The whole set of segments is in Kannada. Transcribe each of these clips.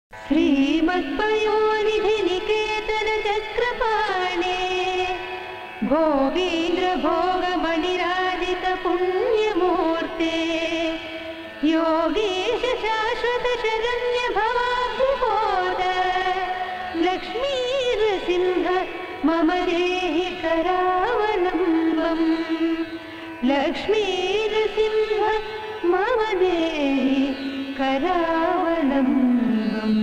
श्रीमत्पयोनिधिनिकेतनचक्रपाणे भोगीन्द्रभोगमणिराजितपुण्यमूर्ते योगीश शाश्वत शरण्य भवाब्धिबोध लक्ष्मीनृसिंह मम देहि करावलम्बम् लक्ष्मीनृसिंह मम देहि करावलम्बम्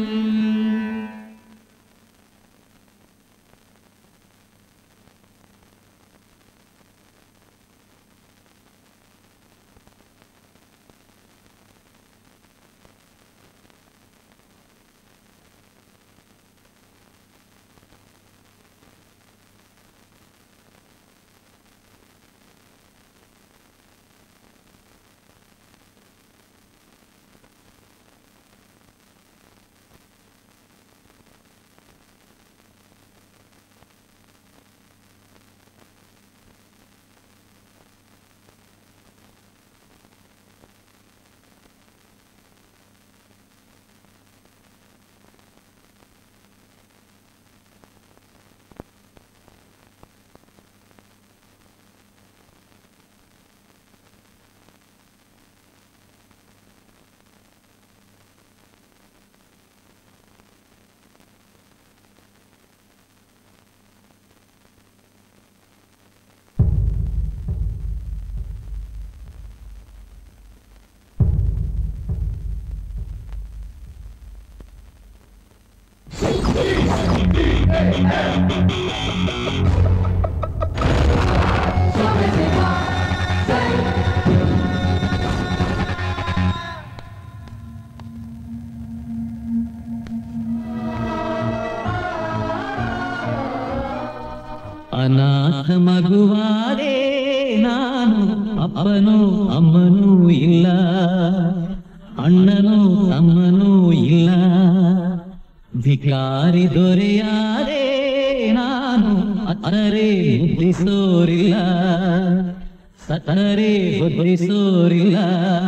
ಅನಾಥ ಮಗುವಾದೆ ನಾನು ಅಪ್ಪನೂ ಅಮ್ಮನೂ ಇಲ್ಲ ಅಣ್ಣನೂ ತಮ್ಮನೂ ಇಲ್ಲ ಭಿಕಾರಿ ದೊರೆಯಾದೆ ನಾನು ಅತ್ತರೆ ಬುದ್ಧಿಸೋರಿಲ್ಲ ಸತ್ತರೆ ಬುದ್ಧಿಸೋರಿಲ್ಲ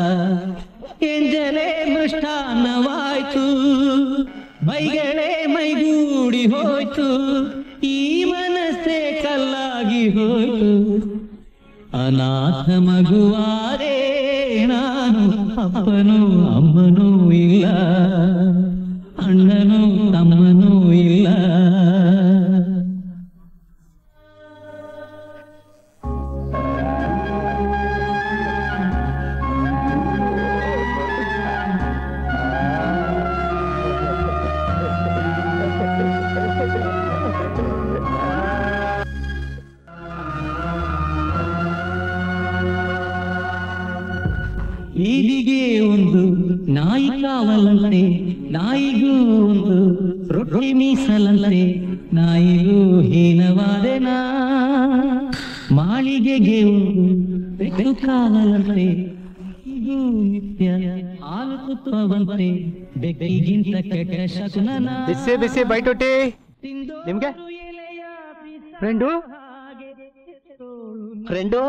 ಎಂಜಲೆ ಮೃಷ್ಟಾನ್ನವಾಯ್ತು ಮೈಗಳೇ ಮೈಗೂಡಿ ಹೋಯ್ತು ಈ ಮನಸ್ಸೇ ಕಲ್ಲಾಗಿ ಹೋಯ್ತು ಅನಾಥ ಮಗುವಾರೆ ನಾನು ಅಪ್ಪನೂ ಅಮ್ಮನೂ ಇಲ್ಲ ಅಣ್ಣನೂ ತಮ್ಮನೂ ಇಲ್ಲ ಈಲಿಗೆ ಒಂದು ನಾಯಿ ಕಾವಲಂತೆ ನಾಯಿಗೂ ಒಂದು ರೊಟ್ಟಿ ಮೀಸಲಂತೆ ನಾಯಿಗೂ ಹೀನವಾದೆನಾ ಮಾಳಿಗೆಗೆ ಒಂದು ಬೆಕ್ಕು ಕಾವಲಂತೆ ಇದು ನಿತ್ಯ ಹಾಲು ತುತ್ತವಂತೆ ಬೆಕ್ಕಿಗಿಂತ ಕೆಟ್ಟ ಶಕುನನ ಬಿಸಿ ಬಿಸಿ ಬೈಟುಟಿ ನಿಮ್ಗೆ ಫ್ರೆಂಡು ಫ್ರೆಂಡು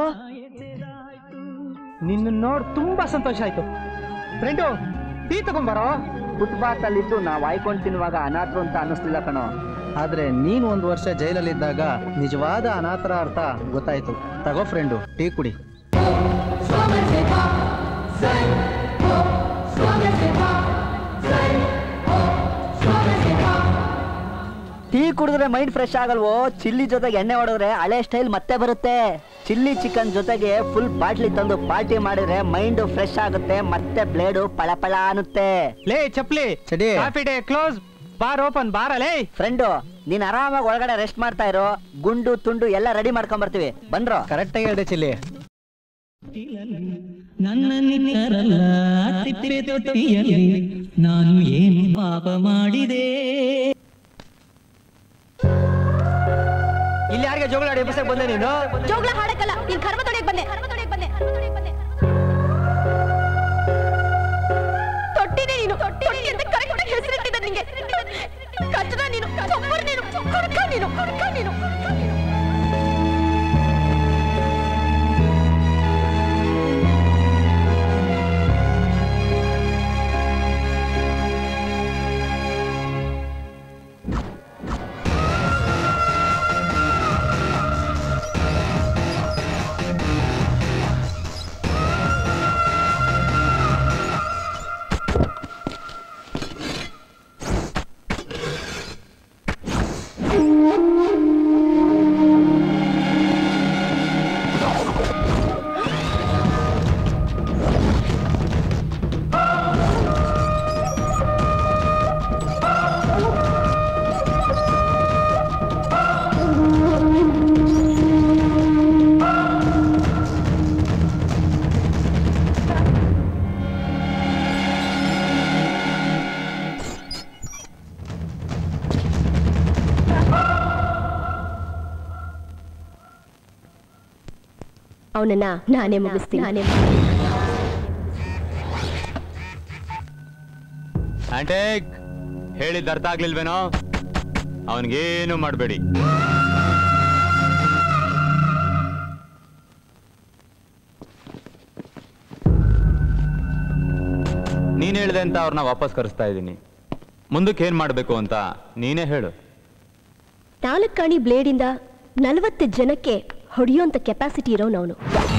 ನಿನ್ನ ನೋಡ್ ತುಂಬಾ ಸಂತೋಷ ಆಯ್ತು ಫ್ರೆಂಡು ಟೀ ತಗೊಂಬಾರೋ ಫುಟ್ಪಾತ್ ಅಲ್ಲಿದ್ದು ನಾವು ಆಯ್ಕೊಂಡು ತಿನ್ನುವಾಗ ಅನಾಥರು ಅಂತ ಅನ್ನಿಸ್ಲಿಲ್ಲ ಕಣೋ ಆದ್ರೆ ನೀನು ಒಂದು ವರ್ಷ ಜೈಲಲ್ಲಿದ್ದಾಗ ನಿಜವಾದ ಅನಾಥರ ಅರ್ಥ ಗೊತ್ತಾಯ್ತು ತಗೋ ಫ್ರೆಂಡು ಟೀ ಕುಡಿ ಟೀ ಕುಡಿದ್ರೆ ಮೈಂಡ್ ಫ್ರೆಶ್ ಆಗಲ್ವೋ ಚಿಲ್ಲಿ ಜೊತೆಗೆ ಎಣ್ಣೆ ಹೊಡೆದ್ರೆ ಹಳೆ ಸ್ಟೈಲ್ ಮತ್ತೆ ಬರುತ್ತೆ ಚಿಲ್ಲಿ ಚಿಕನ್ ಜೊತೆಗೆ ಫುಲ್ ಬಾಟ್ಲಿ ತಂದು ಪಾರ್ಟಿ ಮಾಡಿದ್ರೆ ಮೈಂಡ್ ಫ್ರೆಶ್ ಆಗುತ್ತೆ ಮತ್ತೆ ಬ್ಲೇಡು ಪಳಪಳ ಅನ್ನುತ್ತೆ ಲೇ ಚಪ್ಲಿ ಚಡಿ. Coffee day close bar open ಬಾರಲೇ ಫ್ರೆಂಡು ನೀನ್ ಆರಾಮಾಗಿ ಒಳಗಡೆ ರೆಸ್ಟ್ ಮಾಡ್ತಾ ಇರೋ ಗುಂಡು ತುಂಡು ಎಲ್ಲ ರೆಡಿ ಮಾಡ್ಕೊಂಡ್ ಬರ್ತೀವಿ ಬನ್ರೋ ಕರೆಕ್ಟಾಗಿ ಹೇಳಿದೆ ಚಿಲ್ಲಿ ನನ್ನ ನಿನ್ನರಲ್ಲ ತಿಪ್ಪೆ ತೊಟ್ಟಿಯಲ್ಲಿ ನಾನು ಏನು ಪಾಪ ಮಾಡಿದೆ ಇಲ್ಲಿ ಯಾರಿಗೆ ಜೋಗಳಾಡಿ ಎಬ್ಬಿಸಕ್ ಬಂದೆ ನೀನು ಜೋಗ್ಲ ಹಾಡಕ್ಕಲ್ಲ ನೀನ್ ಕರ್ಮ ತೊಡೆಯಕ್ ಬಂದೆ ಕರ್ಮ ತೊಡೆಯಕ್ ಬಂದೆ ಕರ್ಮ ತೊಡೆಯಕ್ ಬಂದೆ ತೊಟ್ಟಿದೆ ನೀನು ತೊಟ್ಟಿ ಅಂತ ಕರೆಕ್ಟ್ ಹೆಸರಿಟ್ಟಿದ್ದ ನಿಂಗೆ ಕಚ್ಚದ ನೀನು ಚೊಬ್ಬರ್ ನೀನು ಕುಡ್ಕ ನೀನು ಕುಡ್ಕ ನೀನು ಅವನನ್ನ ನಾನೇ ಮುಗಿಸ್ತೀನಿ ನಾನೇ ಆಂಟೇಕ್ ಹೇಳಿದ್ದು ಅರ್ಥ ಆಗ್ಲಿಲ್ವೇನೋ ಅವನಿಗೇನು ಮಾಡಬೇಡಿ ನೀನ್ ಹೇಳ್ದೆ ಅಂತ ಅವ್ರನ್ನ ವಾಪಸ್ ಕರೆಸ್ತಾ ಇದ್ದೀನಿ ಮುಂದಕ್ಕೆ ಏನ್ ಮಾಡಬೇಕು ಅಂತ ನೀನೇ ಹೇಳು ನಾಲ್ಕು ಕಾಣಿ ಬ್ಲೇಡಿಂದ ನಲವತ್ತು ಜನಕ್ಕೆ ಹೊಡೆಯುವಂತ ಕೆಪಾಸಿಟಿ ಇರೋನವನು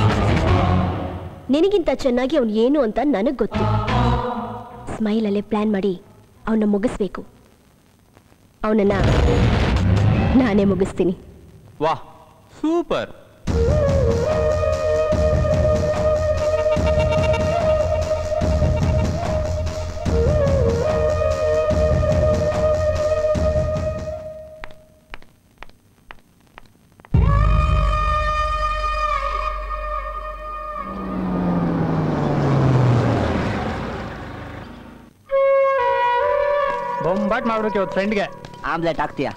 ನಿನಗಿಂತ ಚೆನ್ನಾಗಿ ಅವನು ಏನು ಅಂತ ನನಗೆ ಗೊತ್ತು ಸ್ಮೈಲಲ್ಲೇ ಪ್ಲಾನ್ ಮಾಡಿ ಅವನ್ನ ಮುಗಿಸ್ಬೇಕು ಅವನನ್ನ ನಾನೇ ಮುಗಿಸ್ತೀನಿ ವಾಹ್ ಸೂಪರ್ ಬೊಂಬಾಟ್ ಮಾಡ್ಬೇಕು ಇವತ್ತು ಫ್ರೆಂಡ್ಗೆ ಆಮ್ಲೆಟ್ ಹಾಕ್ತೀಯಾ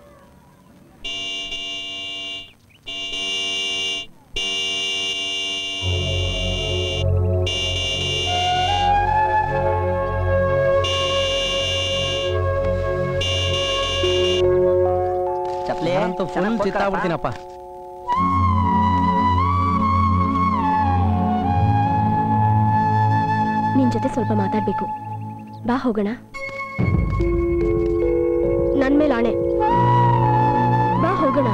ಚಪ್ಲಿ ನಾನಂತೂ ಫುಲ್ ಚಿತ್ತಾಗ್ಬಿಡ್ತೀನಪ್ಪ ನಿನ್ ಜೊತೆ ಸ್ವಲ್ಪ ಮಾತಾಡ್ಬೇಕು ಬಾ ಹೋಗೋಣ ನನ್ ಮೇಲೆ ಆಣೆ ಬಾ ಹೋಗೋಣ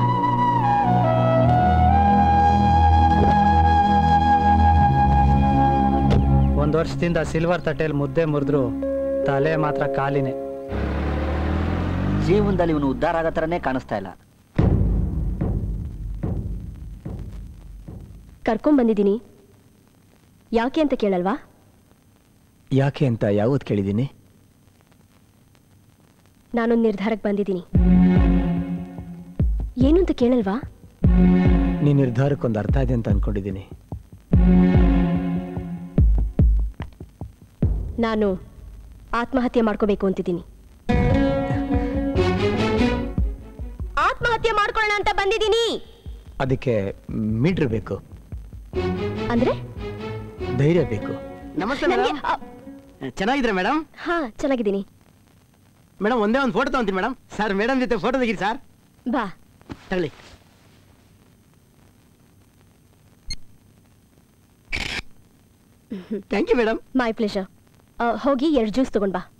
ಒಂದು ವರ್ಷದಿಂದ ಸಿಲ್ವರ್ ತಟ್ಟೆಯಲ್ಲಿ ಮುದ್ದೆ ಮುರಿದ್ರು ತಲೆ ಮಾತ್ರ ಕಾಲಿನೇ ಜೀವನದಲ್ಲಿ ಇವನು ಉದ್ಧಾರ ಆಗೋ ಥರನೇ ಕಾಣಿಸ್ತಾ ಇಲ್ಲ ಕರ್ಕೊಂಡ್ ಬಂದಿದ್ದೀನಿ ಯಾಕೆ ಅಂತ ಕೇಳಲ್ವಾ ಯಾಕೆ ಅಂತ ಯಾವತ್ತು ಕೇಳಿದ್ದೀನಿ ನಾನೊಂದು ನಿರ್ಧಾರಕ್ಕೆ ಬಂದಿದ್ದೀನಿ ಏನು ಅಂತ ಕೇಳಲ್ವಾ ನೀ ನಿರ್ಧಾರಕ್ಕೊಂದು ಅರ್ಥ ಇದೆ ಅಂತ ಅನ್ಕೊಂಡಿದ್ದೀನಿ ನಾನು ಆತ್ಮಹತ್ಯೆ ಮಾಡ್ಕೋಬೇಕು ಅಂತಿದ್ದೀನಿ ಆತ್ಮಹತ್ಯೆ ಮಾಡ್ಕೊಳ್ಳೋಣ ಅಂತ ಬಂದಿದ್ದೀನಿ ಅದಕ್ಕೆ ಮೀಟ್ರ್ ಬೇಕು ಅಂದ್ರೆ ಧೈರ್ಯ ಬೇಕು ನಮಸ್ತೆ ನನ್ಗೆ ಮೇಡಮ್ ಆ, ಚೆನ್ನಾಗಿದ್ರೆ ಮೇಡಮ್ ಹಾ ಚೆನ್ನಾಗಿದ್ದೀನಿ ಮೇಡಮ್ ಒಂದೇ ಒಂದು ಫೋಟೋ ತಗೊಂತೀನಿ ಮೇಡಮ್ ಸರ್ ಮೇಡಮ್ ಜೊತೆ ಫೋಟೋ ತೆಗೀರಿ ಸರ್ ಬಾ ತಗೊಳ್ಳಿ thank you madam my pleasure ಹೋಗಿ ಎರಡು ಜ್ಯೂಸ್ ತಗೊಂಡ್ ಬಾ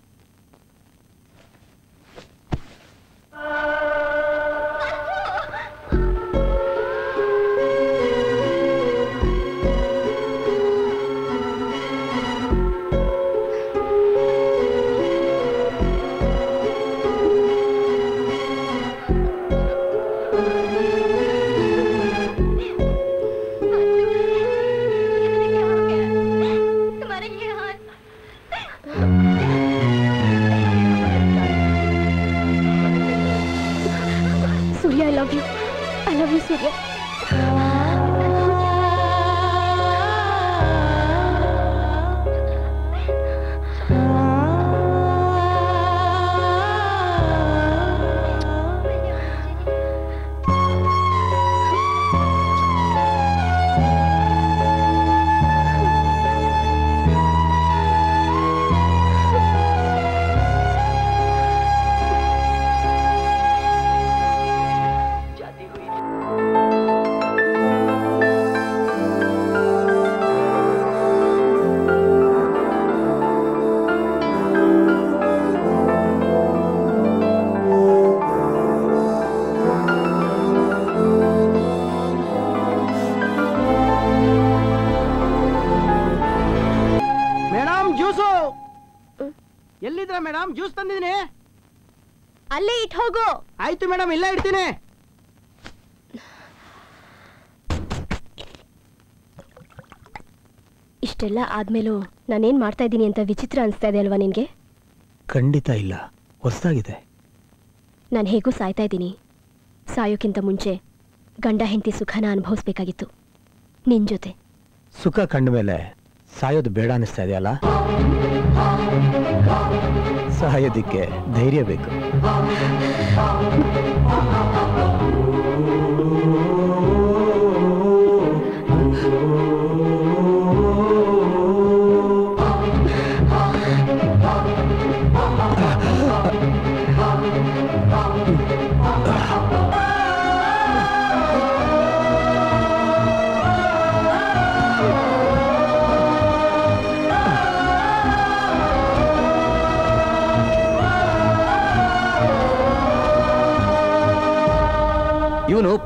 Surya I love you I love you Surya madam juice ಎಲ್ಲಿದ್ರ ಮೇಡಮ್ ಜ್ಯೂಸ್ ತಂದಿದ್ದೀನಿ ಅಲ್ಲೇ ಇಟ್ಟು ಹೋಗು ಆಯ್ತು ಮೇಡಮ್ ಇಲ್ಲ ಇಡ್ತೀನಿ ಇಷ್ಟೆಲ್ಲ ಆದ್ಮೇಲೂ ನಾನೇನ್ ಮಾಡ್ತಾ ಇದ್ದೀನಿ ಅಂತ ವಿಚಿತ್ರ ಅನಿಸ್ತಾ ಇದೆ ಅಲ್ವಾ ನಿನ್ಗೆ ಖಂಡಿತ ಇಲ್ಲ ಹೊಸದಾಗಿದೆ ನಾನು ಹೇಗೂ ಸಾಯ್ತಾ ಇದ್ದೀನಿ ಸಾಯೋಕ್ಕಿಂತ ಮುಂಚೆ ಗಂಡ ಹೆಂಡತಿ ಸುಖನ ಅನುಭವಿಸ್ಬೇಕಾಗಿತ್ತು ನಿನ್ ಜೊತೆ ಸುಖ ಕಂಡ ಮೇಲೆ ಸಾಯೋದು ಬೇಡ ಅನಿಸ್ತಾ ಇದೆಯಲ್ಲ ಸಾಯೋದಿಕ್ಕೆ ಧೈರ್ಯ ಬೇಕು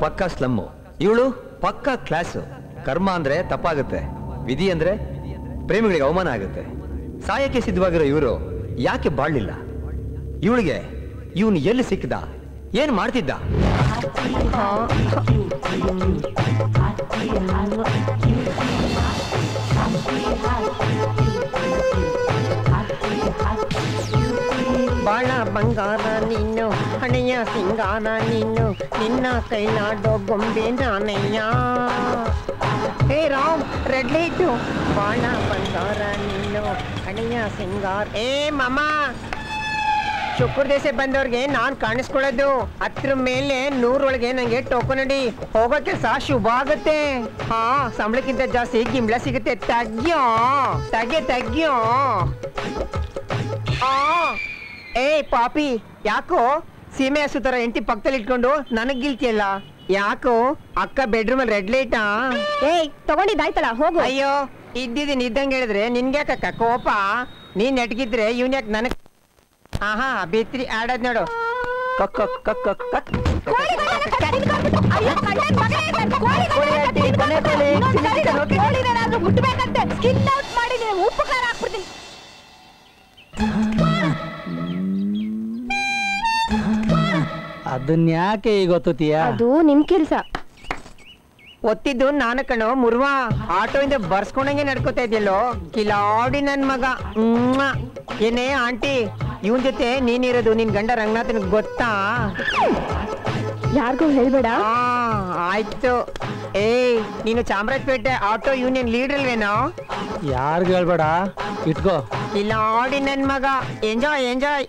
ಪಕ್ಕಾ ಸ್ಲಮ್ಮು ಇವಳು ಪಕ್ಕಾ ಕ್ಲಾಸು ಕರ್ಮ ಅಂದ್ರೆ ತಪ್ಪಾಗುತ್ತೆ ವಿಧಿ ಅಂದ್ರೆ ಪ್ರೇಮಿಗಳಿಗೆ ಅವಮಾನ ಆಗುತ್ತೆ ಸಾಯಕ್ಕೆ ಸಿದ್ಧವಾಗಿರೋ ಇವರು ಯಾಕೆ ಬಾಳ್ಲಿಲ್ಲ ಇವಳಿಗೆ ಇವನು ಎಲ್ಲಿ ಸಿಕ್ಕಿದ ಏನ್ ಮಾಡ್ತಿದ್ದ ಬಾಳ ಬಂಗಾರ ನೀನು ಹಣೆಯ ಸಿಂಗಾರ ನೀನು ನಿನ್ನ ಕೈಲಾಡೋ ಗೊಂಬೆ ನಾನಯ್ಯ ಹೇ ರಾಮ್ ರೆಡ್ ಲೈಟು ಬಾಳ ಬಂಗಾರ ನೀನು ಹಣೆಯ ಸಿಂಗಾರ ಏ ಮಮ್ಮ ಶುಕ್ರ ದೇಶ ಬಂದವ್ರಿಗೆ ನಾನ್ ಕಾಣಿಸ್ಕೊಳ್ಳೋದು ಹತ್ರ ಮೇಲೆ ನೂರೊಳಗೆ ನಂಗೆ ಟೋಕನ್ ಅಡಿ ಹೋಗೋ ಕೆಲಸ ಶುಭ ಆಗುತ್ತೆ ಹಾ ಸಂಬಳಕ್ಕಿಂತ ಜಾಸ್ತಿ ಗಿಂಬಳ ಸಿಗುತ್ತೆ ತಗ್ಯೋ ತಗೆ ತಗ್ಯೋ ಆ ಏ ಪಾಪಿ ಯಾಕೋ ಸೀಮೆ ಹಸು ತರ ಎಂಟಿ ಪಕ್ಕದಲ್ಲಿ ಇಟ್ಕೊಂಡು ನನಗ್ ಗಿಲ್ತಿಯಲ್ಲ ಯಾಕೋ ಅಕ್ಕ ಬೆಡ್ರೂಮ್ ಅಲ್ಲಿ ರೆಡ್ ಲೈಟಾ ಏಯ್ ತಗೊಂಡಿದ್ದಾಯ್ತಲ್ಲ ಹೋಗು ಅಯ್ಯೋ ಇದ್ದಿದ್ದೀನಿ ಇದ್ದಂಗೆ ಹೇಳಿದ್ರೆ ನಿನ್ಗ್ಯಾಕಕ್ಕ ಕೋಪ ನೀನ್ ನೆಟ್ಗಿದ್ರೆ ಇವ್ನ್ ಯಾಕೆ ನನಗ್ ಆಹಾ ಬಿತ್ರಿ ಆಡದ್ ನೋಡು ಕಕ್ ಕಕ್ ಕಕ್ ಕಕ್ ಕಕ್ ಮುಟ್ಬೇಕಂತೆ ಸ್ಕಿನ್ ಔಟ್ ಮಾಡಿ ಉಪ್ಪು ಖಾರ ಹಾಕ್ಬಿಡ್ತೀನಿ ಅದನ್ನ ಯಾಕೆ ಈಗ ಗೊತ್ತೀಯ ಅದು ನಿಮ್ ಕೆಲ್ಸ ಒತ್ತಿದ್ದು ನಾನು ಕಣೋ ಮುರ್ವಾ ಆಟೋ ಇಂದ ಬರ್ಸ್ಕೊಂಡಂಗೆ ನಡ್ಕೋತಾ ಇದೆಯಲ್ಲೋ ಕಿಲಾಡಿ ನನ್ ಮಗ ಮ್ವಾ. ಏನೇ ಆಂಟಿ ಇವನ್ ಜೊತೆ ನೀನಿರೋದು ನಿನ್ ಗಂಡ ರಂಗನಾಥನ್ ಗೊತ್ತಾ ಯಾರಿಗೂ ಹೇಳ್ಬೇಡ ಆ ಆಯ್ತು ಏಯ್ ನೀನು ಚಾಮರಾಜಪೇಟೆ ಆಟೋ ಯೂನಿಯನ್ ಲೀಡರ್ ಅಲ್ವೇನೋ ಯಾರಿಗೂ ಹೇಳ್ಬೇಡ ಇಟ್ಕೋ ಕಿಲಾಡಿ ನನ್ ಮಗ ಎಂಜಾಯ್ ಎಂಜಾಯ್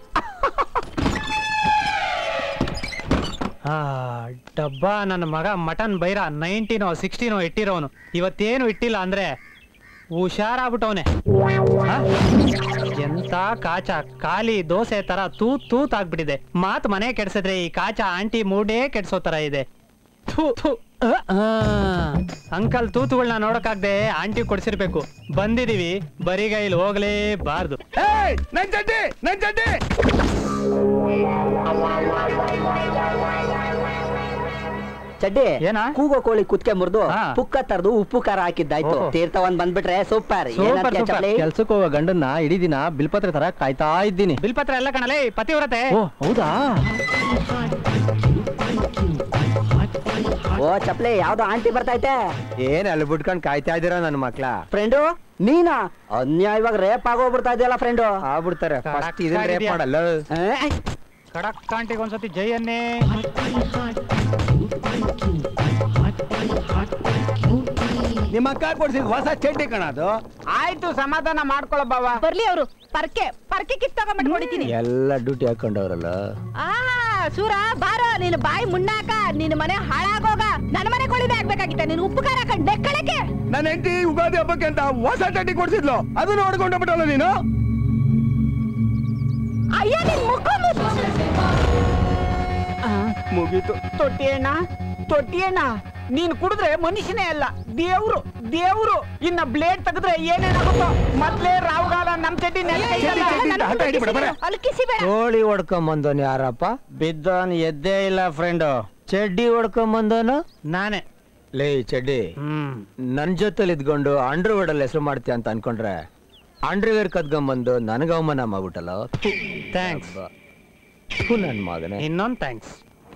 ಆ ಡಬ್ಬ ನನ್ನ ಮಗ ಮಟನ್ ಬೈರ ನೈನ್ಟೀನೋ ಸಿಕ್ಸ್ಟೀನೋ ಇಟ್ಟಿರೋನು ಇವತ್ತೇನು ಇಟ್ಟಿಲ್ಲ ಅಂದ್ರೆ ಹುಷಾರಾಗ್ಬಿಟ್ಟವನೆ ಎಂತ ಕಾಚ ಖಾಲಿ ದೋಸೆ ತರ ತೂತ್ ತೂತ್ ಆಗ್ಬಿಟ್ಟಿದೆ ಮಾತ್ ಮನೆ ಕೆಡ್ಸಿದ್ರೆ ಈ ಕಾಚ ಆಂಟಿ ಮೂಡೇ ಕೆಡ್ಸೋ ತರ ಇದೆ ಥು, ಥು, ಅ, ಆ. ಅಂಕಲ್ ತೂತುಗಳನ್ನ ನೋಡಕ್ಕಾಗ್ದೆ ಆಂಟಿ ಕೊಡ್ಸಿರ್ಬೇಕು ಬಂದಿದೀವಿ ಬರಿಗೈಲಿ ಹೋಗ್ಲೇಬಾರ್ದು ನನ್ ಚಡ್ಡಿ ನನ್ ಚಡ್ಡಿ ಚಡ್ಡಿ ಏನಾ? ಕೂಗೋ ಕೋಳಿ ಕುತ್ಕೆ ಮುರಿದು ಹಾ. ಪುಕ್ಕ ತರದು ಉಪ್ಪು ಖಾರ ಹಾಕಿದ್ದಾಯ್ತು ಓಹೋ. ತೀರ್ಥ ಒಂದ್ ಬಂದ್ಬಿಟ್ರೆ ಸೂಪರ್ ಸೂಪರ್, ಸೂಪರ್. ಕೆಲ್ಸಕ್ಕೆ ಹೋಗೋ ಗಂಡನ್ನ ಇಡೀ ದಿನ ಬಿಲ್ಪತ್ರೆ ತರ ಕಾಯ್ತಾ ಇದ್ದೀನಿ ಬಿಲ್ಪತ್ರ ಎಲ್ಲ ಕಣಲೇ ಪತಿವ್ರತೆ ಓ ಹೌದಾ ಓ ಚಪ್ಲಿ ಯಾವ್ದೋ ಆಂಟಿ ಬರ್ತೈತೆ ಏನ್ ಅಲ್ಲಿ ಬಿಟ್ಕೊಂಡ್ ಕಾಯ್ತಾ ಇದ್ದೀರಾ ನನ್ನ ಮಕ್ಳ ಫ್ರೆಂಡು ನೀನಾ ಅನ್ಯಾಯವಾಗ ರೇಪ್ ಆಗೋಗ್ಬಿಡ್ತಾ ಇದೆಯಲ್ಲ ಫ್ರೆಂಡು ಆಗ್ಬಿಡ್ತಾರೆ ಫಸ್ಟ್ ಇದನ್ನ ರೇಪ್ ಇದೆಯಾ? ಮಾಡಲ್ಲ ಕಡಕ್ ಆಂಟಿಗೆ ಒಂದ್ಸತಿ ಜೈಯನ್ನೇ ನಿಮ್ಮ ಅಕ್ಕ ಕೊಡ್ಸಿದ್ ಹೊಸ ಚಡ್ಡಿ ಕಣದು ಆಯ್ತು ಸಮಾಧಾನ ಮಾಡ್ಕೊಳ್ಳೋ ಬಾವ ಬರ್ಲಿ ಅವರು ಪರ್ಕೆ ಪರ್ಕೆ ಕಿತ್ತಕೊಂಡ್ಬಿಟ್ಟು ಹೊಡಿತೀನಿ ಎಲ್ಲ ಡ್ಯೂಟಿ ಹಾಕೊಂಡವ್ರಲ್ಲ ಆ ಸೂರ ಬಾರೋ ನೀನು ಬಾಯಿ ಮುಣ್ಣಾಕ ನಿನ್ನ ಮನೆ ಹಾಳಾಗೋಗ ನನ್ನ ಮನೆ ಕೊಳಿದೆ ಆಗ್ಬೇಕಾಗಿತ್ತ ನೀನು ಉಪ್ಪು ಖಾರ ಹಾಕೊಂಡ್ ಬೆಕ್ಕಳಕ್ಕೆ ನನ್ನ ಹೆಂಡತಿ ಯುಗಾದಿ ಹಬ್ಬಕ್ಕೆ ಅಂತ ಹೊಸ ಚಡ್ಡಿ ಕೊಡ್ಸಿದ್ಲು ಅದನ್ನ ಹೊಡ್ಕೊಂಡೋಗ್ಬಿಟ್ಟಲ್ಲ ನೀನು ಅಯ್ಯ ನಿನ್ ಮುಖ ಮುಗೀತು ತೊಟ್ಟಿಯಣ್ಣ ತೊಟ್ಟಿಯಣ್ಣ ನೀನ್ ಕುಡಿದ್ರೆ ಮನುಷ್ಯನೇ ಅಲ್ಲ ದೇವ್ರು ದೇವ್ರು ಇನ್ನ ಬ್ಲೇಡ್ ತೆಗೆದ್ರೆ ಏನೇನಾಗುತ್ತೋ ಮೊದ್ಲೇ ರಾವುಗಾಲ ನಮ್ ಚಡ್ಡಿ ನೆಲ ಕೈಯಲ್ಲ. ಹಠ ಹಿಡಿಬೇಡ, ಬರ. ಅಲ್ಕಿಸಿ ಬೇಡ ಕೋಳಿ ಹೊಡ್ಕೊಂಬಂದವನು ಯಾರಪ್ಪ ಬಿದ್ದವನ್ ಎದ್ದೇ ಇಲ್ಲ ಫ್ರೆಂಡು ಚಡ್ಡಿ ಹೊಡ್ಕೊಂಬಂದವನು ನಾನೇ ಲೇ ಚಡ್ಡಿ ಹ್ಮ್ ನನ್ ಜೊತೆಲಿ ಇದ್ಕೊಂಡು ಅಂಡರ್ವೇರ್ ಅಲ್ಲಿ ಹೆಸರು ಮಾಡ್ತೀಯ ಅಂತ ಅನ್ಕೊಂಡ್ರೆ ಅಂಡರ್ವೇರ್ ಕದ್ಕೊಂಬಂದು ನನಗ ಅವಮಾನ ಮಾಡ್ಬಿಟ್ಟಲ್ಲ ಥ್ಯಾಂಕ್ಸ್ ನನ್ ಮಗನೇ ಇನ್ನೊಂದ್ ಥ್ಯಾಂಕ್ಸ್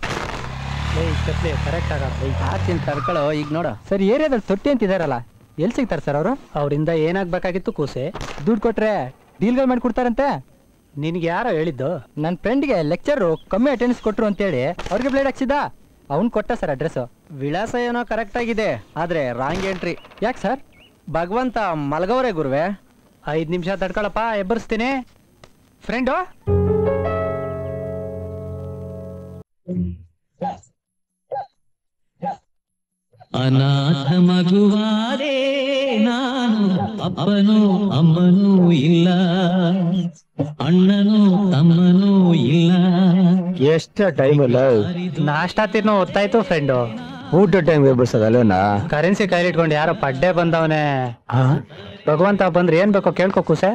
ಕರೆಕ್ಟ್ ಆಗ ಆಚಿನ ತಡ್ಕೊಳ್ಳೋ ಈಗ ನೋಡ ಸರ್ ಏರಿಯಾದಲ್ಲಿ ತೊಟ್ಟಿ ಅಂತಿದಾರಲ್ಲ ಎಲ್ಲಿ ಸಿಗ್ತಾರೆ ಸರ್ ಅವರು ಅವರಿಂದ ಏನಾಗ್ಬೇಕಾಗಿತ್ತು ಕೂಸೆ ದುಡ್ಡು ಕೊಟ್ರೆ ಡೀಲ್ಗಳು ಮಾಡಿ ಕೊಡ್ತಾರಂತೆ ನಿನ್ಗೆ ಯಾರೋ ಹೇಳಿದ್ದು ನನ್ನ ಫ್ರೆಂಡ್ಗೆ ಲೆಕ್ಚರು ಕಮ್ಮಿ ಅಟೆಂಡೆನ್ಸ್ ಕೊಟ್ರು ಅಂತೇಳಿ ಅವ್ರಿಗೆ ಬ್ಲೇಡ್ ಹಾಕ್ಸಿದ ಅವ್ನು ಕೊಟ್ಟ ಸರ್ ಅಡ್ರೆಸ್ಸು ವಿಳಾಸ ಏನೋ ಕರೆಕ್ಟ್ ಆಗಿದೆ ಆದ್ರೆ ರಾಂಗ್ ಎಂಟ್ರಿ ಯಾಕೆ ಸರ್ ಭಗವಂತ ಮಲಗವ್ರೆ ಗುರುವೆ ಐದ್ ನಿಮಿಷ ತಡ್ಕೊಳಪ್ಪ ಎಬ್ಬರಿಸ್ತೀನಿ ಫ್ರೆಂಡು ಅನಾಥ ಮಗುವಾದೆ ನಾನು ಅಪ್ಪನೂ ಅಮ್ಮನೂ ಇಲ್ಲ ಅಣ್ಣನೂ ತಮ್ಮನೂ ಇಲ್ಲ ಎಷ್ಟ ಟೈಮ್ ಇಲ್ಲ ನಾಷ್ಟಾ ತಿನ್ನೋ ಹೊತ್ತಾಯ್ತು ಫ್ರೆಂಡು ಊಟ ಟೈಮ್ ಎಬ್ಬರ್ಸೋದಲ್ವೇನಾ ಕರೆನ್ಸಿ ಕೈಲಿಟ್ಕೊಂಡು ಯಾರೋ ಪಡ್ಡೆ ಬಂದವನೇ ಭಗವಂತ ಬಂದ್ರೆ ಏನ್ ಬೇಕೋ ಕೇಳ್ಕೊ ಕೂಸೆ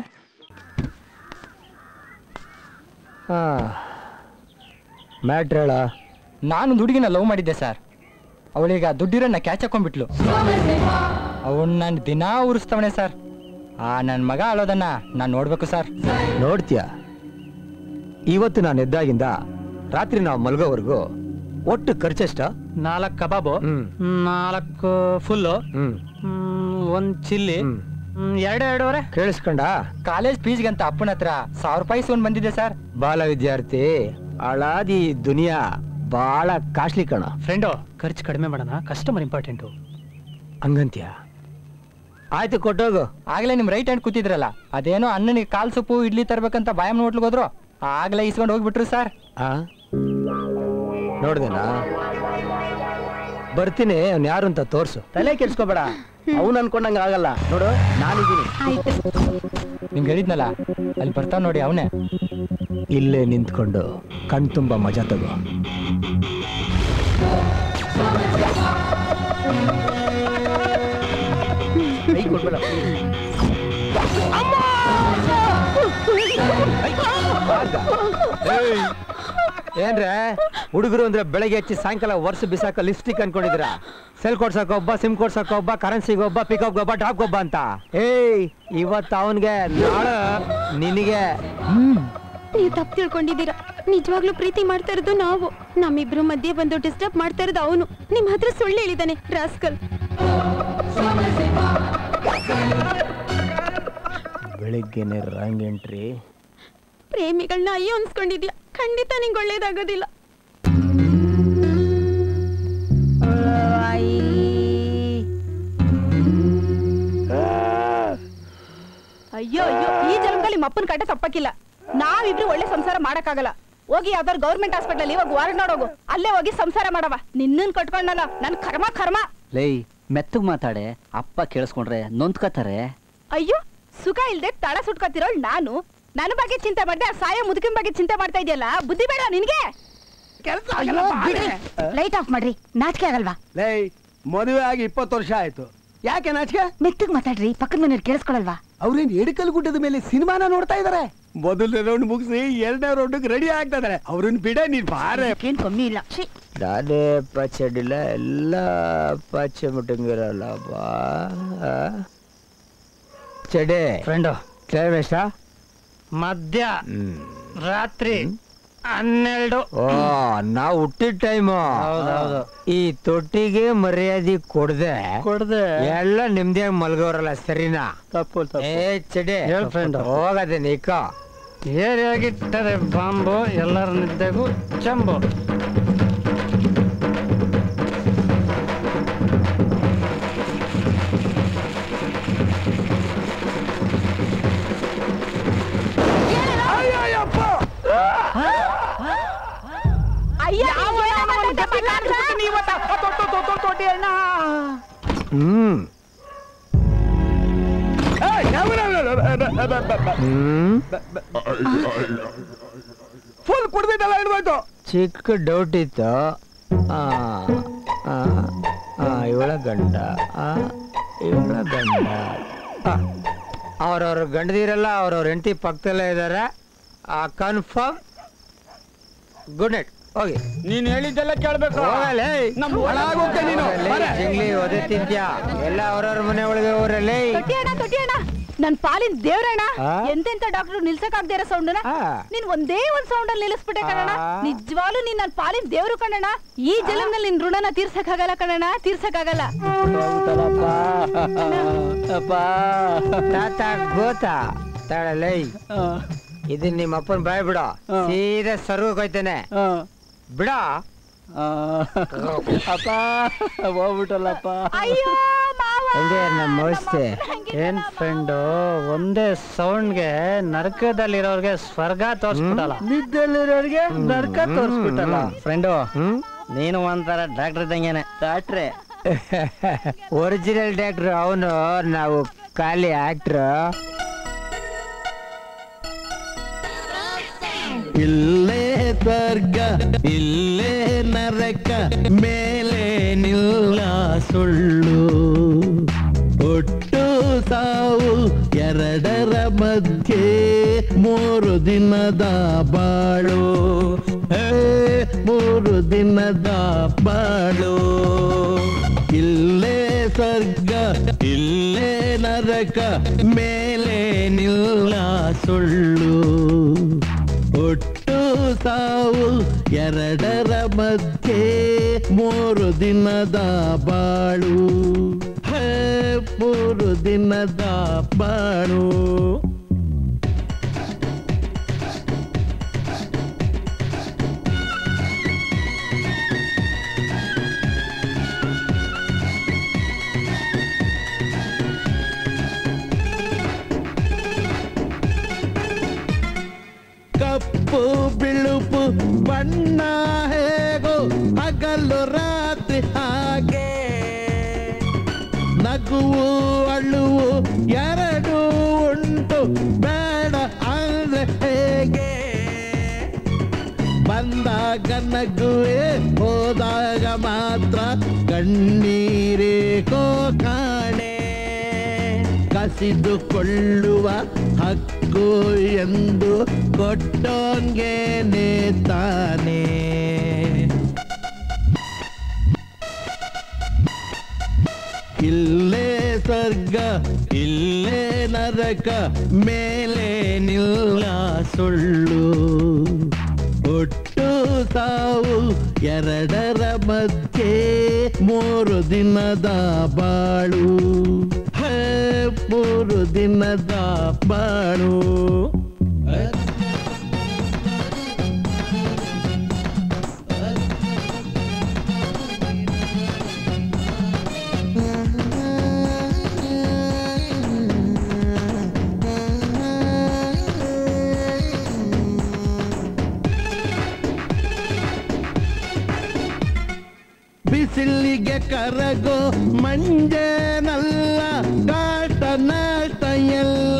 ಮ್ಯಾಟ್ರ್ ಹೇಳ ನಾನು ಹುಡುಗಿನ ಲವ್ ಮಾಡಿದ್ದೆ ಸರ್ ಅವಳೀಗ ದುಡ್ಡಿರೋನ್ನ ಕ್ಯಾಚ್ ಹಾಕೊಂಡ್ಬಿಟ್ಲು ಅವನ್ ನಾನು ದಿನಾ ಉರಿಸ್ತವನೆ ಸರ್ ಆ ನನ್ನ ಮಗ ಅಳೋದನ್ನ ನಾನು ನೋಡ್ಬೇಕು ಸರ್ ನೋಡ್ತೀಯ ಇವತ್ತು ನಾನು ಎದ್ದಾಗಿಂದ ರಾತ್ರಿ ನಾವು ಮಲ್ಗೋವರೆಗೂ ಒಟ್ಟು ಖರ್ಚೆಷ್ಟ ನಾಲ್ಕು ಕಬಾಬು ಹ್ಮ್. ನಾಲ್ಕು ಫುಲ್ಲು ಹ್ಮ್ ಒಂದ್ ಚಿಲ್ಲಿ ಹ್ಮ್. ಹ್ಮ್, ಎರಡು ಎರಡೂವರೆ ಕೇಳಿಸ್ಕೊಂಡ ಕಾಲೇಜ್ ಫೀಸ್ಗಂತ ಅಪ್ಪನ ಹತ್ರ ಸಾವಿರ ರೂಪಾಯಿ ಇಸ್ಕೊಂಡ್ ಬಂದಿದ್ದೆ ಸರ್ ಬಾಲ ವಿದ್ಯಾರ್ಥಿ ಅಳಾದಿ ದುನಿಯಾ ಬಾಳ ಕಾಸ್ಟ್ಲಿ ಕಣ ಫ್ರೆಂಡು ಖರ್ಚು ಕಡಿಮೆ ಮಾಡೋಣ ಕಸ್ಟಮರ್ ಇಂಪಾರ್ಟೆಂಟು ಹಂಗಂತ್ಯ ಆಯ್ತು ಕೊಟ್ಟೋಗು ಆಗ್ಲೇ ನಿಮ್ ರೈಟ್ ಹ್ಯಾಂಡ್ ಕೂತಿದ್ರಲ್ಲ ಅದೇನೋ ಅಣ್ಣನಿಗೆ ಕಾಲ್ ಸೊಪ್ಪು ಇಡ್ಲಿ ತರ್ಬೇಕಂತ ಬಾಯಮ್ ಹೋಟ್ಲಿಗೆ ಹೋದ್ರು ಆಗ್ಲೇ ಇಸ್ಕೊಂಡು ಹೋಗ್ಬಿಟ್ರು ಸರ್ ಆ ನೋಡ್ದೇನಾ ಬರ್ತೀನಿ ಅವ್ನು ಯಾರು ಅಂತ ತೋರ್ಸು ತಲೆ ಕೆಡ್ಸ್ಕೋಬೇಡ ಅವ್ನು ಅನ್ಕೊಂಡಂಗ ಆಗಲ್ಲ ನೋಡು ನಾನಿದ್ದೀನಿ ನಿಮ್ಗೆ ಹೇಳಿದ್ನಲ್ಲ ಅಲ್ಲಿ ಬರ್ತಾವ್ ನೋಡಿ ಅವನೇ ಇಲ್ಲೇ ನಿಂತ್ಕೊಂಡು ಕಣ್ ತುಂಬ ಮಜಾ ತಗೋ ಕೈ ಕೊಡ್ಬೇಡ ಏಯ್! ಏನ್ರೆ ಹುಡುಗರು ಅಂದ್ರೆ ಬೆಳಗ್ಗೆ ಹಚ್ಚಿ ಸಾಯಂಕಾಲ ವರ್ಷ ಬಿಸಾಕ ಲಿಪ್ಸ್ಟಿಕ್ ಅನ್ಕೊಂಡಿದ್ದೀರಾ ಸೆಲ್ ಕೊಡ್ಸಕ್ ಒಬ್ಬ ಸಿಮ್ ಕೊಡ್ಸಕ್ ಒಬ್ಬ ಕರೆನ್ಸಿಗೆ ಒಬ್ಬ ಪಿಕಪ್ ಒಬ್ಬ ಡ್ರಾಪ್ ಒಬ್ಬ ಅಂತ ಏಯ್ ಇವತ್ತು ಅವನ್ಗೆ ನಾಳೆ ನಿನಗೆ ನೀವು ತಪ್ಪು ತಿಳ್ಕೊಂಡಿದ್ದೀರಾ ನಿಜವಾಗ್ಲೂ ಪ್ರೀತಿ ಮಾಡ್ತಾ ಇರೋದು ನಾವು ನಮ್ಮಿಬ್ರು ಮಧ್ಯೆ ಬಂದು ಡಿಸ್ಟರ್ಬ್ ಮಾಡ್ತಾ ಇರೋದು ಅವನು ನಿಮ್ ಹತ್ರ ಸುಳ್ಳು ಹೇಳಿದಾನೆ ರಾಸ್ಕಲ್ ಬೆಳಿಗ್ಗೆನೆ ರಾಂಗ್ ಎಂಟ್ರಿ ಪ್ರೇಮಿಗಳನ್ನ ಅಯ್ಯೋ ಅನ್ಸ್ಕೊಂಡಿದ್ಯಾ ಖಂಡಿತ ನಿಂಗೆ ಒಳ್ಳೇದಾಗೋದಿಲ್ಲ ಅಯ್ಯೋ ಅಯ್ಯೋ ಈ ಜನ್ಮದಲ್ಲಿ ಮಪ್ಪನ ಕಾಟ ತಪ್ಪಕ್ಕಿಲ್ಲ ನಾವಿಬ್ರು ಒಳ್ಳೆ ಸಂಸಾರ ಮಾಡಕ್ಕಾಗಲ್ಲ ಹೋಗಿ ಯಾವ್ದಾರು ಗೌರ್ಮೆಂಟ್ ಹಾಸ್ಪಿಟಲ್ ಇವಾಗ ವಾರ್ಡ್ ನೋಡೋಗು ಅಲ್ಲೇ ಹೋಗಿ ಸಂಸಾರ ಮಾಡವ ನಿನ್ನನ್ ಕಟ್ಕೊಂಡಲ್ಲ ನನ್ ಕರ್ಮ ಕರ್ಮ ಲೈ ಮೆತ್ತಗ್ ಮಾತಾಡೆ ಅಪ್ಪ ಕೇಳಿಸ್ಕೊಂಡ್ರೆ ನೊಂದ್ಕತಾರೆ ಅಯ್ಯೋ ಸುಖ ಇಲ್ದೆ ತಳ ಸುಟ್ಕೊತಿರೋಳ್ ನಾನು ನನ್ನ ಬಗ್ಗೆ ಚಿಂತೆ ಮಾಡ್ದೆ ಆ ಸಾಯ ಮುದುಕಿನ ಬಗ್ಗೆ ಚಿಂತೆ ಮಾಡ್ತಾ ಇದೆಯಲ್ಲ ಬುದ್ಧಿ ಬೇಡ ನಿನ್ಗೆ ಲೈಟ್ ಆಫ್ ಮಾಡ್ರಿ ನಾಚಿಕೆ ಆಗಲ್ವಾ ಲೇ ಮದುವೆ ಆಗಿ ಇಪ್ಪತ್ತು ವರ್ಷ ಆಯ್ತು ಯಾಕೆ ನಾಚಿಕೆ ಮೆತ್ತಗ್ ಮಾತಾಡ್ರಿ ಪಕ್ಕದ ಮನೆಯವ್ರು ಕೇಳಿಸ್ಕೊಳಲ್ವಾ ಅವ್ರೇನ್ ಎಡಕಲ್ ಗುಡ್ಡದ ಮೇಲೆ ಸಿನಿಮಾನ ನೋಡ್ತಾ ಇದಾರೆ ಮೊದಲನೇ ರೌಂಡ್ ಮುಗಿಸಿ ಎರಡನೇ ರೌಂಡ್ ರೆಡಿ ಆಗ್ತಾ ಇದಾರೆ ಅವ್ರನ್ನ ಬಿಡ ನೀನ್ ಬಾರೆ ಏನ್ ಕಮ್ಮಿ ಇಲ್ಲ ಛೀ ನಾನೇ ಪಚ್ಚಡಿಲ್ಲ ಎಲ್ಲ ಪಚ್ಚ ಮುಟ್ಟಂಗಿರಲ್ಲ ಬಾ ಚಡೆ ಫ್ರೆಂಡು ಟೈಮ್ ಎಷ್ಟಾ ಮಧ್ಯ ಹ್ಮ್ ರಾತ್ರಿ ಹನ್ನೆರಡು ಓ ನಾವು ಹುಟ್ಟಿದ ಟೈಮು ಹೌದೌದು. ಈ ತೊಟ್ಟಿಗೆ ಮರ್ಯಾದೆ ಕೊಡ್ದೆ ಕೊಡ್ದೆ ಎಲ್ಲ ನಿಮ್ದೇ ಮಲ್ಗೋರಲ್ಲ ಸರಿನಾ ತಪ್ಪು ಏ ಚಡೆ ಹೇಳ್ friend. ಹೋಗದೆ ನಿಕ್ಕ ಏರಿಯಾಗಿಟ್ಟರೆ ಬಾಂಬು ಎಲ್ಲರ ನಿದ್ದೆಗೂ ಚಂಬು ಅಯ್ಯಪ್ಪ ಅಯ್ಯ ಹ್ಮ್ ಹ್ಮ್ ಫುಲ್ ಕುಡ್ದಿದ್ದಲ್ಲ ಹಿಡ್ದೋಯ್ತು ಚಿಕ್ಕ ಡೌಟ್ ಇತ್ತು ಆ, ಆ, ಆ, ಇವಳ ಗಂಡ ಆ, ಇವಳ ಗಂಡ ಅವ್ರವ್ರ ಗಂಡದಿರಲ್ಲ ಅವ್ರವ್ರ ಹೆಂಡತಿ ಪಕ್ಕದಲ್ಲೇ ಇದ್ದಾರೆ ಕನ್ಫರ್ಮ್ ಗುಡ್ ನೈಟ್ ಹೋಗಿ ನೀನ್ ಹೇಳಿದ್ದೆಲ್ಲ ಕೇಳ್ಬೇಕು ಹೋಗಲೇ ನಮ್ ಒಳಗೋಗ್ತೆ ನೀನು ಬಾರೆ. ಜಿಂಗ್ಲಿ ಒದೆ ತಿಂತ್ಯಾ ಎಲ್ಲ ಅವ್ರವ್ರ ಮನೆ ಒಳಗೆ ಹೋಗ್ರಲ್ಲೇ ತೊಟ್ಟಿಯಣ್ಣ ತೊಟ್ಟಿಯಣ್ಣ ನನ್ ಪಾಲಿನ ದೇವ್ರಣ್ಣ ಆ? ಎಂತೆಂತ ಡಾಕ್ಟರ್ ನಿಲ್ಸಕ್ ಆಗದೆ ಇರೋ ಸೌಂಡ್ನ ಆ. ನೀನ್ ಒಂದೇ ಒಂದ್ ಸೌಂಡ್ ಅಲ್ಲಿ ನಿಲ್ಲಿಸ್ಬಿಟ್ಟೆ ಕಣಣ್ಣ ಆ. ನಿಜವಾಗ್ಲೂ ನೀನ್ ನನ್ ಪಾಲಿನ ದೇವ್ರು ಕಣಣ್ಣ ಈ ಜನ್ಮದಲ್ಲಿ ನಿನ್ ಋಣನ ತೀರ್ಸಕ್ ಆಗಲ್ಲ ಕಣಣ್ಣ ತೀರ್ಸಕ್ ಆಗಲ್ಲ ತಾತ ಗೋತಾ ತಾಳಲೇ ಇದು ನಿಮ್ಮ ಅಪ್ಪನ ಬಾಯ್ ಬಿಡ ಸೀದಾ ಸರ್ಗಕ್ಕೆ ಹೋಯ್ತಾನೆ ಬಿಡ ಅಪ್ಪ ಹೋಗ್ಬಿಟ್ಟಲ್ಲಪ್ಪ ಅಯ್ಯೋ ಮಾವ ಹಂಗೆ ನಮ್ಮ ವ್ಯವಸ್ಥೆ ಏನ್ ಫ್ರೆಂಡು ಒಂದೇ ಸೌಂಡ್ಗೆ ನರಕದಲ್ಲಿರೋರ್ಗೆ ಸ್ವರ್ಗ ತೋರ್ಸ್ಬಿಟ್ಟಲ್ಲ ನಿದ್ದೆಲ್ಲಿರೋರಿಗೆ ನರ್ಕ ತೋರಿಸ್ಬಿಟ್ಟಲ್ಲ ಫ್ರೆಂಡು ಹ್ಮ್ ನೀನು ಒಂಥರ ಡಾಕ್ಟರ್ ಇದ್ದಂಗೆನೆ ಡಾಕ್ಟ್ರೆ ಒರಿಜಿನಲ್ ಡಾಕ್ಟ್ರು ಅವನು ನಾವು ಖಾಲಿ ಆಕ್ಟ್ರು ಇಲ್ಲೇ ಸ್ವರ್ಗ ಇಲ್ಲೇ ನರಕ ಮೇಲೆ ನಿಲ್ಲ ಸುಳ್ಳು ಹುಟ್ಟು ಸಾವು ಎರಡರ ಮಧ್ಯೆ ಮೂರು ದಿನದ ಬಾಳು ಹೇ ಮೂರು ದಿನದ ಬಾಳು ಇಲ್ಲೇ ಸ್ವರ್ಗ ಇಲ್ಲೇ ನರಕ ಮೇಲೆ ನಿಲ್ಲ ಸುಳ್ಳು ಒಟ್ಟು ಸಾವು ಎರಡರ ಮಧ್ಯೆ ಮೂರು ದಿನದ ಬಾಳು ಹೇ ಮೂರು ದಿನದ ಬಾಳು ಕಪ್ಪು ಬಿಳುಪು ಬಣ್ಣ ಹೇಗೋ ಹಗಲು ರಾತ್ರಿ ಹಾಗೆ ನಗುವು ಅಳುವು ಎರಡು ಉಂಟು ಬೇಡ ಅಂದ್ರೆ ಹೇಗೆ ಬಂದಾಗ ನಗುವೆ ಹೋದಾಗ ಮಾತ್ರ ಕಣ್ಣೀರೇಕೋ ಕಾಣೆ ಕಸಿದುಕೊಳ್ಳುವ ಹಕ್ಕು ಎಂದು ಕೊಟ್ಟೋಂಗೇನೆ ತಾನೇ ಇಲ್ಲೇ ಸ್ವರ್ಗ ಇಲ್ಲೇ ನರಕ ಮೇಲೆ ನಿಲ್ಲ ಸುಳ್ಳು ಒಟ್ಟು ಸಾವು ಎರಡರ ಮಧ್ಯೆ ಮೂರು ದಿನದ ಬಾಳು ಹೇ ಮೂರು ದಿನದ ಬಾಳು ಬಿಸಿಲಿಗೆ ಕರಗೋ ಮಂಜೇನಲ್ಲ ಕಾಟ ನಾಟ ಎಲ್ಲ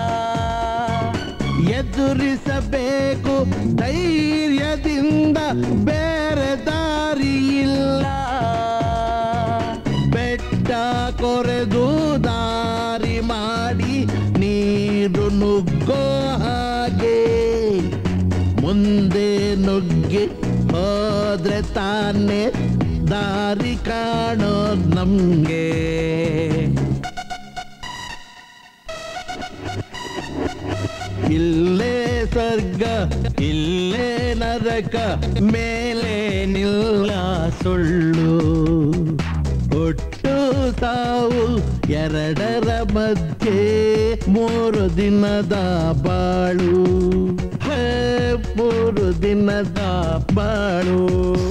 ಎದುರಿಸಬೇಕು ಧೈರ್ಯದಿಂದ ಬೇರೆ ದಾರಿ ಇಲ್ಲ ಬೆಟ್ಟ ಕೊರೆದು ದಾರಿ ಮಾಡಿ ನೀರು ನುಗ್ಗೋ ಹಾಗೆ ಮುಂದೆ ನುಗ್ಗಿ ಹೋದ್ರೆ ತಾನೇ ದಾರಿ ಕಾಣೋ ನಮ್ಗೆ ಇಲ್ಲೇ ಸ್ವರ್ಗ ಇಲ್ಲೇ ನರಕ ಮೇಲೆ ನಿಲ್ಲ ಸುಳ್ಳು ಒಟ್ಟು ಸಾವು ಎರಡರ ಮಧ್ಯೆ ಮೂರು ದಿನದ ಬಾಳು ಹೇ ಮೂರು ದಿನದ ಬಾಳು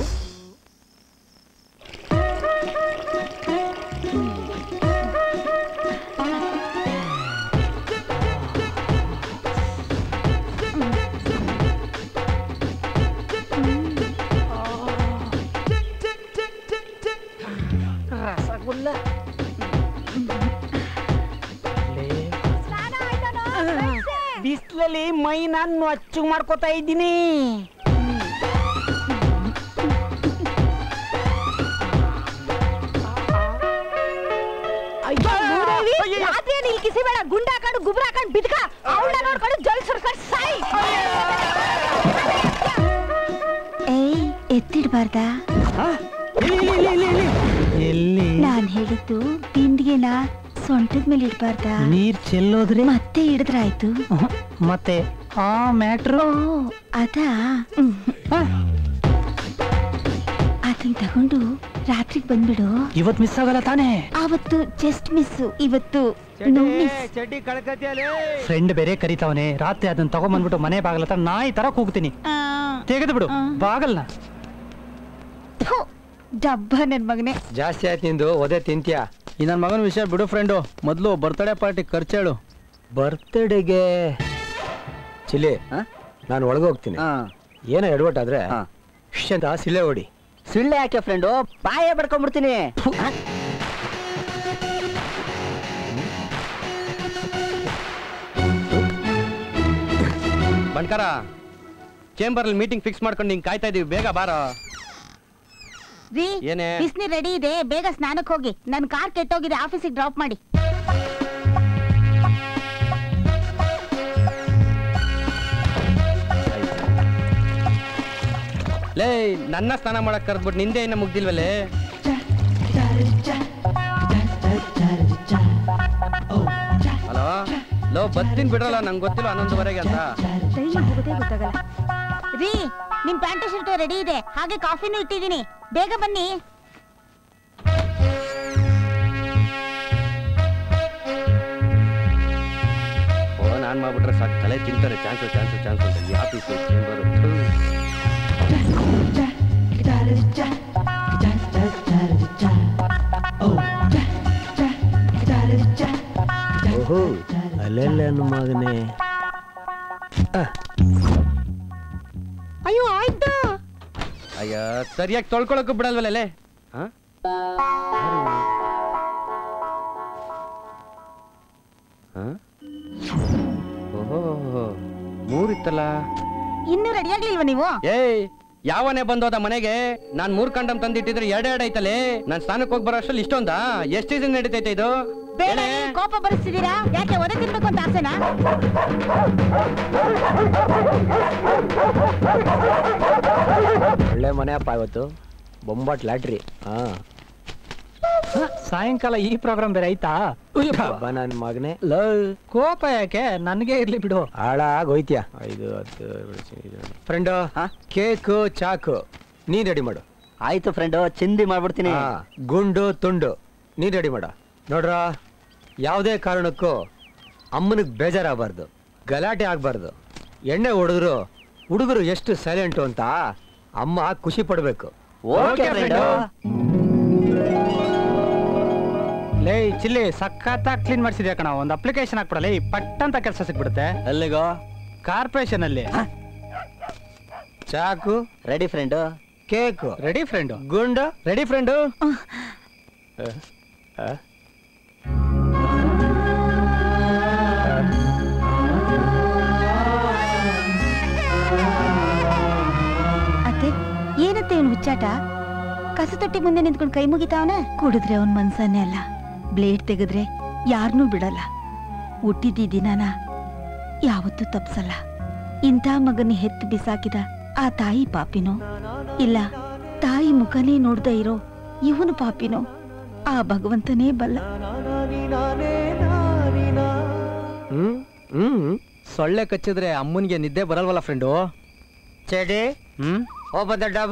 ರಸಗುಲ್ಲ ಬಿಸಿಲಲ್ಲಿ ಮೈ ನಾನು ಅಚ್ಚು ಮಾಡ್ಕೋತಾ ಇದ್ದೀನಿ ಅಯ್ಯೋ ಮೂದೇವಿ ರಾತ್ರಿಯಲ್ಲಿ ಇಲ್ಲಿ ಕಿಸಿ ಬೇಡ ಗುಂಡ ಹಾಕೊಂಡು ಗುಬ್ರ ಹಾಕೊಂಡು ಬಿದ್ಕ ಅವಳ ನೋಡ್ಕೊಂಡು ಜಲ್ ಸುರ್ಕೊಂಡು ಸಾಯಿ ಏಯ್ ಎತ್ತಿಡ್ಬಾರ್ದಾ ಎಲ್ಲಿ ನಾನ್ ಹೇಳಿದ್ದು ಬಿಂದಿಗೆನ ಸೊಂಟದ ಮೇಲೆ ಇಡ್ಬಾರ್ದಾ ನೀರ್ ಚೆಲ್ಲೋದ್ರೆ ಮತ್ತೆ ಹಿಡಿದ್ರಾಯ್ತು ಮತ್ತೆ ಆ ಮ್ಯಾಟ್ರು ಓ ಅದಾ ಹ್ಮ್. ಅದನ್ ತಗೊಂಡು ರಾತ್ರಿಗೆ ಬಂದ್ಬಿಡು ಇವತ್ ಮಿಸ್ ಆಗಲ್ಲ ತಾನೇ ಆವತ್ತು ಜಸ್ಟ್ ಮಿಸ್ ಇವತ್ತು ನೋ ಮಿಸ್ ಚಡ್ಡಿ ಕಳ್ಕತಿಯಲ್ಲ ಫ್ರೆಂಡ್ ಬೇರೆ ಕರಿತಾವನೆ ರಾತ್ರಿ ಅದನ್ನ ತಗೊಂಬಂದ್ಬಿಟ್ಟು ಮನೆ ಬಾಗಲ ಹತ್ರ ನಾಯಿ ತರ ಕೂಗ್ತೀನಿ ತೆಗೆದು ಬಿಡು ಬಾಗಲ್ನ ಥು, ಡಬ್ಬ ನನ್ ಮಗನೇ ಜಾಸ್ತಿ ಆಯ್ತು ನಿಂದು ಒದೆ ತಿಂತ್ಯಾ ಈ ನನ್ನ ಮಗನ ವಿಷಯ ಬಿಡು ಫ್ರೆಂಡು ಮೊದಲು ಬರ್ತ್ಡೇ ಪಾರ್ಟಿ ಖರ್ಚೇಳು ಬರ್ತ್ಡೇಗೆ ಚಿಲ್ಲಿ ನಾನು ಒಳಗೋಗ್ತೀನಿ ಏನೋ ಎಡವಟ್ ಆದ್ರೆ ಅಂತ ಸಿಲೆ ಹೊಡಿ ಸಿಳ್ಳೆ ಯಾಕೆ ಫ್ರೆಂಡು ಬಾಯೇ ಬಡ್ಕೊಂಡ್ಬಿಡ್ತೀನಿ ಬಣ್ಕಾರ ಚೇಂಬರ್ ಮೀಟಿಂಗ್ ಫಿಕ್ಸ್ ಮಾಡ್ಕೊಂಡು ಹಿಂಗ್ ಕಾಯ್ತಾ ಇದೀವಿ ಬೇಗ ಬಾರೋ ರೀ ಏನೇ? ಬಿಸಿನೀರ್ ರೆಡಿ ಇದೆ ಬೇಗ ಸ್ನಾನಕ್ಕೆ ಹೋಗಿ ನನ್ ಕಾರ್ ಕೆಟ್ಟೋಗಿದೆ ಆಫೀಸಿಗೆ ಡ್ರಾಪ್ ಮಾಡಿ ಲೇ ನನ್ನ ಸ್ನಾನ ಮಾಡಕ್ ಕರೆದ್ಬಿಟ್ಟು ನಿಂದೆ ಇನ್ನ ಮುಗ್ದಿಲ್ವಲ್ಲೇ ಹಲೋ ಲೋ ಬತ್ತೀನಿ ಬಿಡ್ರಲ್ಲ ನಂಗೆ ಗೊತ್ತಿಲ್ಲ ಹನ್ನೊಂದುವರೆಗೆ ಅಂತ ಟೈಮ್ ಹೋಗೋದೇ ಗೊತ್ತಾಗಲ್ಲ ರೀ ನಿಮ್ ಪ್ಯಾಂಟ್ ಶರ್ಟ್ ರೆಡಿ ಇದೆ ಹಾಗೆ ಕಾಫಿನೂ ಇಟ್ಟಿದ್ದೀನಿ ಬೇಗ ಬನ್ನಿ ಓ ನಾನ್ ಮಾಡ್ಬಿಟ್ರೆ ಸಾಕು ತಲೆ ತಿಂತಾರೆ ಚಾನ್ಸು ಚಾನ್ಸು ಚಾನ್ಸ್ ಅಂತ ಈ ಆಫೀಸು ಚೇಂಬರು ಓಹೋ ಅಲ್ಲೆಲ್ಲ ಮಗನೇ ಅಯ್ಯೋ ಆಯ್ತಾ ಅಯ್ಯ ಸರಿಯಾಗಿ ತೊಳ್ಕೊಳಕ್ಕೂ ಬಿಡಲ್ವಲ್ಲೇ ಹಾ ಹಾ? ಓಹೋ ಮೂರಿತ್ತಲ್ಲ ಇನ್ನೂ ರೆಡಿ ಆಗ್ಲಿಲ್ವಾ ನೀವು ಏಯ್ ಯಾವನೇ ಬಂದೋದ ಮನೆಗೆ ನಾನ್ ಮೂರ್ ಕಂಡಮ್ ತಂದಿಟ್ಟಿದ್ರೆ ಎರಡೆ ಎರಡ್ ಐತಲೆ ನಾನ್ ಸ್ನಾನಕ್ಕೆ ಹೋಗಿ ಬರೋ ಅಷ್ಟ್ರಲ್ಲಿ ಇಷ್ಟೊಂದ ಎಷ್ಟು ದಿನ ನಡೀತೈತೆ ಇದು ಬೇಡ ರೀ, ಕೋಪ ಬರಿಸ್ತಿದ್ದೀರಾ ಯಾಕೆ ಒದೆ ತಿನ್ಬೇಕು ಅಂತ ಆಸೆನಾ ಒಳ್ಳೆ ಮನೆ ಅಪ್ಪ ಇವತ್ತು ಬೊಂಬಾಟ್ ಲ್ಯಾಟ್ರಿ ಹಾ ಸಾಯಂಕಾಲ ಈ ಪ್ರೋಗ್ರಾಮ್ ಬೇರೆ ಆಯ್ತಾ ಹಬ್ಬ ನನ್ ಮಗನೇ ಕೋಪ ಯಾಕೆ ನನಗೆ ಇರ್ಲಿ ಬಿಡು ಹಾಳಾಗೋಯ್ತ್ಯಾ ಐದು ಹತ್ತು ಫ್ರೆಂಡು ಕೇಕು ಚಾಕು ನೀನ್ ರೆಡಿ ಮಾಡು ಆಯ್ತು ಫ್ರೆಂಡು ಚಿಂದಿ ಮಾಡ್ಬಿಡ್ತೀನಿ ಹಾ, ಗುಂಡು ತುಂಡು ನೀನ್ ರೆಡಿ ಮಾಡ ನೋಡ್ರ ಯಾವುದೇ ಕಾರಣಕ್ಕೂ ಅಮ್ಮನಿಗೆ ಬೇಜಾರಾಗಬಾರ್ದು ಗಲಾಟೆ ಆಗ್ಬಾರ್ದು ಎಣ್ಣೆ ಹೊಡೆದ್ರು ಹುಡುಗರು ಎಷ್ಟು ಸೈಲೆಂಟು ಅಂತ ಅಮ್ಮ ಖುಷಿ ಪಡ್ಬೇಕು ಓಕೆ ಫ್ರೆಂಡು ಲೇ ಚಿಲ್ಲಿ ಸಖತ್ತಾಗಿ ಕ್ಲೀನ್ ಮಾಡಿಸಿದ್ಯಾ ಕಣ ಒಂದು ಅಪ್ಲಿಕೇಶನ್ ಹಾಕ್ಬಿಡಲ್ಲ ಈ ಪಟ್ ಅಂತ ಕೆಲಸ ಸಿಕ್ಬಿಡುತ್ತೆ ಎಲ್ಲಿಗೋ ಕಾರ್ಪೊರೇಷನ್ ಅಲ್ಲಿ ಚಾಕು ready friend cake ready friend ಗುಂಡು ರೆಡಿ ಫ್ರೆಂಡು ಅತ್ತೆ ಏನತ್ತೆ ಇವನು ಹುಚ್ಚಾಟ ಕಸ ತೊಟ್ಟಿ ಮುಂದೆ ನಿಂತ್ಕೊಂಡು ಕೈ ಮುಗಿತಾವನೆ ಕುಡಿದ್ರೆ ಅವನ್ ಮನ್ಸನ್ನೇ ಅಲ್ಲ ಬ್ಲೇಡ್ ತೆಗೆದ್ರೆ ಯಾರನ್ನೂ ಬಿಡಲ್ಲ ಹುಟ್ಟಿದ ದಿನಾನ ಯಾವತ್ತೂ ತಪ್ಸಲ್ಲ ಇಂಥ ಮಗನ ಹೆತ್ತು ಬಿಸಾಕಿದ ಆ ತಾಯಿ ಪಾಪಿನೋ ಇಲ್ಲ ತಾಯಿ ಮುಖನೇ ನೋಡ್ದ ಇರೋ ಇವನು ಪಾಪಿನೋ ಆ ಭಗವಂತನೇ ಬಲ್ಲ ಹ್ಮ್ ಹ್ಮ್ ಸೊಳ್ಳೆ ಕಚ್ಚಿದ್ರೆ ಅಮ್ಮನಿಗೆ ನಿದ್ದೆ ಬರಲ್ವಲ್ಲ ಫ್ರೆಂಡು ಚಡಿ ಹ್ಮ್ ಹೋಗ್ಬಂದ ಡಬ್ಬ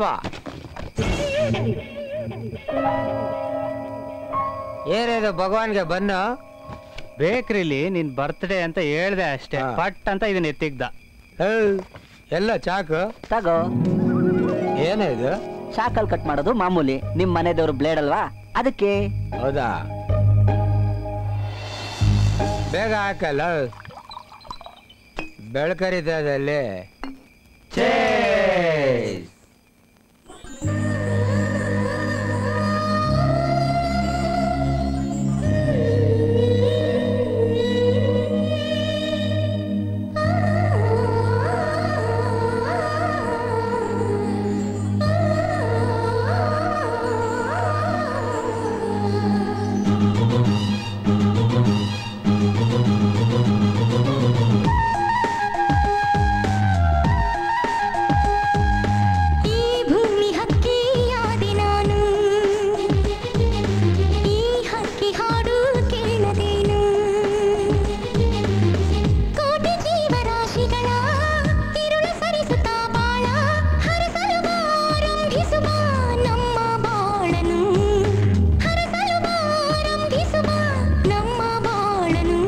ಏನಿದು ಭಗವಾನ್ಗೆ ಬನ್ನು ಬೇಕ್ರಿಲಿ ನಿನ್ ಬರ್ತ್ಡೇ ಅಂತ ಹೇಳ್ದೆ ಅಷ್ಟೇ ಹಾ. ಪಟ್ ಅಂತ ಇದನ್ನ ಎತ್ತಿಗ್ದ ಏಯ್, ಎಲ್ಲ ಚಾಕು ತಗೋ ಏನೇ ಇದು ಶಾಕಲ್ ಕಟ್ ಮಾಡೋದು ಮಾಮೂಲಿ ನಿಮ್ ಮನೆದೇವ್ರು ಬ್ಲೇಡ್ ಅಲ್ವಾ ಅದಕ್ಕೆ ಹೌದಾ ಬೇಗ ಹಾಕಲ್ಲ ಬೆಳಕರಿತದಲ್ಲಿ ಈ ಭೂಮಿ ಹಕ್ಕಿಯಾದಿ ನಾನು ಈ ಹಕ್ಕಿ ಹಾಡು ಕೇಳದೇನು ಕೋಟಿ ಜೀವರಾಶಿಗಳ ತಿರುಳು ಸರಿಸುತ್ತಾ ಬಾಳ ಹರಸಲು ಆರಂಭಿಸುವ ನಮ್ಮ ಬಾಳನು ಹರಸಲು ಆರಂಭಿಸುವ ನಮ್ಮ ಬಾಳನು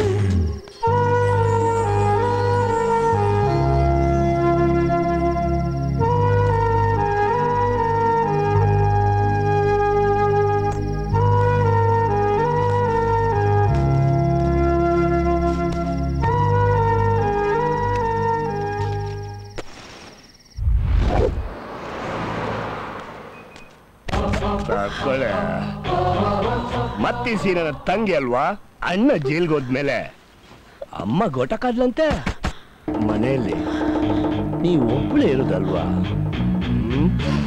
ತಗೊಳ್ಳೆ. ಮತ್ತಿ ಸೀನನ ತಂಗಿ ಅಲ್ವಾ ಅಣ್ಣ ಜೈಲ್ಗೆ ಹೋದ್ಮೇಲೆ ಅಮ್ಮ ಗೋಟಕ್ಕಾದ್ಲಂತೆ ಮನೆಯಲ್ಲಿ ನೀವು ಒಬ್ಬಳೇ ಇರೋದಲ್ವಾ ಹ್ಮ್?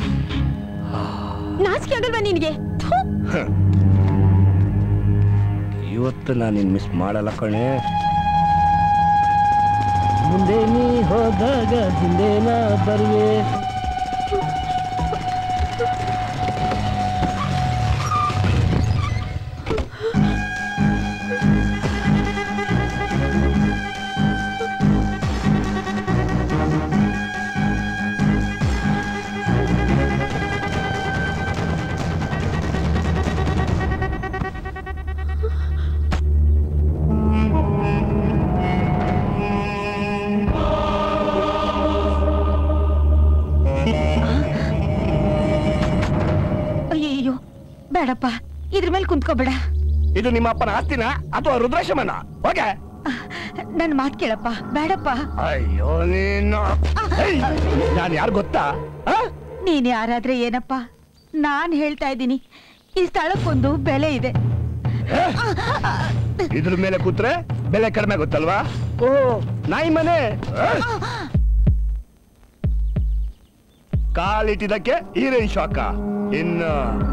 ನಾಚಿಕೆ ಆಗಲ್ವಾ ನಿನಗೆ ಹ. ಇವತ್ತು ನಾನು ನಿನ್ ಮಿಸ್ ಮಾಡಲ್ಲ ಕಣೆ ಮುಂದೆ ನೀ ಹೋದಾಗ ಹಿಂದೆ ನಾ ಬರುವೆ ನಿಂತ್ಕೋಬೇಡ ಇದು ನಿಮ್ಮ ಅಪ್ಪನ ಆಸ್ತಿನ ಅಥವಾ ರುದ್ರಾಶ್ರಮನ ಹೋಗೆ ನನ್ ಮಾತ್ ಕೇಳಪ್ಪ ಬೇಡಪ್ಪ ಅಯ್ಯೋ ನೀನು ನಾನು ಯಾರು ಗೊತ್ತಾ ಆ? ನೀನ್ ಯಾರಾದ್ರೆ ಏನಪ್ಪ ನಾನ್ ಹೇಳ್ತಾ ಇದ್ದೀನಿ ಈ ಸ್ಥಳಕ್ಕೊಂದು ಬೆಲೆ ಇದೆ ಇದ್ರ ಮೇಲೆ ಕೂತ್ರೆ ಬೆಲೆ ಕಡಿಮೆ ಗೊತ್ತಲ್ವಾ ಓ ನಾಯಿ ಮನೆ ಆ? ಕಾಲಿಟ್ಟಿದ್ದಕ್ಕೆ ಹೀರೋಯಿನ್ ಶಾಕ ಇನ್ನು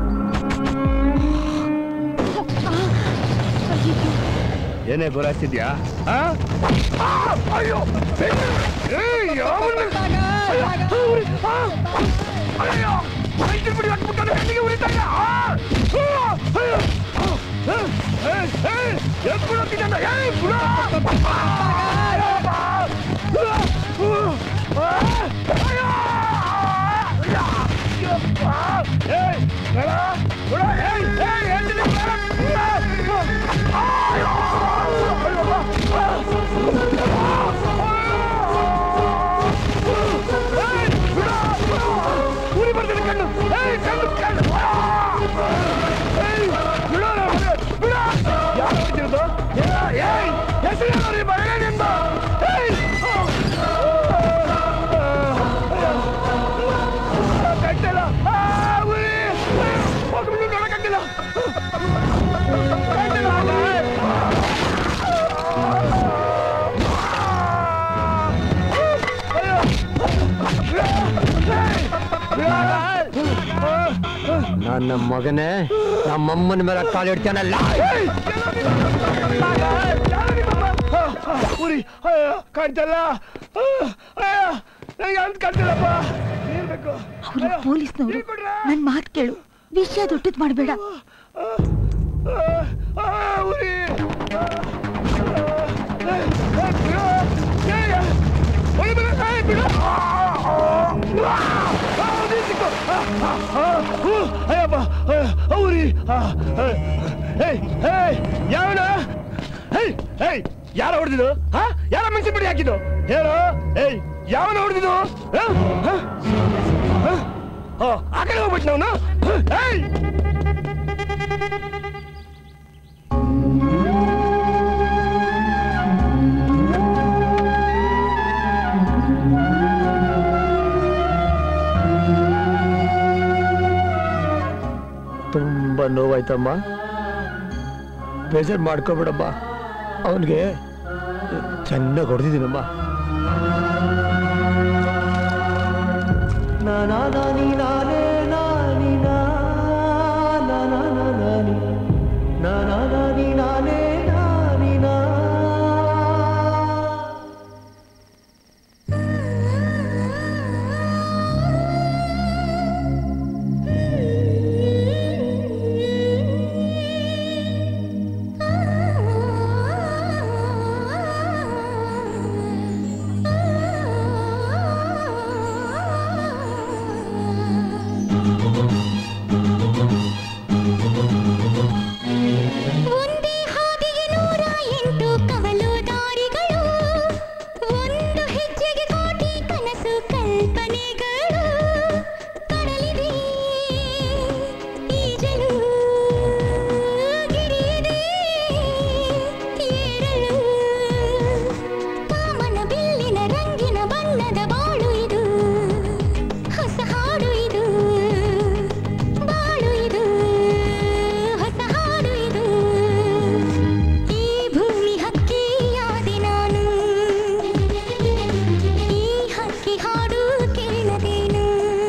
ಏನೇ ಗುರಾಯಿಸ್ತಿದ್ಯಾ ಆ? ಆ, ಅಯ್ಯೋ ಏಯ್, ಯಾವನ್ನ? ಅಯ್ಯೋ, ಉರಿ, ಆ, ಅಯ್ಯೋ, ಐದು ಬಿಡಿ ಹಾಕ್ಬಿಟ್ಟಾನೆ, ಕಣ್ಣಿಗೆ ಉರಿತಾ ಇದೆ. ಆ, ಆ, ಅಯ್ಯೋ, ಆ, ಆ, ಏಯ್, ಏಯ್, ಎಷ್ಟ್ ಬಿಡೋತಿದ್ದಾನೆ? ಏಯ್, ಬಿಡು. ಆ, ಅಯ್ಯೋ, ಆ, ಆ, ಆ, ಅಯ್ಯೋ, ಅಯ್ಯೋ, ಅಯ್ಯೋ, ಆ, ಏಯ್, ಬೇಡ, ಬಿಡು, ಏಯ್, ಏಯ್, ಹೇಳ್ತೀನಿ, ಬೇಡ. ಆ, ಆ, ಅಯ್ಯೋ, ಅಯ್ಯೋ, ಆ, ಉರಿ ಬರ್ತಿದೆ ಕಣ್ಣು ಏಯ್ ಕಣ್ಣು ಕಣ್ಣು ಆ! ಏಯ್ ಬಿಡು ನನ್ನ ಮನೆ, ಬಿಡು ಯಾರು ಹೊಡಿತಿರೋದು ಏಯ್, ಏಯ್ ಹೆಸರು ಯಾರು ಈ ಮಗನೇ ನಿಂದು ಏಯ್ ಆ! ಆ, ಕಟ್ಟಿಲ್ಲ ಆ, ಉರಿ ಏಯ್, ಹೋಗ್ಬಿಡು ನೋಡಕ್ಕಾಗಿಲ್ಲ ಕಟ್ಟಿಲ್ಲ ಏಯ್. ನನ್ನ ಮಗನೇ ನಮ್ಮಮ್ಮನ ಮೇಲೆ ಕಾಲಿಡ್ತಾನಲ್ಲ ಉರಿ ಅಯ್ಯೋ ಕಾಣ್ತಲ್ಲ ಅಯ್ಯೋ ನನಗೆ ಅಂತ ಕಾಣ್ತಿಲ್ಲಪ್ಪ ನೀರ್ ಬೇಕು ಅವ್ರು ಪೊಲೀಸ್ನವರು ನನ್ ಮಾತ್ ಕೇಳು ವಿಷಯ ದೊಡ್ಡದ್ ಮಾಡ್ಬೇಡ ಆ, ಉರಿ ಅಯ್ಯಪ್ಪ ಅವ್ರಿ ಯಾವನ ಯಾರ ಹೊಡೆದಿದ್ದು ಹಾ ಯಾರ ಮೆಣಸಿನ ಪುಡಿ ಹಾಕಿದ್ದು ಹೇಳು ಏಯ್ ಯಾವನ ಹೊಡೆದಿದ್ದು ಆ ಕಡೆ ಹೋಗ್ಬಿಟ್ಟು ಅವನು ಏಯ್ ತುಂಬ ನೋವಾಯ್ತಮ್ಮ ಬೇಜಾರು ಮಾಡ್ಕೋಬೇಡಮ್ಮ ಅವನಿಗೆ ಚೆನ್ನಾಗಿ ಹೊಡೆದಿದ್ದೀನಮ್ಮ ಒಂದೇ ಹಾದಿಗೆ ನೂರ ಎಂಟು ಕವಲು ದಾರಿಗಳು ಒಂದು ಹೆಜ್ಜೆಗೆ ಕೋಟಿ ಕನಸು ಕಲ್ಪನೆಗಳು ಕಡಲಿದೆ ಈಜಲು ಗಿರಿಯಿದೆ ಏರಲು ಕಾಮನ ಬಿಲ್ಲಿನ ರಂಗಿನ ಬಣ್ಣದ ಬಾಳು ಇದು ಹೊಸ ಹಾಡು ಇದು ಬಾಳು ಇದು ಹೊಸ ಹಾಡು ಇದು ಈ ಭೂಮಿ ಹಕ್ಕಿಯಾದೆ ನಾನು ಈ ಹಕ್ಕಿ ಹಾಡು ಕೇಳದೇನು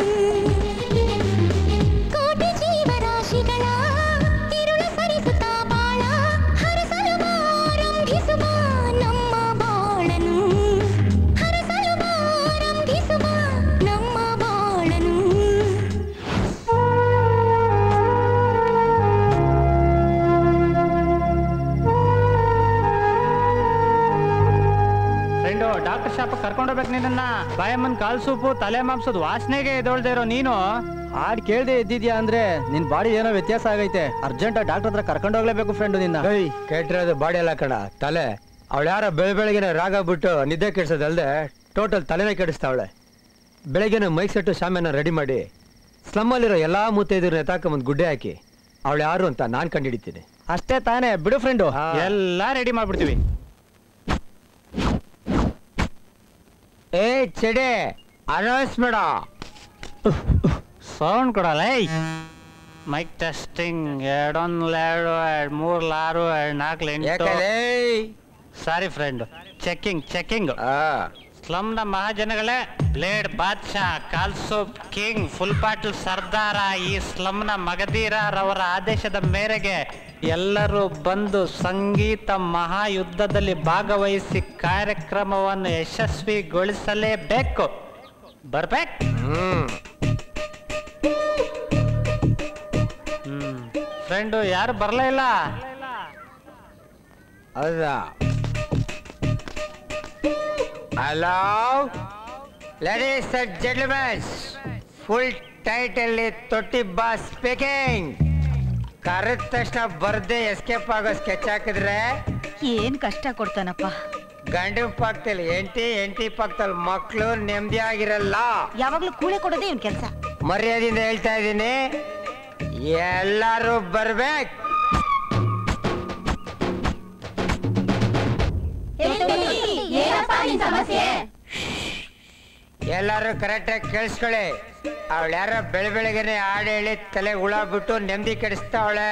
ಕೋಟಿ ಜೀವರಾಶಿಗಳ ತಿರುಳು ಸರಿಸುತ್ತಾ ಬಾಳ ಹರಸಲು ಆರಂಭಿಸುವ ನಮ್ಮ ಬಾಳನು ಹರಸಲು ಆರಂಭಿಸುವ ನಮ್ಮ ಬಾಳನು ಫ್ರೆಂಡು ಡಾಕ್ಟರ್ ಶಾಪ್ ಕರ್ಕೊಂಡೋಗ್ಬೇಕು ನಿನ್ನ ಬಾಯಮ್ಮನ್ ಕಾಲ್ ಸೂಪು ತಲೆ ಮಾಂಸದ ವಾಸನೆಗೆ ಎದೊಳ್ದೆ ಇರೋ ನೀನು ಹಾಡ್ ಕೇಳ್ದೆ ಇದ್ದಿದ್ಯಾ ಅಂದ್ರೆ ನಿನ್ ಬಾಡಿ ಏನೋ ವ್ಯತ್ಯಾಸ ಆಗೈತೆ ಅರ್ಜೆಂಟ್ ಡಾಕ್ಟರ್ ಹತ್ರ ಕರ್ಕೊಂಡು ಹೋಗ್ಲೇಬೇಕು ಫ್ರೆಂಡ್ ನಿನ್ನ ಏಯ್ ಕೆಟ್ಟಿರೋದು ಬಾಡಿ ಎಲ್ಲ ಕಣ ತಲೆ ಅವಳು ಯಾರ ಬೆಳ ಬೆಳಗ್ಗೆನೆ ರಾಗ ಬಿಟ್ಟು ನಿದ್ದೆ ಕೆಡ್ಸೋದಲ್ದೆ ಟೋಟಲ್ ತಲೆನೇ ಕೆಡಿಸ್ತಾವಳೆ ಬೆಳಗ್ಗೆನೆ ಮೈಕ್ ಸೆಟ್ಟು ಶಾಮಿಯಾನ ರೆಡಿ ಮಾಡಿ ಸ್ಲಮ್ಮಲ್ಲಿರೋ ಎಲ್ಲಾ ಮುತ್ತೈದರನ್ನ ಎತ್ತಾಕೊಂಬಂದು ಗುಡ್ಡೆ ಹಾಕಿ ಅವಳು ಯಾರು ಅಂತ ನಾನ್ ಕಂಡಿಡಿತೀನಿ ಅಷ್ಟೇ ತಾನೇ ಬಿಡು ಫ್ರೆಂಡು ಎಲ್ಲ ರೆಡಿ ಮಾಡ್ಬಿಡ್ತೀವಿ ಏ ಚೆಡೆ ಅನೌನ್ಸ್ ಮಾಡ ಸೌಂಡ್ ಕೊಡಲ್ಲ ಏಯ್ ಮೈಕ್ ಟೆಸ್ಟಿಂಗ್ ಎರಡೊಂದು ಎರಡು ಎರಡು ಮೂರು ಆರು ಎರಡು ನಾಲ್ಕು ಎಂಟು ಯಾಕಲೇ ಸಾರಿ ಫ್ರೆಂಡ್ ಚೆಕಿಂಗ್ ಚೆಕಿಂಗ್ ಸ್ಲಮ್ನ ಮಹಾಜನಗಳೇ ಬ್ಲೇಡ್ ಬಾದ್ಶಾ ಕಾಲ್ಸೂಪ್ ಕಿಂಗ್ ಫುಲ್ ಬಾಟಲ್ ಸರ್ದಾರ ಈ ಸ್ಲಮ್ನ ಮಗಧೀರರವರ ಆದೇಶದ ಮೇರೆಗೆ ಎಲ್ಲರೂ ಬಂದು ಸಂಗೀತ ಮಹಾಯುದ್ಧದಲ್ಲಿ ಭಾಗವಹಿಸಿ ಕಾರ್ಯಕ್ರಮವನ್ನು ಯಶಸ್ವಿಗೊಳಿಸಲೇಬೇಕು ಬರ್ಬೇಕು ಹ್ಮ್ ಫ್ರೆಂಡು ಯಾರು ಬರಲೇ ಇಲ್ಲ ಹೌದಾ hello ladies and gentlemens full ಟೈಟಲ್ಲಿ ತೊಟ್ಟಿ ಬಾಸ್ ಸ್ಪೀಕಿಂಗ್ ಕರೆದ ತಕ್ಷಣ ಬರ್ದೆ ಎಸ್ಕೇಪ್ ಆಗೋ ಸ್ಕೆಚ್ ಹಾಕಿದ್ರೆ ಏನ್ ಕಷ್ಟ ಕೊಡ್ತಾನಪ್ಪ ಗಂಡಿನ ಪಕ್ಕದಲ್ಲಿ ಎಂಟಿ ಎಂಟಿ ಪಕ್ಕದಲ್ಲಿ ಮಕ್ಕಳು ನೆಮ್ಮದಿ ಆಗಿರಲ್ಲ ಯಾವಾಗ್ಲೂ ಕೂಳೆ ಕೊಡೋದೇ ಇವ್ನ ಕೆಲ್ಸ ಮರ್ಯಾದೆಯಿಂದ ಹೇಳ್ತಾ ಇದ್ದೀನಿ ಎಲ್ಲರೂ ಬರ್ಬೇಕು ಎಲ್ಲರೂ ಕರೆಕ್ಟಾಗಿ ಕೇಳಿಸ್ಕೊಳ್ಳಿ ಅವಳು ಯಾರೋ ಬೆಳ ಬೆಳಗ್ಗೆನೆ ಹಾಡು ಹೇಳಿ ತಲೆ ಹುಳ ಬಿಟ್ಟು ನೆಮ್ಮದಿ ಕೆಡಿಸ್ತಾವಳೆ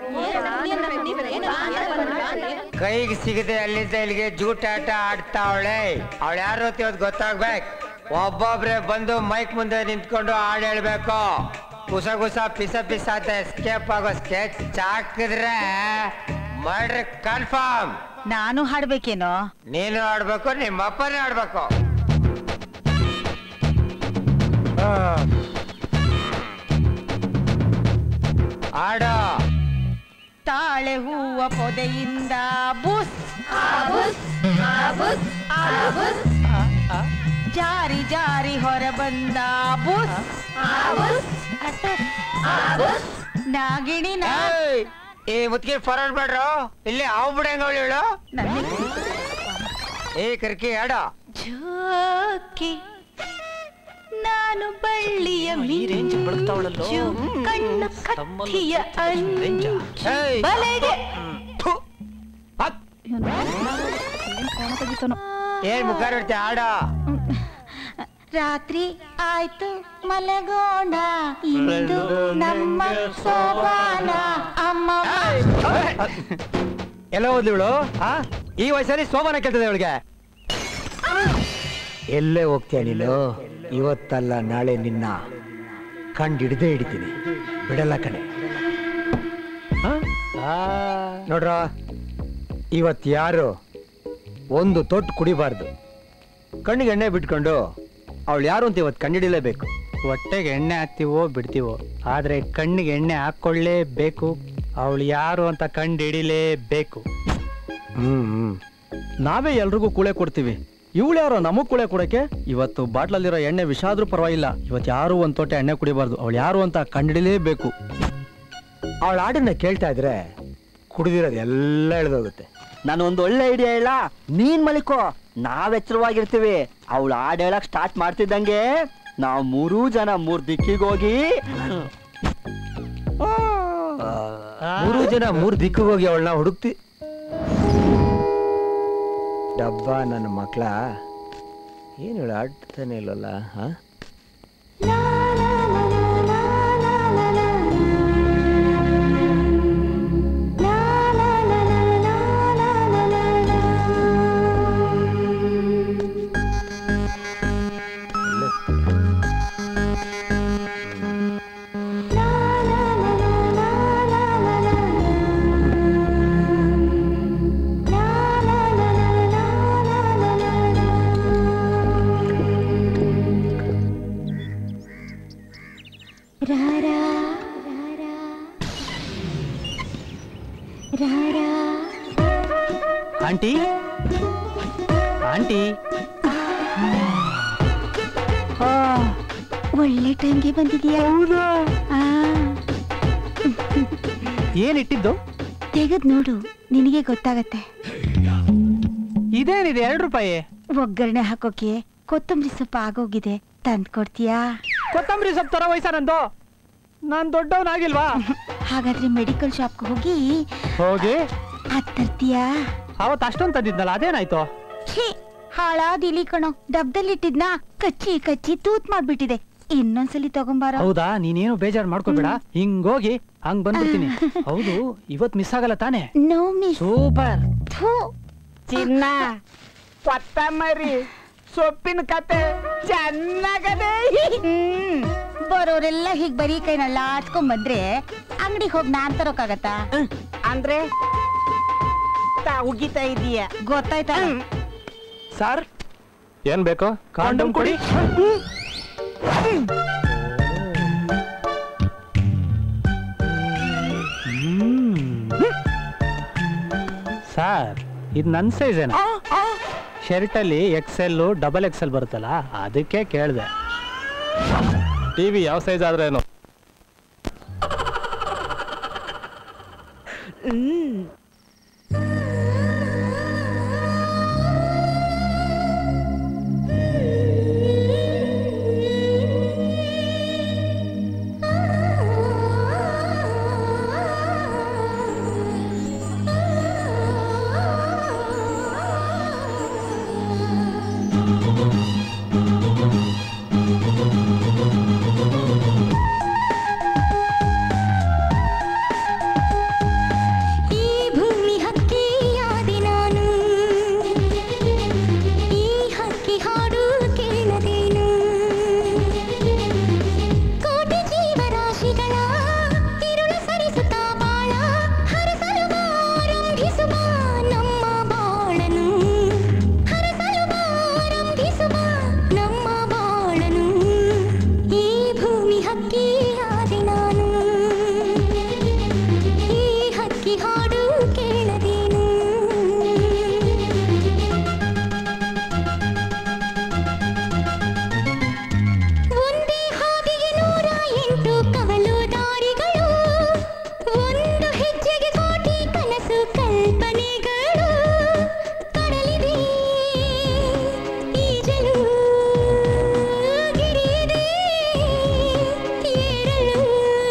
ಕೈಗೆ ಸಿಗದೆ ಅಲ್ಲಿಂದ ಇಲ್ಲಿಗೆ ಜೂಟಾಟ ಆಡ್ತಾವಳೆ ಅವಳು ಯಾರು ಅಂತ ಇವತ್ತು ಗೊತ್ತಾಗ್ಬೇಕು ಒಬ್ಬೊಬ್ರೆ ಬಂದು ಮೈಕ್ ಮುಂದೆ ನಿಂತ್ಕೊಂಡು ಹಾಡು ಹೇಳ್ಬೇಕು ಕುಸ ಕುಸ ಪಿಸ ಪಿಸ ಅಂತ ಎಸ್ಕೇಪ್ ಆಗೋ ಸ್ಕೆಚ್ ಹಾಕಿದ್ರೆ ಮರ್ಡ್ರ್ ಕನ್ಫರ್ಮ್ ನಾನು ಹಾಡ್ಬೇಕೇನೋ ನೀನು ಆಡ್ಬೇಕು ನಿಮ್ಮ ಅಪ್ಪನೇ ಆಡ್ಬೇಕು ಆಡೋ ತಾಳೆ ಹೂವ ಪೊದೆಯಿಂದ ಬುಸ್ ಜಾರಿ ಜಾರಿ ಹೊರ ಬಂದ ಬುಸ್ ನಾಗಿಣಿ ನಾ ಏಯ್! ಏ ಮುತ್ಕಿರ್ ಫಾರ್ವರ್ಡ್ ಮಾಡ್ರು ಇಲ್ಲಿ ಹಾವು ಬಿಡಂಗ ಅವಳು ಹೇಳು ಏ ಕರ್ಕಿ ಆಡ ಜೋಕಿ ನಾನು ಬಳ್ಳಿಯ ಮಿಂಚು ಕಣ್ಣು ಕತ್ತಿಯ ಅಂಚು ಏಯ್! ಬಲೆಗೆ ಏನ್ ಮುಖ ನೋಡ್ತಿ ಆಡ ರಾತ್ರಿ ಆಯ್ತು ಮಲಗೋಣ ಇಂದು ನಮ್ಮ ಸೋಬಾನ ಅಮ್ಮ ಎಲ್ಲ ಹೋದ್ಲಿ ಇವಳು ಆ ಈ ವಯಸ್ಸಲ್ಲಿ ಸೋಮನ ಕೇಳ್ತದೆ ಇವಳಿಗೆ ಎಲ್ಲೇ ಹೋಗ್ತೀಯ ನೀನು ಇವತ್ತಲ್ಲ ನಾಳೆ ನಿನ್ನ ಕಂಡು ಹಿಡ್ದೇ ಹಿಡಿತೀನಿ ಬಿಡಲ್ಲ ಕಣೆ ನೋಡ್ರ ಇವತ್ತು ಯಾರು ಒಂದು ತೊಟ್ಟು ಕುಡಿಬಾರ್ದು ಕಣ್ಣಿಗೆ ಎಣ್ಣೆ ಬಿಟ್ಕೊಂಡು ಅವಳು ಯಾರು ಅಂತ ಇವತ್ತು ಕಂಡಿಡಿಲೇಬೇಕು ಹೊಟ್ಟೆಗೆ ಎಣ್ಣೆ ಹಾಕ್ತೀವೋ ಬಿಡ್ತೀವೋ ಆದ್ರೆ ಕಣ್ಣಿಗೆ ಎಣ್ಣೆ ಹಾಕೊಳ್ಳೇಬೇಕು ಅವಳು ಯಾರು ಅಂತ ಕಂಡು ಹಿಡಿಲೇಬೇಕು ಹ್ಮ್ ನಾವೇ ಎಲ್ರಿಗೂ ಕೂಳೆ ಕೊಡ್ತೀವಿ ಇವಳು ಯಾರೋ ನಮಗ್ ಕೂಳೆ ಕೊಡಕ್ಕೆ ಇವತ್ತು ಬಾಟ್ಲಲ್ಲಿರೋ ಎಣ್ಣೆ ವಿಷ ಆದ್ರೂ ಪರವಾಗಿಲ್ಲ ಇವತ್ತು ಯಾರು ಒಂದ್ ತೊಟ್ಟೆ ಎಣ್ಣೆ ಕುಡಿಬಾರ್ದು ಅವಳು ಯಾರು ಅಂತ ಕಂಡಿಡಿಲೇಬೇಕು ಅವಳ ಹಾಡನ್ನ ಕೇಳ್ತಾ ಇದ್ರೆ ಕುಡಿದಿರೋದು ಎಲ್ಲ ಎಳ್ದೋಗುತ್ತೆ ನಾನು ಒಂದು ಒಳ್ಳೆ ಐಡಿಯಾ ಹೇಳ ನೀನ್ ಮಲಿಕೋ ನಾವ್ ಎಚ್ಚರವಾಗಿರ್ತೀವಿ ಅವಳು ಹಾಡ್ ಹೇಳಕ್ ಸ್ಟಾರ್ಟ್ ಮಾಡ್ತಿದ್ದಂಗೆ ನಾವ್ ಮೂರೂ ಜನ ಮೂರ್ ದಿಕ್ಕಿಗೆ ಹೋಗಿ ಮೂರು ಜನ ಮೂರು ದಿಕ್ಕಿಗೆ ಹೋಗಿ ಅವಳನ್ನ ಹುಡುಕ್ತಿ ಡಬ್ಬ ನನ್ನ ಮಕ್ಳ ಏನು ಹೇಳು ಆಡ್ತಾನೆ ಇಲ್ಲಲ್ಲ ಹಾ ರಾರಾ ರಾರಾ ಆಂಟಿ ಆಂಟಿ ಒಳ್ಳೆ ಟೈಮ್ಗೆ ಬಂದಿದೀಯಾ ಆ, ಏನಿಟ್ಟಿದ್ದು ತೆಗೆದ್ ನೋಡು ನಿನಗೆ ಗೊತ್ತಾಗತ್ತೆ ಇದೇನಿದೆ ಎರಡು ರೂಪಾಯಿ ಒಗ್ಗರಣೆ ಹಾಕೋಕೆ ಕೊತ್ತಂಬರಿ ಸೊಪ್ಪು ಆಗೋಗಿದೆ ತಂದ್ ಕೊಡ್ತೀಯಾ ಕೊತ್ತಂಬರಿ ಸೊಪ್ಪು ತರ ವಯಸ್ಸ ನಂದು ನಾನ್ ದೊಡ್ಡವನಾಗಿಲ್ವಾ ಹಾಗಾದ್ರೆ ಮೆಡಿಕಲ್ ಶಾಪ್ಗೆ ಹೋಗಿ ಹೋಗಿ ಅದ್ ತರ್ತೀಯಾ ಅವತ್ತು ಅಷ್ಟೊಂದು ತಂದಿದ್ನಲ್ಲ ಅದೇನಾಯ್ತು ಛೀ ಹಾಳಾದ ಇಲಿ ಕಣೋ ಡಬ್ದಲ್ಲಿಟ್ಟಿದ್ನ ಕಚ್ಚಿ ಕಚ್ಚಿ ತೂತ್ ಮಾಡ್ಬಿಟ್ಟಿದೆ ಇನ್ನೊಂದ್ಸಲಿ ತಗೊಂಬಾರ ಹೌದಾ ನೀನೇನು ಬೇಜಾರು ಮಾಡ್ಕೋಬೇಡ ಹಿಂಗೋಗಿ ಹಂಗ್ ಬಂದ್ಬಿಡ್ತೀನಿ ಹೌದು ಇವತ್ ಮಿಸ್ ಆಗಲ್ಲ ತಾನೇ ನೋ ಮಿಸ್ ಸೂಪರ್ ಚಿನ್ನ ಕೊತ್ತಂಬರಿ ಸೊಪ್ಪಿನ ಕತೆ ಚೆನ್ನಾಗದೆ ಹ್ಮ್ ಬರೋರೆಲ್ಲ ಹೀಗ್ ಬರೀ ಕೈನಲ್ಲ ಆಡ್ಸ್ಕೊಂಡ್ ಬಂದ್ರೆ ಅಂಗಡಿಗೆ ಹೋಗಿ ನಾನ್ ತರೋಕಾಗತ್ತಾ ಅಂದ್ರೆ ತಾ ಉಗಿತಾ ಇದೀಯ ಗೊತ್ತಾಯ್ತಾ ಸರ್ ಏನ್ ಬೇಕು ಕಾಂಡಮ್ ಕೊಡಿ ಸರ್ ಇದು ನನ್ನ ಸೈಜ್ ಏನ ಶರ್ಟ್ ಅಲ್ಲಿ ಎಕ್ಸೆಲ್ ಡಬಲ್ ಎಕ್ಸೆಲ್ ಬರುತ್ತಲ್ಲ ಅದಕ್ಕೆ ಕೇಳಿದೆ ಟಿವಿ ಯಾವ ಸೈಜ್ ಆದ್ರೇನು ಈ ಭೂಮಿ ಹಕ್ಕಿಯಾದೆ ನಾನು ಈ ಹಕ್ಕಿ ಹಾಡು ಕೇಳದೇನು ಕೋಟಿ ಜೀವರಾಶಿಗಳ ತಿರುಳ ಸರಿಸುತ್ತಾ ಬಾಳ ಹರಸಲು ಆರಂಭಿಸುವ ನಮ್ಮ ಬಾಳನು ಹರಸಲು ಆರಂಭಿಸುವ ನಮ್ಮ ಬಾಳನು ಈ ಭೂಮಿ ಹಕ್ಕಿಯಾದೆ ನಾನು ಈ ಹಕ್ಕಿ ಹಾಡು ಕೇಳದೇನು ಒಂದೇ ಹಾದಿಗೆ ನೂರ ಎಂಟು ಕವಲು ದಾರಿಗಳು ಒಂದು ಹೆಜ್ಜೆಗೆ ಕೋಟಿ ಕನಸು ಕಲ್ಪನೆಗಳು ಕಡಲಿದೆ ಈಜಲು ಗಿರಿಯಿದೆ ಏರಲು